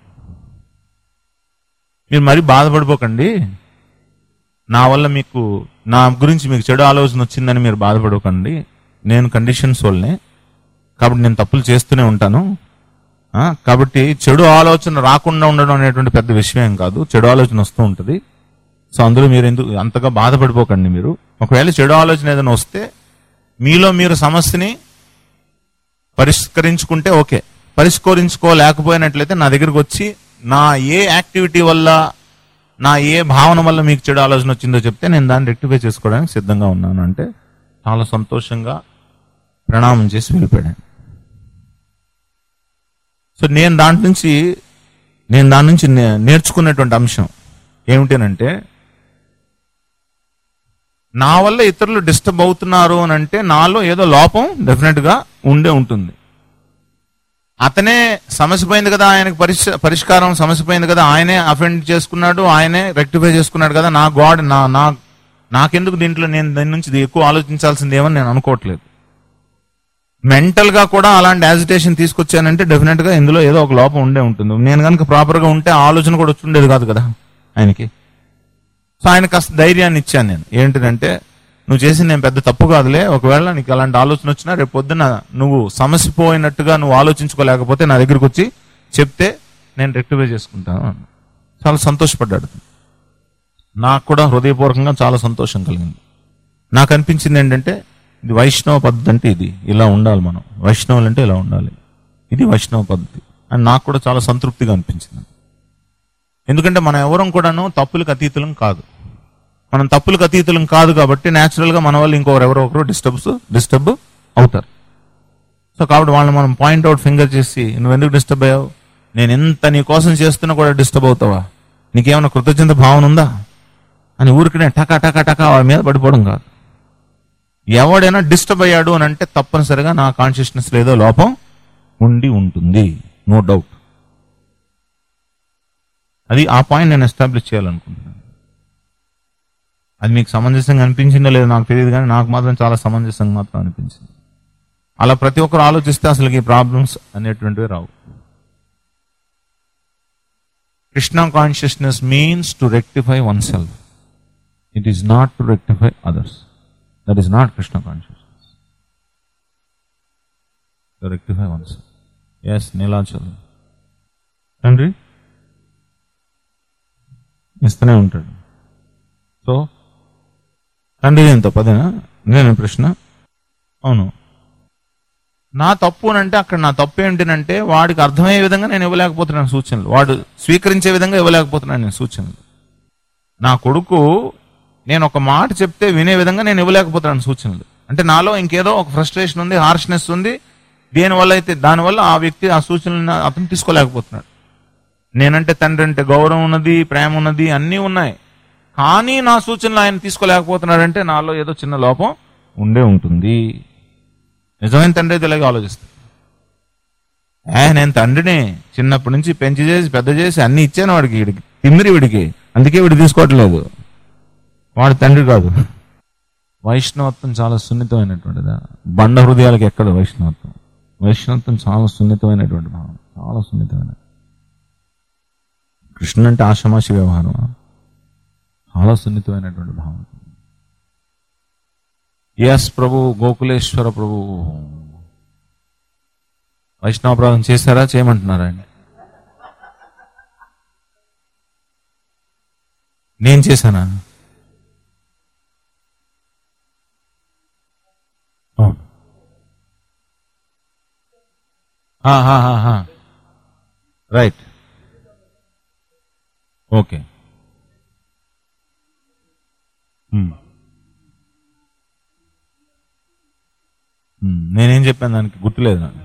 మీరు మరీ బాధపడిపోకండి నా వల్ల మీకు నా గురించి మీకు చెడు ఆలోచన వచ్చిందని మీరు బాధపడకండి నేను కండిషన్స్ వల్లనే కాబట్టి నేను తప్పులు చేస్తూనే ఉంటాను ఆ, కాబట్టి చెడు ఆలోచన రాకుండా ఉండడం అనేటువంటి పెద్ద విషయం ఏం కాదు చెడు ఆలోచన వస్తూ ఉంటుంది సో అందులో మీరు ఎందుకు అంతగా బాధపడిపోకండి మీరు ఒకవేళ చెడు ఆలోచన ఏదైనా వస్తే మీలో మీరు సమస్యని పరిష్కరించుకుంటే ఓకే పరిష్కరించుకోలేకపోయినట్లయితే నా దగ్గరికి వచ్చి నా ఏ యాక్టివిటీ వల్ల నా ఏ భావన వల్ల మీకు చెడు ఆలోచన వచ్చిందో చెప్తే నేను దాన్ని రెక్టిఫై చేసుకోవడానికి సిద్ధంగా ఉన్నాను అంటే చాలా సంతోషంగా ప్రణామం చేసి వెళ్ళిపోయాను సో నేను దాంట్ నుంచి నేను దాని నుంచి నే- నేర్చుకున్నటువంటి అంశం ఏమిటనంటే నా వల్ల ఇతరులు డిస్టర్బ్ అవుతున్నారు అని అంటే నాలో ఏదో లోపం డెఫినెట్ గా ఉండే ఉంటుంది అతనే సమస్య పోయింది కదా ఆయనకు పరిష్ పరిష్కారం సమస్య పోయింది కదా ఆయనే అఫెండ్ చేసుకున్నాడు ఆయనే రెక్టిఫై చేసుకున్నాడు కదా నా గాడ్ నా నా నాకెందుకు దీంట్లో నేను దీని నుంచి ఇది ఎక్కువ ఆలోచించాల్సింది ఏమని నేను అనుకోవట్లేదు మెంటల్ గా కూడా అలాంటి యాజిటేషన్ తీసుకొచ్చానంటే డెఫినెట్ గా ఇందులో ఏదో ఒక లోపం ఉండే ఉంటుంది నేను కనుక ప్రాపర్ గా ఉంటే ఆ ఆలోచన కూడా వచ్చి ఉండేది కాదు కదా ఆయనకి సో ఆయన కాస్త ధైర్యాన్ని ఇచ్చాను నేను ఏంటిదంటే నువ్వు చేసింది నేను పెద్ద తప్పు కాదులే ఒకవేళ నీకు అలాంటి ఆలోచన వచ్చినా రేపు పొద్దున నువ్వు సమస్య పోయినట్టుగా నువ్వు ఆలోచించుకోలేకపోతే నా దగ్గరికి వచ్చి చెప్తే నేను రెక్టిఫై చేసుకుంటాను అన్నాడు. చాలా సంతోషపడ్డాడు నాకు కూడా హృదయపూర్వకంగా చాలా సంతోషం కలిగింది నాకు అనిపించింది ఏంటంటే ఇది వైష్ణవ పద్ధతి అంటే ఇది ఇలా ఉండాలి మనం వైష్ణవులు అంటే ఇలా ఉండాలి ఇది వైష్ణవ పద్ధతి అని నాకు కూడా చాలా సంతృప్తిగా అనిపించింది ఎందుకంటే మనం ఎవరం కూడాను తప్పులకు అతీతులం కాదు మనం తప్పులకు అతీతులం కాదు కాబట్టి న్యాచురల్ గా మన వాళ్ళు ఇంకొకరు ఎవరో ఒకరు డిస్టర్బ్స్ డిస్టర్బ్ అవుతారు సో కాబట్టి వాళ్ళని మనం పాయింట్ అవుట్ ఫింగర్ చేసి నువ్వు ఎందుకు డిస్టర్బ్ అయ్యావు నేను ఎంత నీ కోసం చేస్తున్నా కూడా డిస్టర్బ్ అవుతావా నీకేమైనా కృతజ్ఞత భావన ఉందా అని ఊరికనే టకా టకా టకా వాళ్ళ మీద పడిపోవడం కాదు ఎవడైనా డిస్టర్బ్ అయ్యాడు అని అంటే తప్పనిసరిగా నా కాన్షియస్నెస్ లేదో లోపం ఉండి ఉంటుంది నో డౌట్ అది ఆ పాయింట్ నేను ఎస్టాబ్లిష్ చేయాలనుకుంటున్నాను అది మీకు సమంజసంగా అనిపించిందో లేదో నాకు తెలియదు కానీ నాకు మాత్రం చాలా సమంజసంగా మాత్రం అనిపించింది అలా ప్రతి ఒక్కరు ఆలోచిస్తే అసలు ఈ ప్రాబ్లమ్స్ అనేటువంటివి రావు Krishna consciousness means to rectify oneself it is not to rectify others that is not Krishna consciousness rectify oneself yes Nilachal తండ్రి ఇస్తూనే ఉంటాడు సో తండ్రి ఎంత పదేనా నేను ప్రశ్న అవును నా తప్పు అని అంటే అక్కడ నా తప్పు ఏంటంటే వాడికి అర్థమయ్యే విధంగా నేను ఇవ్వలేకపోతున్నాను సూచనలు వాడు స్వీకరించే విధంగా ఇవ్వలేకపోతున్నాను నేను సూచనలు నా కొడుకు నేను ఒక మాట చెప్తే వినే విధంగా నేను ఇవ్వలేకపోతున్నాను సూచనలు అంటే నాలో ఇంకేదో ఒక ఫ్రస్ట్రేషన్ ఉంది హార్ష్నెస్ ఉంది దేనివల్ల అయితే దానివల్ల ఆ వ్యక్తి ఆ సూచనలను అతను తీసుకోలేకపోతున్నాడు నేనంటే తండ్రి అంటే గౌరవం ఉన్నది ప్రేమ ఉన్నది అన్నీ ఉన్నాయి కానీ నా సూచనలు ఆయన తీసుకోలేకపోతున్నాడంటే నాలో ఏదో చిన్న లోపం ఉండే ఉంటుంది నిజమైన తండ్రి అయితే ఇలాగే ఆలోచిస్తాడు ఏ నేను తండ్రిని చిన్నప్పటి నుంచి పెంచి చేసి పెద్ద చేసి అన్ని ఇచ్చాను వాడికి వీడికి తిమ్మిరి వీడికి అందుకే వీడు తీసుకోవట్లేదు వాడు తండ్రి కాదు వైష్ణవత్వం చాలా సున్నితమైనటువంటిదా బండ హృదయాలకు ఎక్కడ వైష్ణవత్వం వైష్ణవత్వం చాలా సున్నితమైనటువంటి భావం చాలా సున్నితమైన కృష్ణ అంటే ఆషమాషి వ్యవహారం చాలా సున్నితమైనటువంటి భావం ఎస్ ప్రభు గోకులేశ్వర ప్రభు వైష్ణవప్రాధం చేశారా చేయమంటున్నారా అండి నేను చేశానా అవును రైట్ ఓకే నేనేం చెప్పాను దానికి గుర్తులేదు నాకు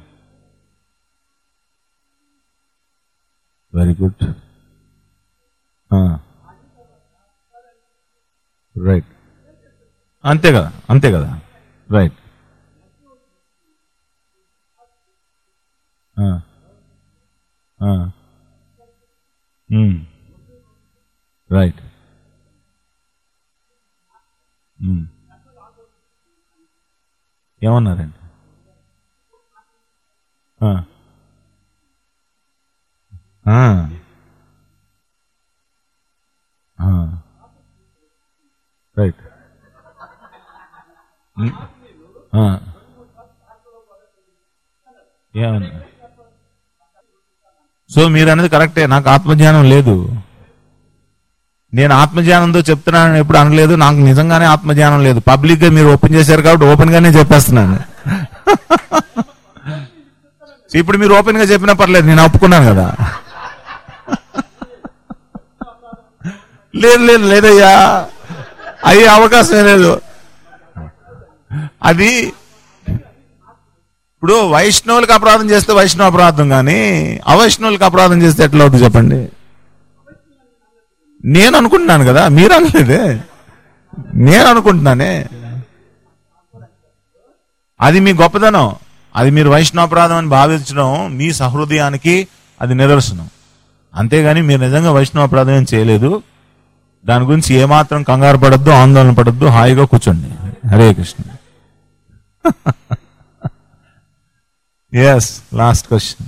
వెరీ గుడ్ రైట్ అంతే కదా అంతే కదా రైట్ రైట్ ఏమన్నారండి ఆ. ఆ. ఆ. రైట్ ఉమ్. ఆ. ఏమన్నా సో మీరు అనేది కరెక్టే నాకు ఆత్మజ్ఞానం లేదు నేను ఆత్మజ్ఞానంతో చెప్తున్నానని ఎప్పుడు అనలేదు నాకు నిజంగానే ఆత్మజ్ఞానం లేదు పబ్లిక్ గా మీరు ఓపెన్ చేశారు కాబట్టి ఓపెన్ గానే చెప్పేస్తున్నాను సో ఇప్పుడు మీరు ఓపెన్ గా చెప్పినా పర్లేదు నేను ఒప్పుకున్నాను కదా లేదు లేదు లేదయ్యా అయ్యే అవకాశమే లేదు అది ఇప్పుడు వైష్ణవులకు అపరాధం చేస్తే వైష్ణవ అపరాధం కానీ అవైష్ణవులకు అపరాధం చేస్తే ఎట్లా అవుతుంది చెప్పండి నేను అనుకుంటున్నాను కదా మీరు అనలేదే నేను అనుకుంటున్నానే అది మీ గొప్పదనం అది మీరు వైష్ణవాపరాధం అని భావించడం మీ సహృదయానికి అది నిదర్శనం అంతేగాని మీరు నిజంగా వైష్ణవాపరాధం ఏం చేయలేదు దాని గురించి ఏమాత్రం కంగారు పడద్దు ఆందోళన పడద్దు హాయిగా కూర్చోండి Hare Krishna yes last question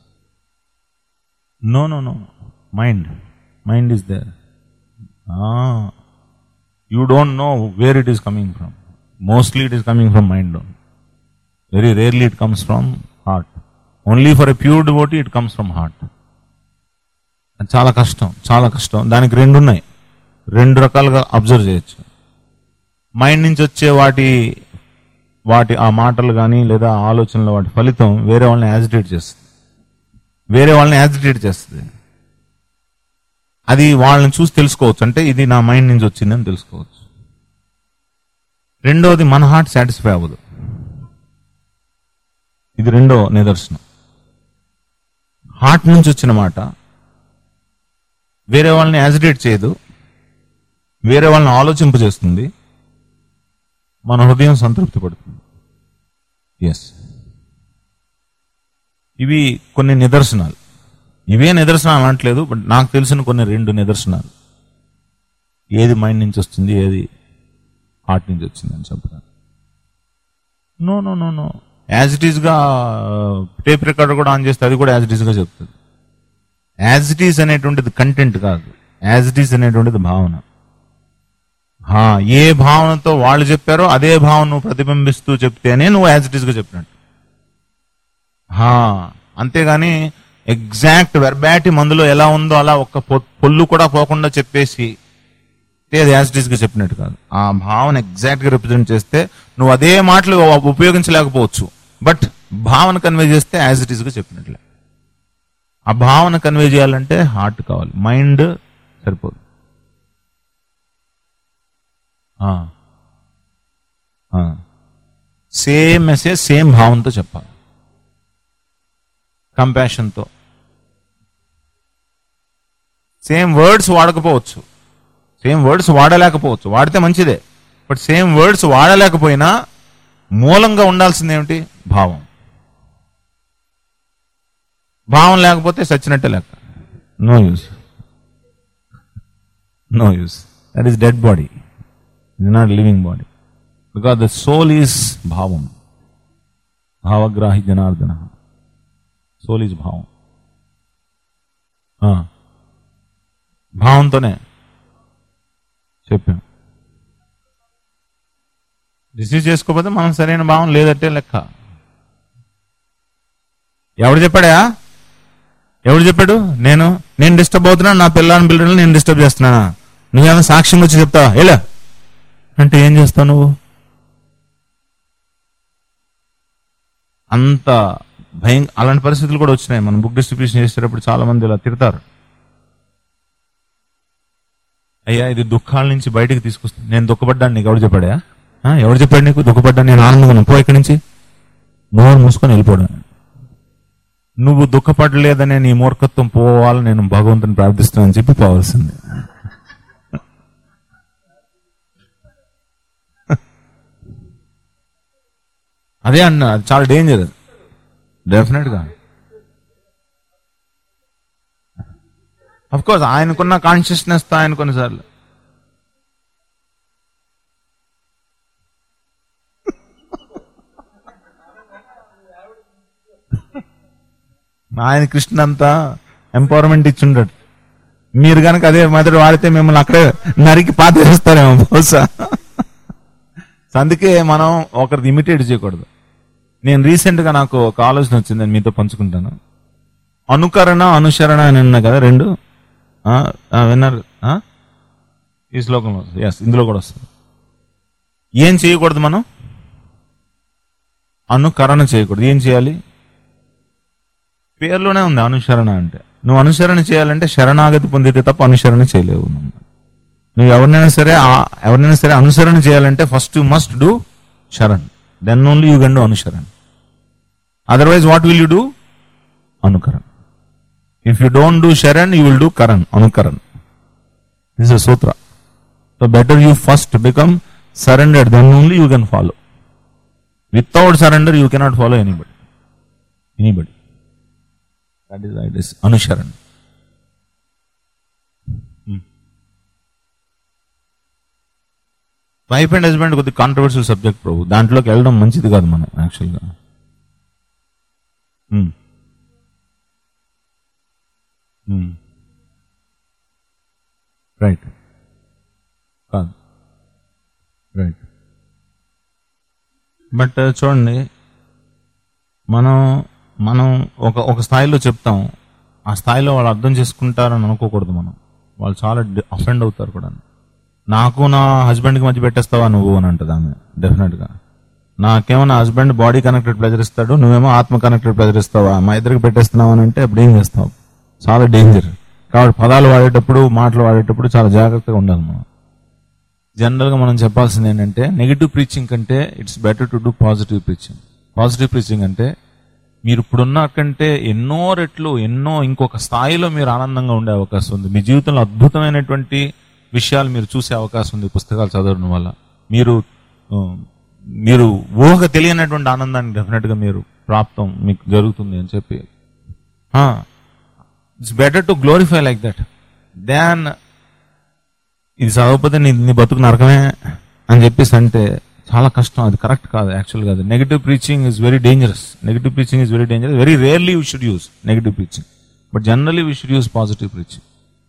no no no mind mind is there you don't know where it is coming from mostly it is coming from mind very rarely it comes from heart only for a pure devotee it comes from heart చాలా కష్టం చాలా కష్టం దానికి రెండు ఉన్నాయి రెండు రకాలుగా observe చేయొచ్చు మైండ్ నుంచి వచ్చే వాటి వాటి ఆ మాటలు కానీ లేదా ఆ ఆలోచనల వాటి ఫలితం వేరే వాళ్ళని యాజిటేట్ చేస్తుంది వేరే వాళ్ళని యాజిటేట్ చేస్తుంది అది వాళ్ళని చూసి తెలుసుకోవచ్చు అంటే ఇది నా మైండ్ నుంచి వచ్చిందని తెలుసుకోవచ్చు రెండోది మన హార్ట్ సాటిస్ఫై అవ్వదు ఇది రెండో నిదర్శనం హార్ట్ నుంచి వచ్చిన మాట వేరే వాళ్ళని యాజిటేట్ చేయదు వేరే వాళ్ళని ఆలోచింపజేస్తుంది మన హృదయం సంతృప్తి పడుతుంది ఎస్ ఇవి కొన్ని నిదర్శనాలు ఇవే నిదర్శనాలు అనట్లేదు బట్ నాకు తెలిసిన కొన్ని రెండు నిదర్శనాలు ఏది మైండ్ నుంచి వస్తుంది ఏది హార్ట్ నుంచి వచ్చింది అని చెప్పడానికి no no no no as it ఈస్గా టేప్ రికార్డర్ కూడా ఆన్ చేస్తే అది కూడా యాజ్ ఇట్ ఈస్గా చెప్తుంది యాజ్ ఇట్ ఈస్ అనేటువంటిది కంటెంట్ కాదు యాజ్ ఇట్ ఈస్ అనేటువంటిది భావన హా, ఏ భావనతో వాళ్ళు చెప్పారో అదే భావన నువ్వు ప్రతిబింబిస్తూ చెప్తేనే నువ్వు యాజ్ ఇట్ ఈస్గా చెప్పినట్టు హా, అంతేగాని ఎగ్జాక్ట్ వెర్బాటి మందులో ఎలా ఉందో అలా ఒక్క పొ- పొల్లు కూడా పోకుండా చెప్పేసి అది యాజ్ ఇట్ ఈస్గా చెప్పినట్టు కాదు ఆ భావన ఎగ్జాక్ట్ గా రిప్రజెంట్ చేస్తే నువ్వు అదే మాటలు ఉపయోగించలేకపోవచ్చు బట్ భావన కన్వే చేస్తే యాజ్ ఇట్ ఈస్గా చెప్పినట్లే ఆ భావన కన్వే చేయాలంటే హార్ట్ కావాలి మైండ్ సరిపోదు సేమ్ మెసేజ్ సేమ్ భావంతో చెప్పాలి కంపాషన్తో సేమ్ వర్డ్స్ వాడకపోవచ్చు సేమ్ వర్డ్స్ వాడలేకపోవచ్చు వాడితే మంచిదే బట్ సేమ్ వర్డ్స్ వాడలేకపోయినా మూలంగా ఉండాల్సింది ఏమిటి భావం భావం లేకపోతే సచ్చినట్టే లెక్క no use no use that is dead body ఇది not living body because the soul is భావం భావగ్రాహి జనార్దన సోల్ ఈజ్ భావం ఆ. భావంతోనే చెప్పాం రిసీవ్ చేసుకోకపోతే మనం సరైన భావం లేదంటే లెక్క ఎవడు చెప్పాడా ఎవడు చెప్పాడు నేను నేను డిస్టర్బ్ అవుతున్నా నా పిల్లని పిల్లల్ని నేను డిస్టర్బ్ చేస్తున్నానా నువ్వేమో సాక్ష్యం వచ్చి చెప్తావా ఎలా అంటే ఏం చేస్తావు నువ్వు అంత భయం అలాంటి పరిస్థితులు కూడా వచ్చినాయి మనం బుక్ డిస్ట్రిబ్యూషన్ చేసేటప్పుడు చాలా మంది ఇలా తిడతారు అయ్యా ఇది దుఃఖాల నుంచి బయటకు తీసుకొస్తుంది నేను దుఃఖపడ్డాను నీకు ఎవరు చెప్పాడా ఆ, ఎవరు చెప్పాడు నీకు దుఃఖపడ్డాను నేను ఆనందంగా పో ఇక్కడి నుంచి నోరు మూసుకొని వెళ్ళిపోవడం నువ్వు దుఃఖపడలేదనే నీ మూర్ఖత్వం పోవాలని నేను భగవంతుని ప్రార్థిస్తానని చెప్పి పోవాల్సిందే అదే అన్న అది చాలా డేంజర్ డెఫినెట్ గా అఫ్ కోర్స్ ఆయనకున్న కాన్షియస్నెస్ తో ఆయన కొన్నిసార్లు ఆయన కృష్ణ అంతా ఎంపవర్మెంట్ ఇచ్చుంటాడు మీరు కనుక అదే మెథడ్ వాడితే మిమ్మల్ని అక్కడే నరికి పాత వేస్తారేమో బహుశా సో అందుకే మనం ఒకరిది ఇమిటేట్ చేయకూడదు నేను రీసెంట్ గా నాకు ఒక ఆలోచన వచ్చింది నేను మీతో పంచుకుంటాను అనుకరణ అనుసరణ అని ఉన్నాయి కదా రెండు ఆ, ఆ, విన్నారు ఆ? ఈ శ్లోకంలో ఎస్ ఇందులో కూడా వస్తుంది ఏం చేయకూడదు మనం అనుకరణ చేయకూడదు ఏం చేయాలి పేర్లోనే ఉంది అనుసరణ అంటే నువ్వు అనుసరణ చేయాలంటే శరణాగతి పొందితే తప్ప అనుసరణ చేయలేవు నువ్వు ఎవరినైనా సరే ఆ- ఎవరినైనా సరే అనుసరణ చేయాలంటే ఫస్ట్ యు మస్ట్ డూ శరణ్ then only you can do అనుసరణ otherwise what will you do అనుకరణ్ ఇఫ్ యూ డోంట్ డూ శరణ్ యూ విల్ డూ కరణ్ అనుకరణ్ this a sutra so better you first become surrendered then only you can follow without surrender you cannot follow anybody anybody that is that is అనుసరణ్ wife and husband కొద్దిగా controversial subject ప్రభు దాంట్లోకి వెళ్ళడం మంచిది కాదు మనం యాక్చువల్గా రైట్ కాదు రైట్ బట్ చూడండి మనం మనం ఒక ఒక స్థాయిలో చెప్తాం ఆ స్థాయిలో వాళ్ళు అర్థం చేసుకుంటారని అనుకోకూడదు మనం వాళ్ళు చాలా అఫెండ్ అవుతారు కూడా నాకు నా హస్బెండ్కి మధ్య పెట్టేస్తావా నువ్వు అని అంటది ఆమె డెఫినెట్ గా నాకేమో నా హస్బెండ్ బాడీ కనెక్టెడ్ ప్లెజర్ ఇస్తాడు నువ్వేమో ఆత్మ కనెక్టెడ్ ప్లెజర్ ఇస్తావా మా ఇద్దరికి పెట్టేస్తున్నావు అని అంటే అప్పుడు ఏం చేస్తావు చాలా డేంజర్ కాబట్టి పదాలు వాడేటప్పుడు మాటలు వాడేటప్పుడు చాలా జాగ్రత్తగా ఉండాలి మనం జనరల్ గా మనం చెప్పాల్సింది ఏంటంటే నెగిటివ్ ప్రీచింగ్ కంటే it's better to do positive preaching positive preaching అంటే మీరు ఇప్పుడున్న కంటే ఎన్నో రెట్లు ఎన్నో ఇంకొక స్థాయిలో మీరు ఆనందంగా ఉండే అవకాశం ఉంది మీ జీవితంలో అద్భుతమైనటువంటి విషయాలు మీరు చూసే అవకాశం ఉంది ఈ పుస్తకాలు చదవడం వల్ల మీరు ఆ, మీరు ఊహ తెలియనటువంటి ఆనందాన్ని డెఫినెట్ గా మీరు ప్రాప్తం మీకు జరుగుతుంది అని చెప్పి it's better to glorify like that than ఇది చదవకపోతే నీ నీ బతుకు నరకమే అని చెప్పేసి అంటే చాలా కష్టం అది కరెక్ట్ కాదు యాక్చువల్ కాదు negative preaching is very dangerous negative preaching is very dangerous very rarely we should use negative preaching but generally we should use positive preaching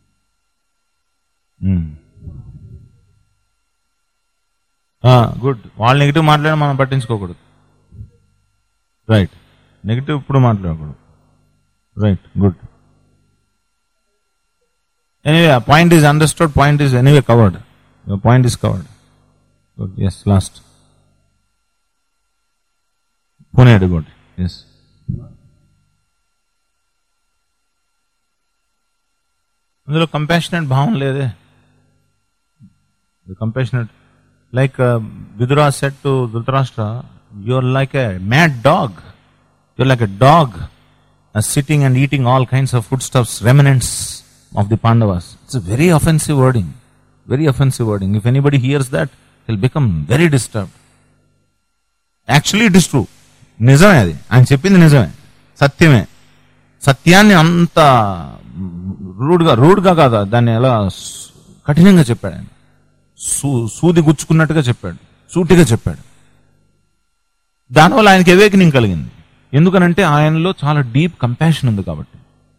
good వాళ్ళు నెగిటివ్ మాట్లాడి మనం పట్టించుకోకూడదు రైట్ నెగిటివ్ ఇప్పుడు మాట్లాడకూడదు right good anyway point is understood point is anyway covered point is covered good yes last పునే good yes అందులో compassionate భావం లేదే compassionate like Vidura said to Dhritarashtra you're like a mad dog you're like a dog sitting and eating all kinds of food stuffs remnants of the Pandavas it's very offensive wording very offensive wording if anybody hears that will become very disturbed actually it is true నిజమే అది ఆయన చెప్పింది నిజమే సత్యమే సత్యాన్ని అంత రూడ్గా రూడ్గా కాదు దాన్ని ఎలా స్- కఠినంగా చెప్పాడు ఆయన సూ సూది గుచ్చుకున్నట్టుగా చెప్పాడు సూటిగా చెప్పాడు దానివల్ల ఆయనకి అవేకనింగ్ కలిగింది ఎందుకనంటే ఆయనలో చాలా డీప్ కంపాషన్ ఉంది కాబట్టి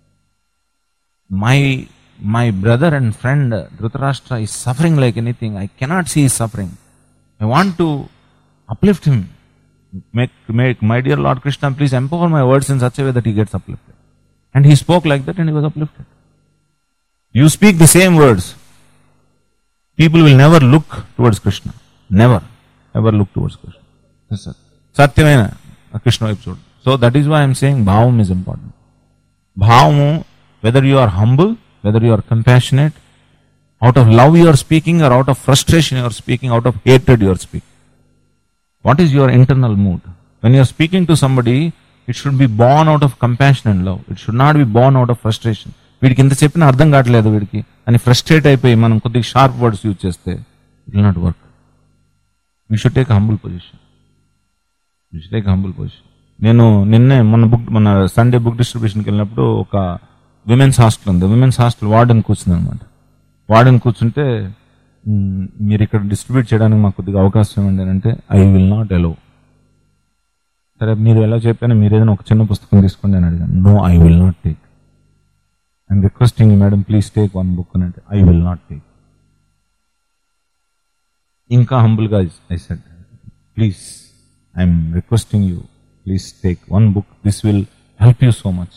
my my brother and friend Dhritarashtra ఈ suffering like anything I cannot see suffering I want to uplift him make make my dear lord Krishna please empower my words in such way that he gets uplifted and he spoke like that and he was uplifted you speak the same words people will never look towards Krishna never ever look towards Krishna Yes, sir. సత్యమైన కృష్ణ వైపు చూడు so that is why I'm saying భావం is important భావము whether you are humble whether you are compassionate out of love you are speaking or out of frustration you are speaking out of hated you are speaking what is your internal mood when you're speaking to somebody it should be born out of compassion and love it should not be born out of frustration వీడికి ఇంత చెప్పినా అర్థం కావట్లేదు వీడికి అని frustrate అయిపోయి మనం కొద్దిగా షార్ప్ వర్డ్స్ యూజ్ చేస్తే it will not work we should take humble position we should take humble position నేను నిన్నే మొన్న బుక్ మన సండే బుక్ డిస్ట్రిబ్యూషన్కి వెళ్ళినప్పుడు ఒక విమెన్స్ హాస్టల్ ఉంది విమెన్స్ హాస్టల్ వార్డెన్ కూర్చుంది అనమాట వార్డెన్ కూర్చుంటే "మ్, మీరు ఇక్కడ డిస్ట్రిబ్యూట్ చేయడానికి మాకు కొద్దిగా అవకాశం ఇవ్వండి అని అంటే ఐ విల్ నాట్ అలో సరే మీరు ఎలా చెప్పానో మీరు ఏదైనా ఒక చిన్న పుస్తకం తీసుకోండి అని అడిగాను no I will not take I'm requesting madam please take one book అని అంటే ఐ విల్ నాట్ టేక్ ఇంకా హంబుల్గా I said please I'm requesting you please take one book this will help you so much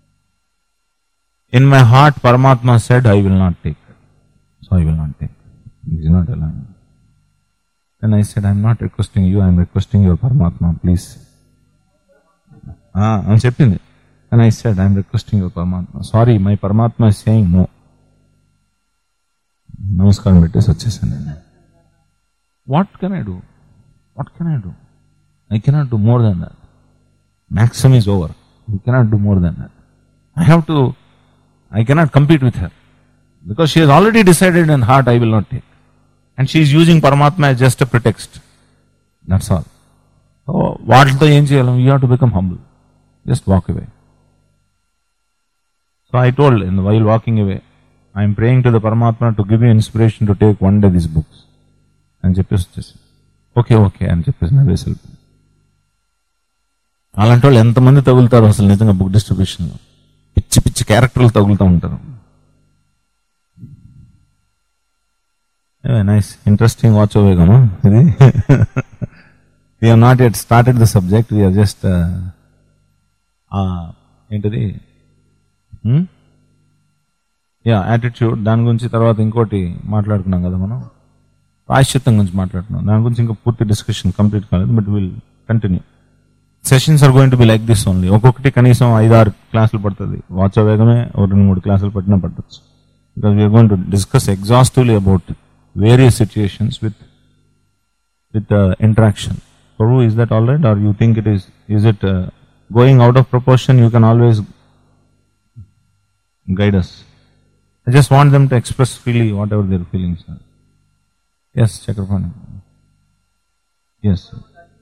in my heart Paramatma said I will not take so I will not take it not అలా And I said, I'm not requesting you, I'm requesting your Paramatma, please. Ah, అని చెప్పింది And I said, I'm requesting your Paramatma. Sorry, my Paramatma is saying no. నమస్కారం పెట్టేసి వచ్చేసాను నేను what can I do what can I do I cannot do more then that maximum is over you cannot do more then that I have to I cannot compete with her because she has already decided in heart I will not take and she's using Paramatma as just a pretext that's all so వాటితో ఏం చేయాలి you have to become humble just walk away so I told in while walking away I'm praying to the Paramatma to give you inspiration to take one day this books అని చెప్పేసి వచ్చేసి okay okay అని చెప్పేసి నా వేసి వెళ్ళిపోయాను. అలాంటి వాళ్ళు ఎంతమంది తగులుతారు అసలు నిజంగా బుక్ డిస్ట్రిబ్యూషన్లో పిచ్చి పిచ్చి క్యారెక్టర్లు తగులుతూ ఉంటారు నైస్ ఇంట్రెస్టింగ్ వాచ్ అవేగాను ఇది we have not yet started the subject we're just ఏంటిది యా యాటిట్యూడ్ దాని గురించి తర్వాత ఇంకోటి మాట్లాడుకున్నాం కదా మనం ప్రాయశ్చిత్తం గురించి మాట్లాడుకున్నాం దాని గురించి ఇంకా పూర్తి డిస్కషన్ కంప్లీట్ కాలేదు but will continue sessions are going to be like this only ఒక్కొక్కటి కనీసం ఐదు ఆరు క్లాసులు పడుతుంది వాచ్ వేగమే ఒక రెండు మూడు క్లాసులు పట్టినా పట్టచ్చు because we're going to discuss exhaustively about various situations with with interaction Prabhu, is that all right? Or you think it is, is it uh, going out of proportion? You can always guide us. I just want them to express freely whatever their feelings are. Yes, Chakrapani. Yes. sir.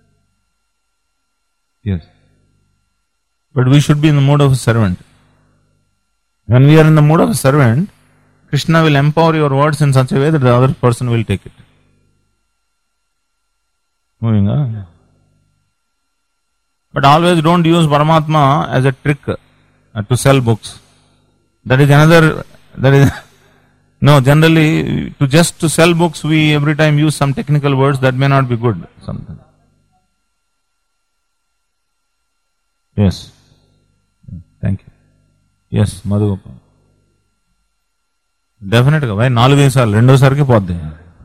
Yes. But we should be in the mood of a servant. When we are in the mood of a servant, Krishna will empower your words in such a way that the other person will take it. Moving on. But always don't use Paramatma as a trick uh, to sell books. That is another, that is, no, generally, to just to sell books, we every time use some technical words that may not be good. Something. Yes. Thank you. Yes, Madhugopal డెఫినెట్గా భయ్ నాలుగైదు సార్లు రెండోసారికి పోద్ది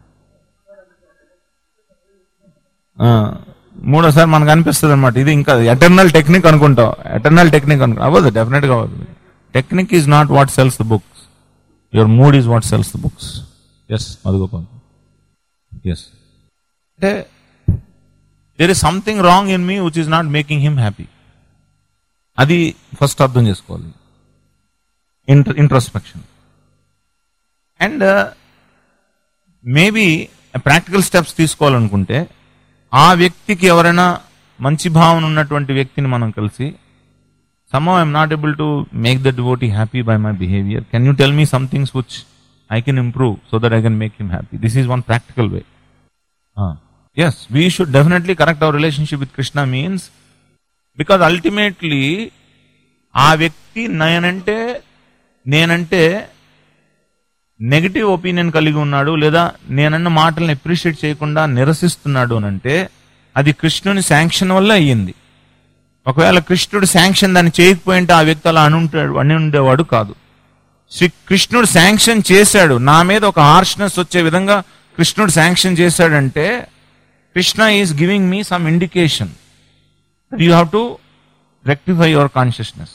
ఆ, మూడోసారి మనకు అనిపిస్తుంది అనమాట ఇది ఇంకా ఎటర్నల్ టెక్నిక్ అనుకుంటాం ఎటర్నల్ టెక్నిక్ అనుకో అవ్వదు డెఫినెట్ గా అవ్వదు technique is not what sells the books your mood is what sells the books yes Madhugopal yes అంటే there is something wrong in me which is not making him happy అది first అర్థం చేసుకోవాలి inter introspection and maybe practical steps తీసుకోవాలనుకుంటే ఆ వ్యక్తికి ఎవరైనా మంచి భావన ఉన్నటువంటి వ్యక్తిని మనం కలిసి somehow I'm not able to make the devotee happy by my behaviour can you tell me some things which I can improve so that I can make him happy this is one practical way yes we should definitely correct our relationship with Krishna means because ultimately ఆ వ్యక్తి నేనంటే నేనంటే negative opinion కలిగి ఉన్నాడు లేదా నేనన్న మాటల్ని appreciate చేయకుండా నిరసిస్తున్నాడు అని అంటే అది కృష్ణుని శాంక్షన్ వల్ల అయ్యింది ఒకవేళ కృష్ణుడు శాంక్షన్ దాన్ని చేయకపోయింటే ఆ వ్యక్తి అలా అనుంటాడు అని ఉండేవాడు కాదు శ్రీ కృష్ణుడు శాంక్షన్ చేశాడు నా మీద ఒక హార్ష్నెస్ వచ్చే విధంగా కృష్ణుడు శాంక్షన్ చేశాడంటే Krishna is giving me some indication you have to rectify your consciousness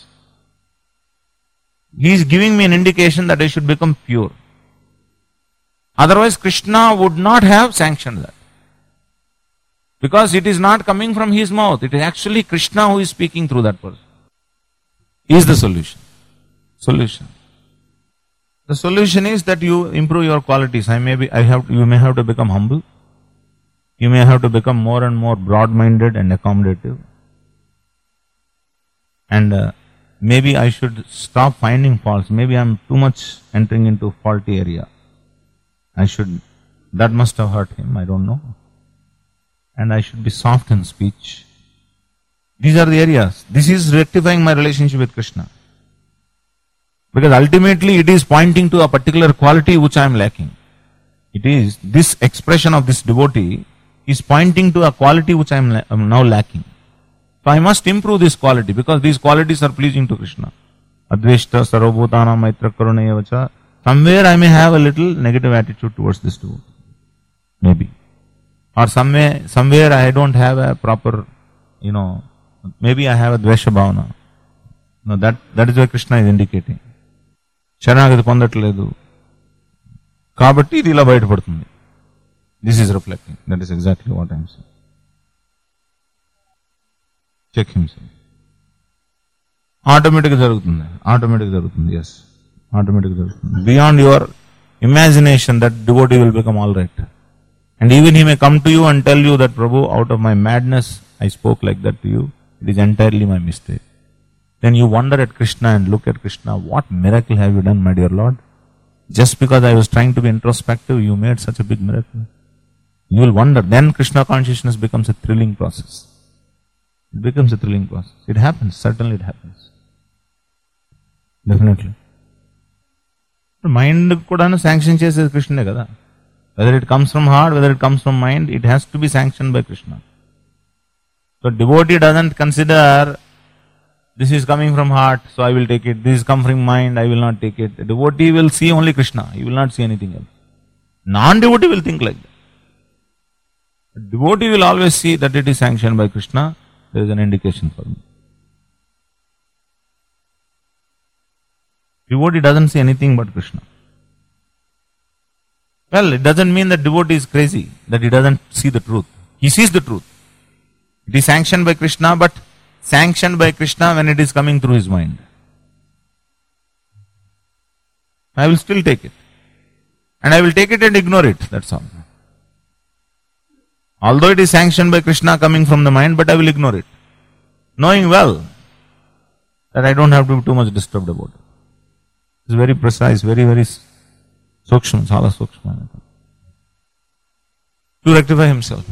he's giving me an indication that I should become pure otherwise Krishna would not have sanction that because it is not coming from his mouth. It is actually Krishna who is speaking through that person. Is the solution. Solution. The solution is that you improve your qualities. I may be, I have, you may have to become humble. You may have to become more and more broad-minded and accommodative. And uh, maybe I should stop finding faults. Maybe I'm too much entering into faulty area. I should, that must have hurt him. I don't know and I should be soft in speech. These are the areas. This is rectifying my relationship with Krishna. Because ultimately it is pointing to a particular quality which I am lacking. It is this expression of this devotee is pointing to a quality which I am, la- am now lacking. So I must improve this quality because these qualities are pleasing to Krishna. Adveshta, Sarvabhutana, Maitra, Karuna, Yavacha. Somewhere I may have a little negative attitude towards this devotee. Maybe or somewhere somewhere I don't have a proper, you know, maybe I have a dvesha bhavana. No, that that is why Krishna is indicating. శరణాగతి పొందట్లేదు కాబట్టి ఇది ఇలా బయటపడుతుంది this is reflecting that is exactly what I'm check himself ఆటోమేటిక్గా జరుగుతుంది automatic జరుగుతుంది yes automatic జరుగుతుంది beyond your imagination that devotee will become all right And even he may come to you and tell you that, Prabhu, out of my madness, I spoke like that to you. It is entirely my mistake. Then you wonder at Krishna and look at Krishna. What miracle have you done, my dear Lord? Just because I was trying to be introspective, you made such a big miracle. You will wonder. Then Krishna consciousness becomes a thrilling process. It becomes a thrilling process. It happens. Certainly it happens. Definitely. Mind కూడాను sanction చేసేది కృష్ణుడే కదా whether it comes from heart whether it comes from mind it has to be sanction by Krishna so devotee doesn't consider this is coming from heart so I will take it this come from mind I will not take it devotee will see only Krishna he will not see anything else non devotee will think like that devotee will always see that it is sanction by Krishna there is an indication for me devotee doesn't see anything but Krishna. Well, it doesn't mean that devotee is crazy, that he doesn't see the truth. He sees the truth. It is sanctioned by Krishna, but sanctioned by Krishna when it is coming through his mind. I will still take it. And I will take it and ignore it. That's all. Although it is sanctioned by Krishna coming from the mind, but I will ignore it. Knowing well that I don't have to be too much disturbed about it. It's very precise, very, very సూక్ష్మ చాలా సూక్ష్మమైన to rectify himself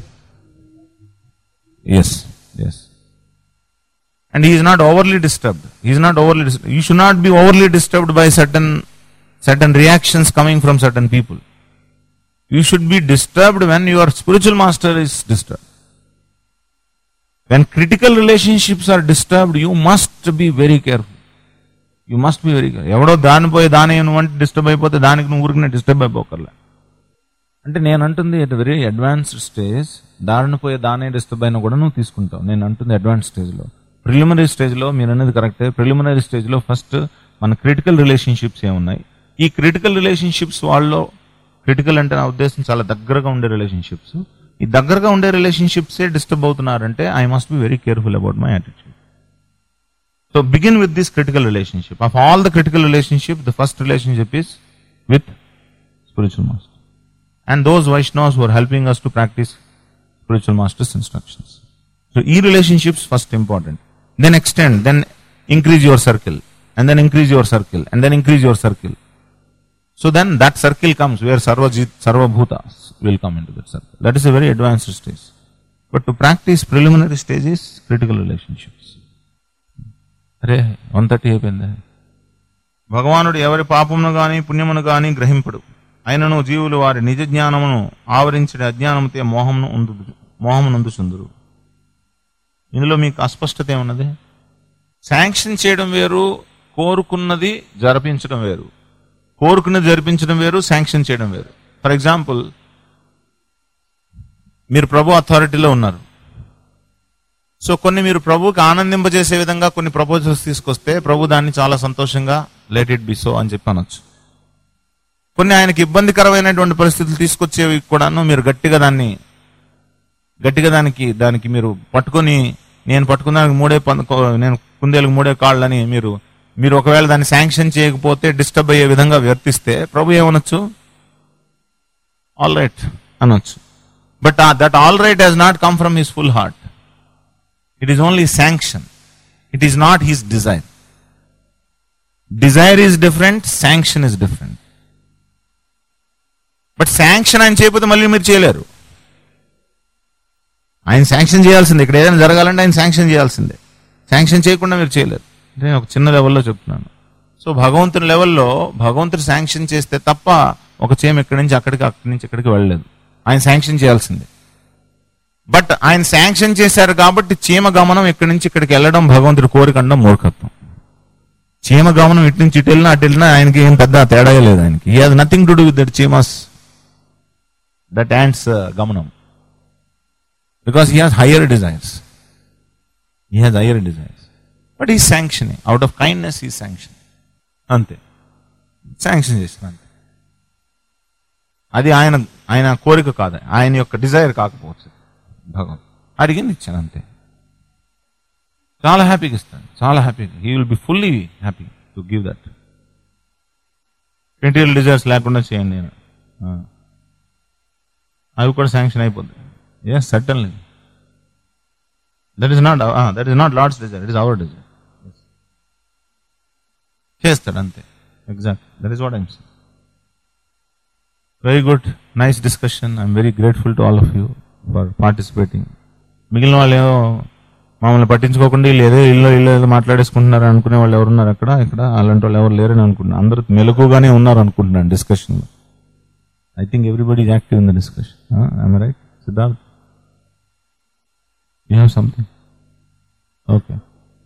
yes yes and is not overly disturbed is not overly you should not be overly disturbed by certain certain reactions coming from certain people you should be disturbed when your spiritual master is disturb when critical relationships are disturbed you must be very careful you must be very ఎవడో దాని పోయి దాని నువ్వు అంటే disturb అయిపోతే దానికి నువ్వు ఊరికి డిస్టర్బ్ అయిపోకర్లే అంటే నేను అంటుంది ఎట్ వెరీ అడ్వాన్స్డ్ స్టేజ్ దారిని పోయే దానే డిస్టర్బ్ అయినా కూడా నువ్వు తీసుకుంటావు నేను అంటుంది అడ్వాన్స్ స్టేజ్లో ప్రిలిమినరీ స్టేజ్లో మీరు అనేది కరెక్టే ప్రిలిమినరీ స్టేజ్లో ఫస్ట్ మన క్రిటికల్ రిలేషన్షిప్స్ ఏమున్నాయి ఈ క్రిటికల్ రిలేషన్షిప్స్ వాళ్ళలో క్రిటికల్ అంటే నా ఉద్దేశం చాలా దగ్గరగా ఉండే రిలేషన్షిప్స్ ఈ దగ్గరగా ఉండే రిలేషన్షిప్సే డిస్టర్బ్ అవుతున్నారంటే I must be very careful about my attitude So begin with this critical relationship. Of all the critical relationships, the first relationship is with spiritual master. And those Vaishnavas who are helping us to practice spiritual master's instructions. So e relationships first important. Then extend, then increase your circle, and then increase your circle, and then increase your circle. So then that circle comes where Sarvajit, Sarvabhutas will come into that circle. That is a very advanced stage. But to practice preliminary stage is critical relationships. అరే one thirty అయిపోయింది భగవానుడు ఎవరి పాపమును గాని పుణ్యమును గాని గ్రహింపడు అయినను జీవులు వారి నిజ జ్ఞానమును ఆవరించిన అజ్ఞానముతే మోహమును ఉందు మోహమునందుచుందురు ఇందులో మీకు అస్పష్టత ఏమున్నది శాంక్షన్ చేయడం వేరు కోరుకున్నది జరిపించడం వేరు కోరుకుని జరిపించడం వేరు శాంక్షన్ చేయడం వేరు ఫర్ ఎగ్జాంపుల్ మీరు ప్రభు అథారిటీలో ఉన్నారు సో కొన్ని మీరు ప్రభుకి ఆనందింపజేసే విధంగా కొన్ని ప్రపోజల్స్ తీసుకొస్తే ప్రభు దాన్ని చాలా సంతోషంగా లెట్ ఇట్ బి సో అని చెప్పి అనొచ్చు కొన్ని ఆయనకి ఇబ్బందికరమైనటువంటి పరిస్థితులు తీసుకొచ్చేవి కూడాను మీరు గట్టిగా దాన్ని గట్టిగా దానికి దానికి మీరు పట్టుకొని నేను పట్టుకున్నానికి మూడే పం- కో- నేను కుందేలకు మూడే కాళ్ళని మీరు మీరు ఒకవేళ దాన్ని శాంక్షన్ చేయకపోతే డిస్టర్బ్ అయ్యే విధంగా వర్తిస్తే ప్రభు ఏమనొచ్చు ఆల్ రైట్ అనొచ్చు but that all right has not come from his full heart it is only sanction it is not his desire desire is different sanction is different but sanction ఆయన చేయకపోతే మళ్ళీ మీరు చేయలేరు ఆయన శాంక్షన్ చేయాల్సిందే ఇక్కడ ఏదైనా జరగాలంటే ఆయన శాంక్షన్ చేయాల్సిందే శాంక్షన్ చేయకుండా మీరు చేయలేరు అంటే నేను ఒక చిన్న లెవెల్లో చెప్తున్నాను సో భగవంతుని లెవెల్లో భగవంతుడు శాంక్షన్ చేస్తే తప్ప ఒక చేయం ఇక్కడి నుంచి అక్కడికి అక్కడి నుంచి ఇక్కడికి వెళ్ళలేదు ఆయన శాంక్షన్ చేయాల్సిందే బట్ ఆయన శాంక్షన్ చేశారు కాబట్టి చీమ గమనం ఇక్కడి నుంచి ఇక్కడికి వెళ్ళడం భగవంతుడి కోరికండం మూర్ఖత్వం చీమ గమనం ఇటు నుంచి ఇటు వెళ్ళినా అటు వెళ్ళినా ఆయనకి ఏం పెద్ద తేడా లేదు ఆయనకి ఈ has nothing to do with that చీమాస్ దట్ యాండ్స్ గమనం because he has higher desires. He has higher desires. But he's sanctioning. Out of kindness, he's sanctioning. అంతే శాంక్షన్ చేసిన అంతే అది ఆయన ఆయన కోరిక కాదు ఆయన యొక్క డిజైర్ కాకపోవచ్చు భగవాన్ అడిగింది ఇచ్చాను అంతే చాలా హ్యాపీగా ఇస్తాను చాలా హ్యాపీగా he will be fully happy to give that material desires లేకుండా చేయండి నేను ఆ. అవి కూడా శాంక్షన్ అయిపోద్ది yes certainly that is not that is not Lord's desire it is our desire చేస్తాడు అంతే exact that is what I'm very good nice discussion I'm very grateful to all of you for participating మిగిలిన వాళ్ళు ఏమో మమ్మల్ని పట్టించుకోకుండా వీళ్ళు ఏదో ఇల్లు ఇల్లు ఏదో మాట్లాడేసుకుంటున్నారు అనుకునే వాళ్ళు ఎవరున్నారు అక్కడ ఇక్కడ అలాంటి వాళ్ళు ఎవరు లేరని అనుకుంటున్నాను అందరూ మెలకుగానే ఉన్నారు అనుకుంటున్నాను డిస్కషన్లో I think everybody is active in the discussion I'm right Siddharth you have something okay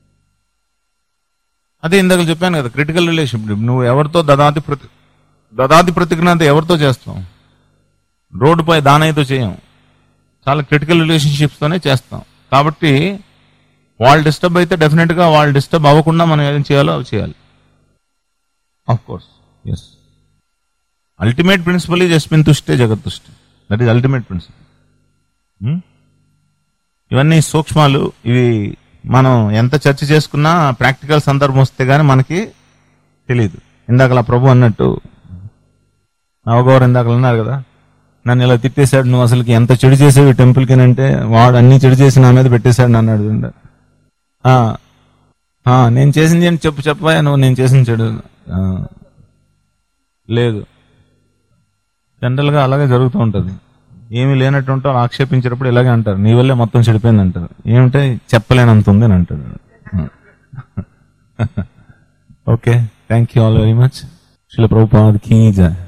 అదే ఇందాక చెప్పాను కదా క్రిటికల్ రిలేషన్షిప్ నువ్వు ఎవరితో దదాతి ప్రతి దదాతి ప్రతిజ్ఞాత ఎవరితో చేస్తాం రోడ్డుపై దానయ్యతో చేయం చాలా క్రిటికల్ రిలేషన్షిప్స్తోనే చేస్తాం కాబట్టి వాళ్ళు డిస్టర్బ్ అయితే డెఫినెట్గా వాళ్ళు డిస్టర్బ్ అవ్వకుండా మనం ఏం చేయాలో అవి చేయాలి of course yes ultimate principle is ఎస్మిన్ తుష్టే జగత్తుష్టే దట్ ఈస్ అల్టిమేట్ ప్రిన్సిపల్ ఇవన్నీ సూక్ష్మాలు ఇవి మనం ఎంత చర్చ చేసుకున్నా ప్రాక్టికల్ సందర్భం వస్తే గానీ మనకి తెలియదు ఇందాకలా ప్రభు అన్నట్టు నవగౌర్ ఇందాకలు అన్నారు కదా నన్ను ఇలా తిట్టేశాడు నువ్వు అసలుకి ఎంత చెడు చేసేవి టెంపుల్కి అంటే వాడు అన్ని చెడు చేసి నా మీద పెట్టేశాడు అని అన్నాడు చూడండి. ఆ ఆ, నేను చేసింది ఏంటి చెప్పు చెప్పా నువ్వు నేను చేసిన చెడు ఆ, లేదు జనరల్ గా అలాగే జరుగుతూ ఉంటది ఏమీ లేనట్టు ఉంటారు ఆక్షేపించేటప్పుడు ఇలాగే అంటారు నీ వల్లే మొత్తం చెడిపోయింది అంటారు ఏమిటే చెప్పలేనంత ఉంది అని అంటారు okay thank you all very much Srila Prabhupad key జై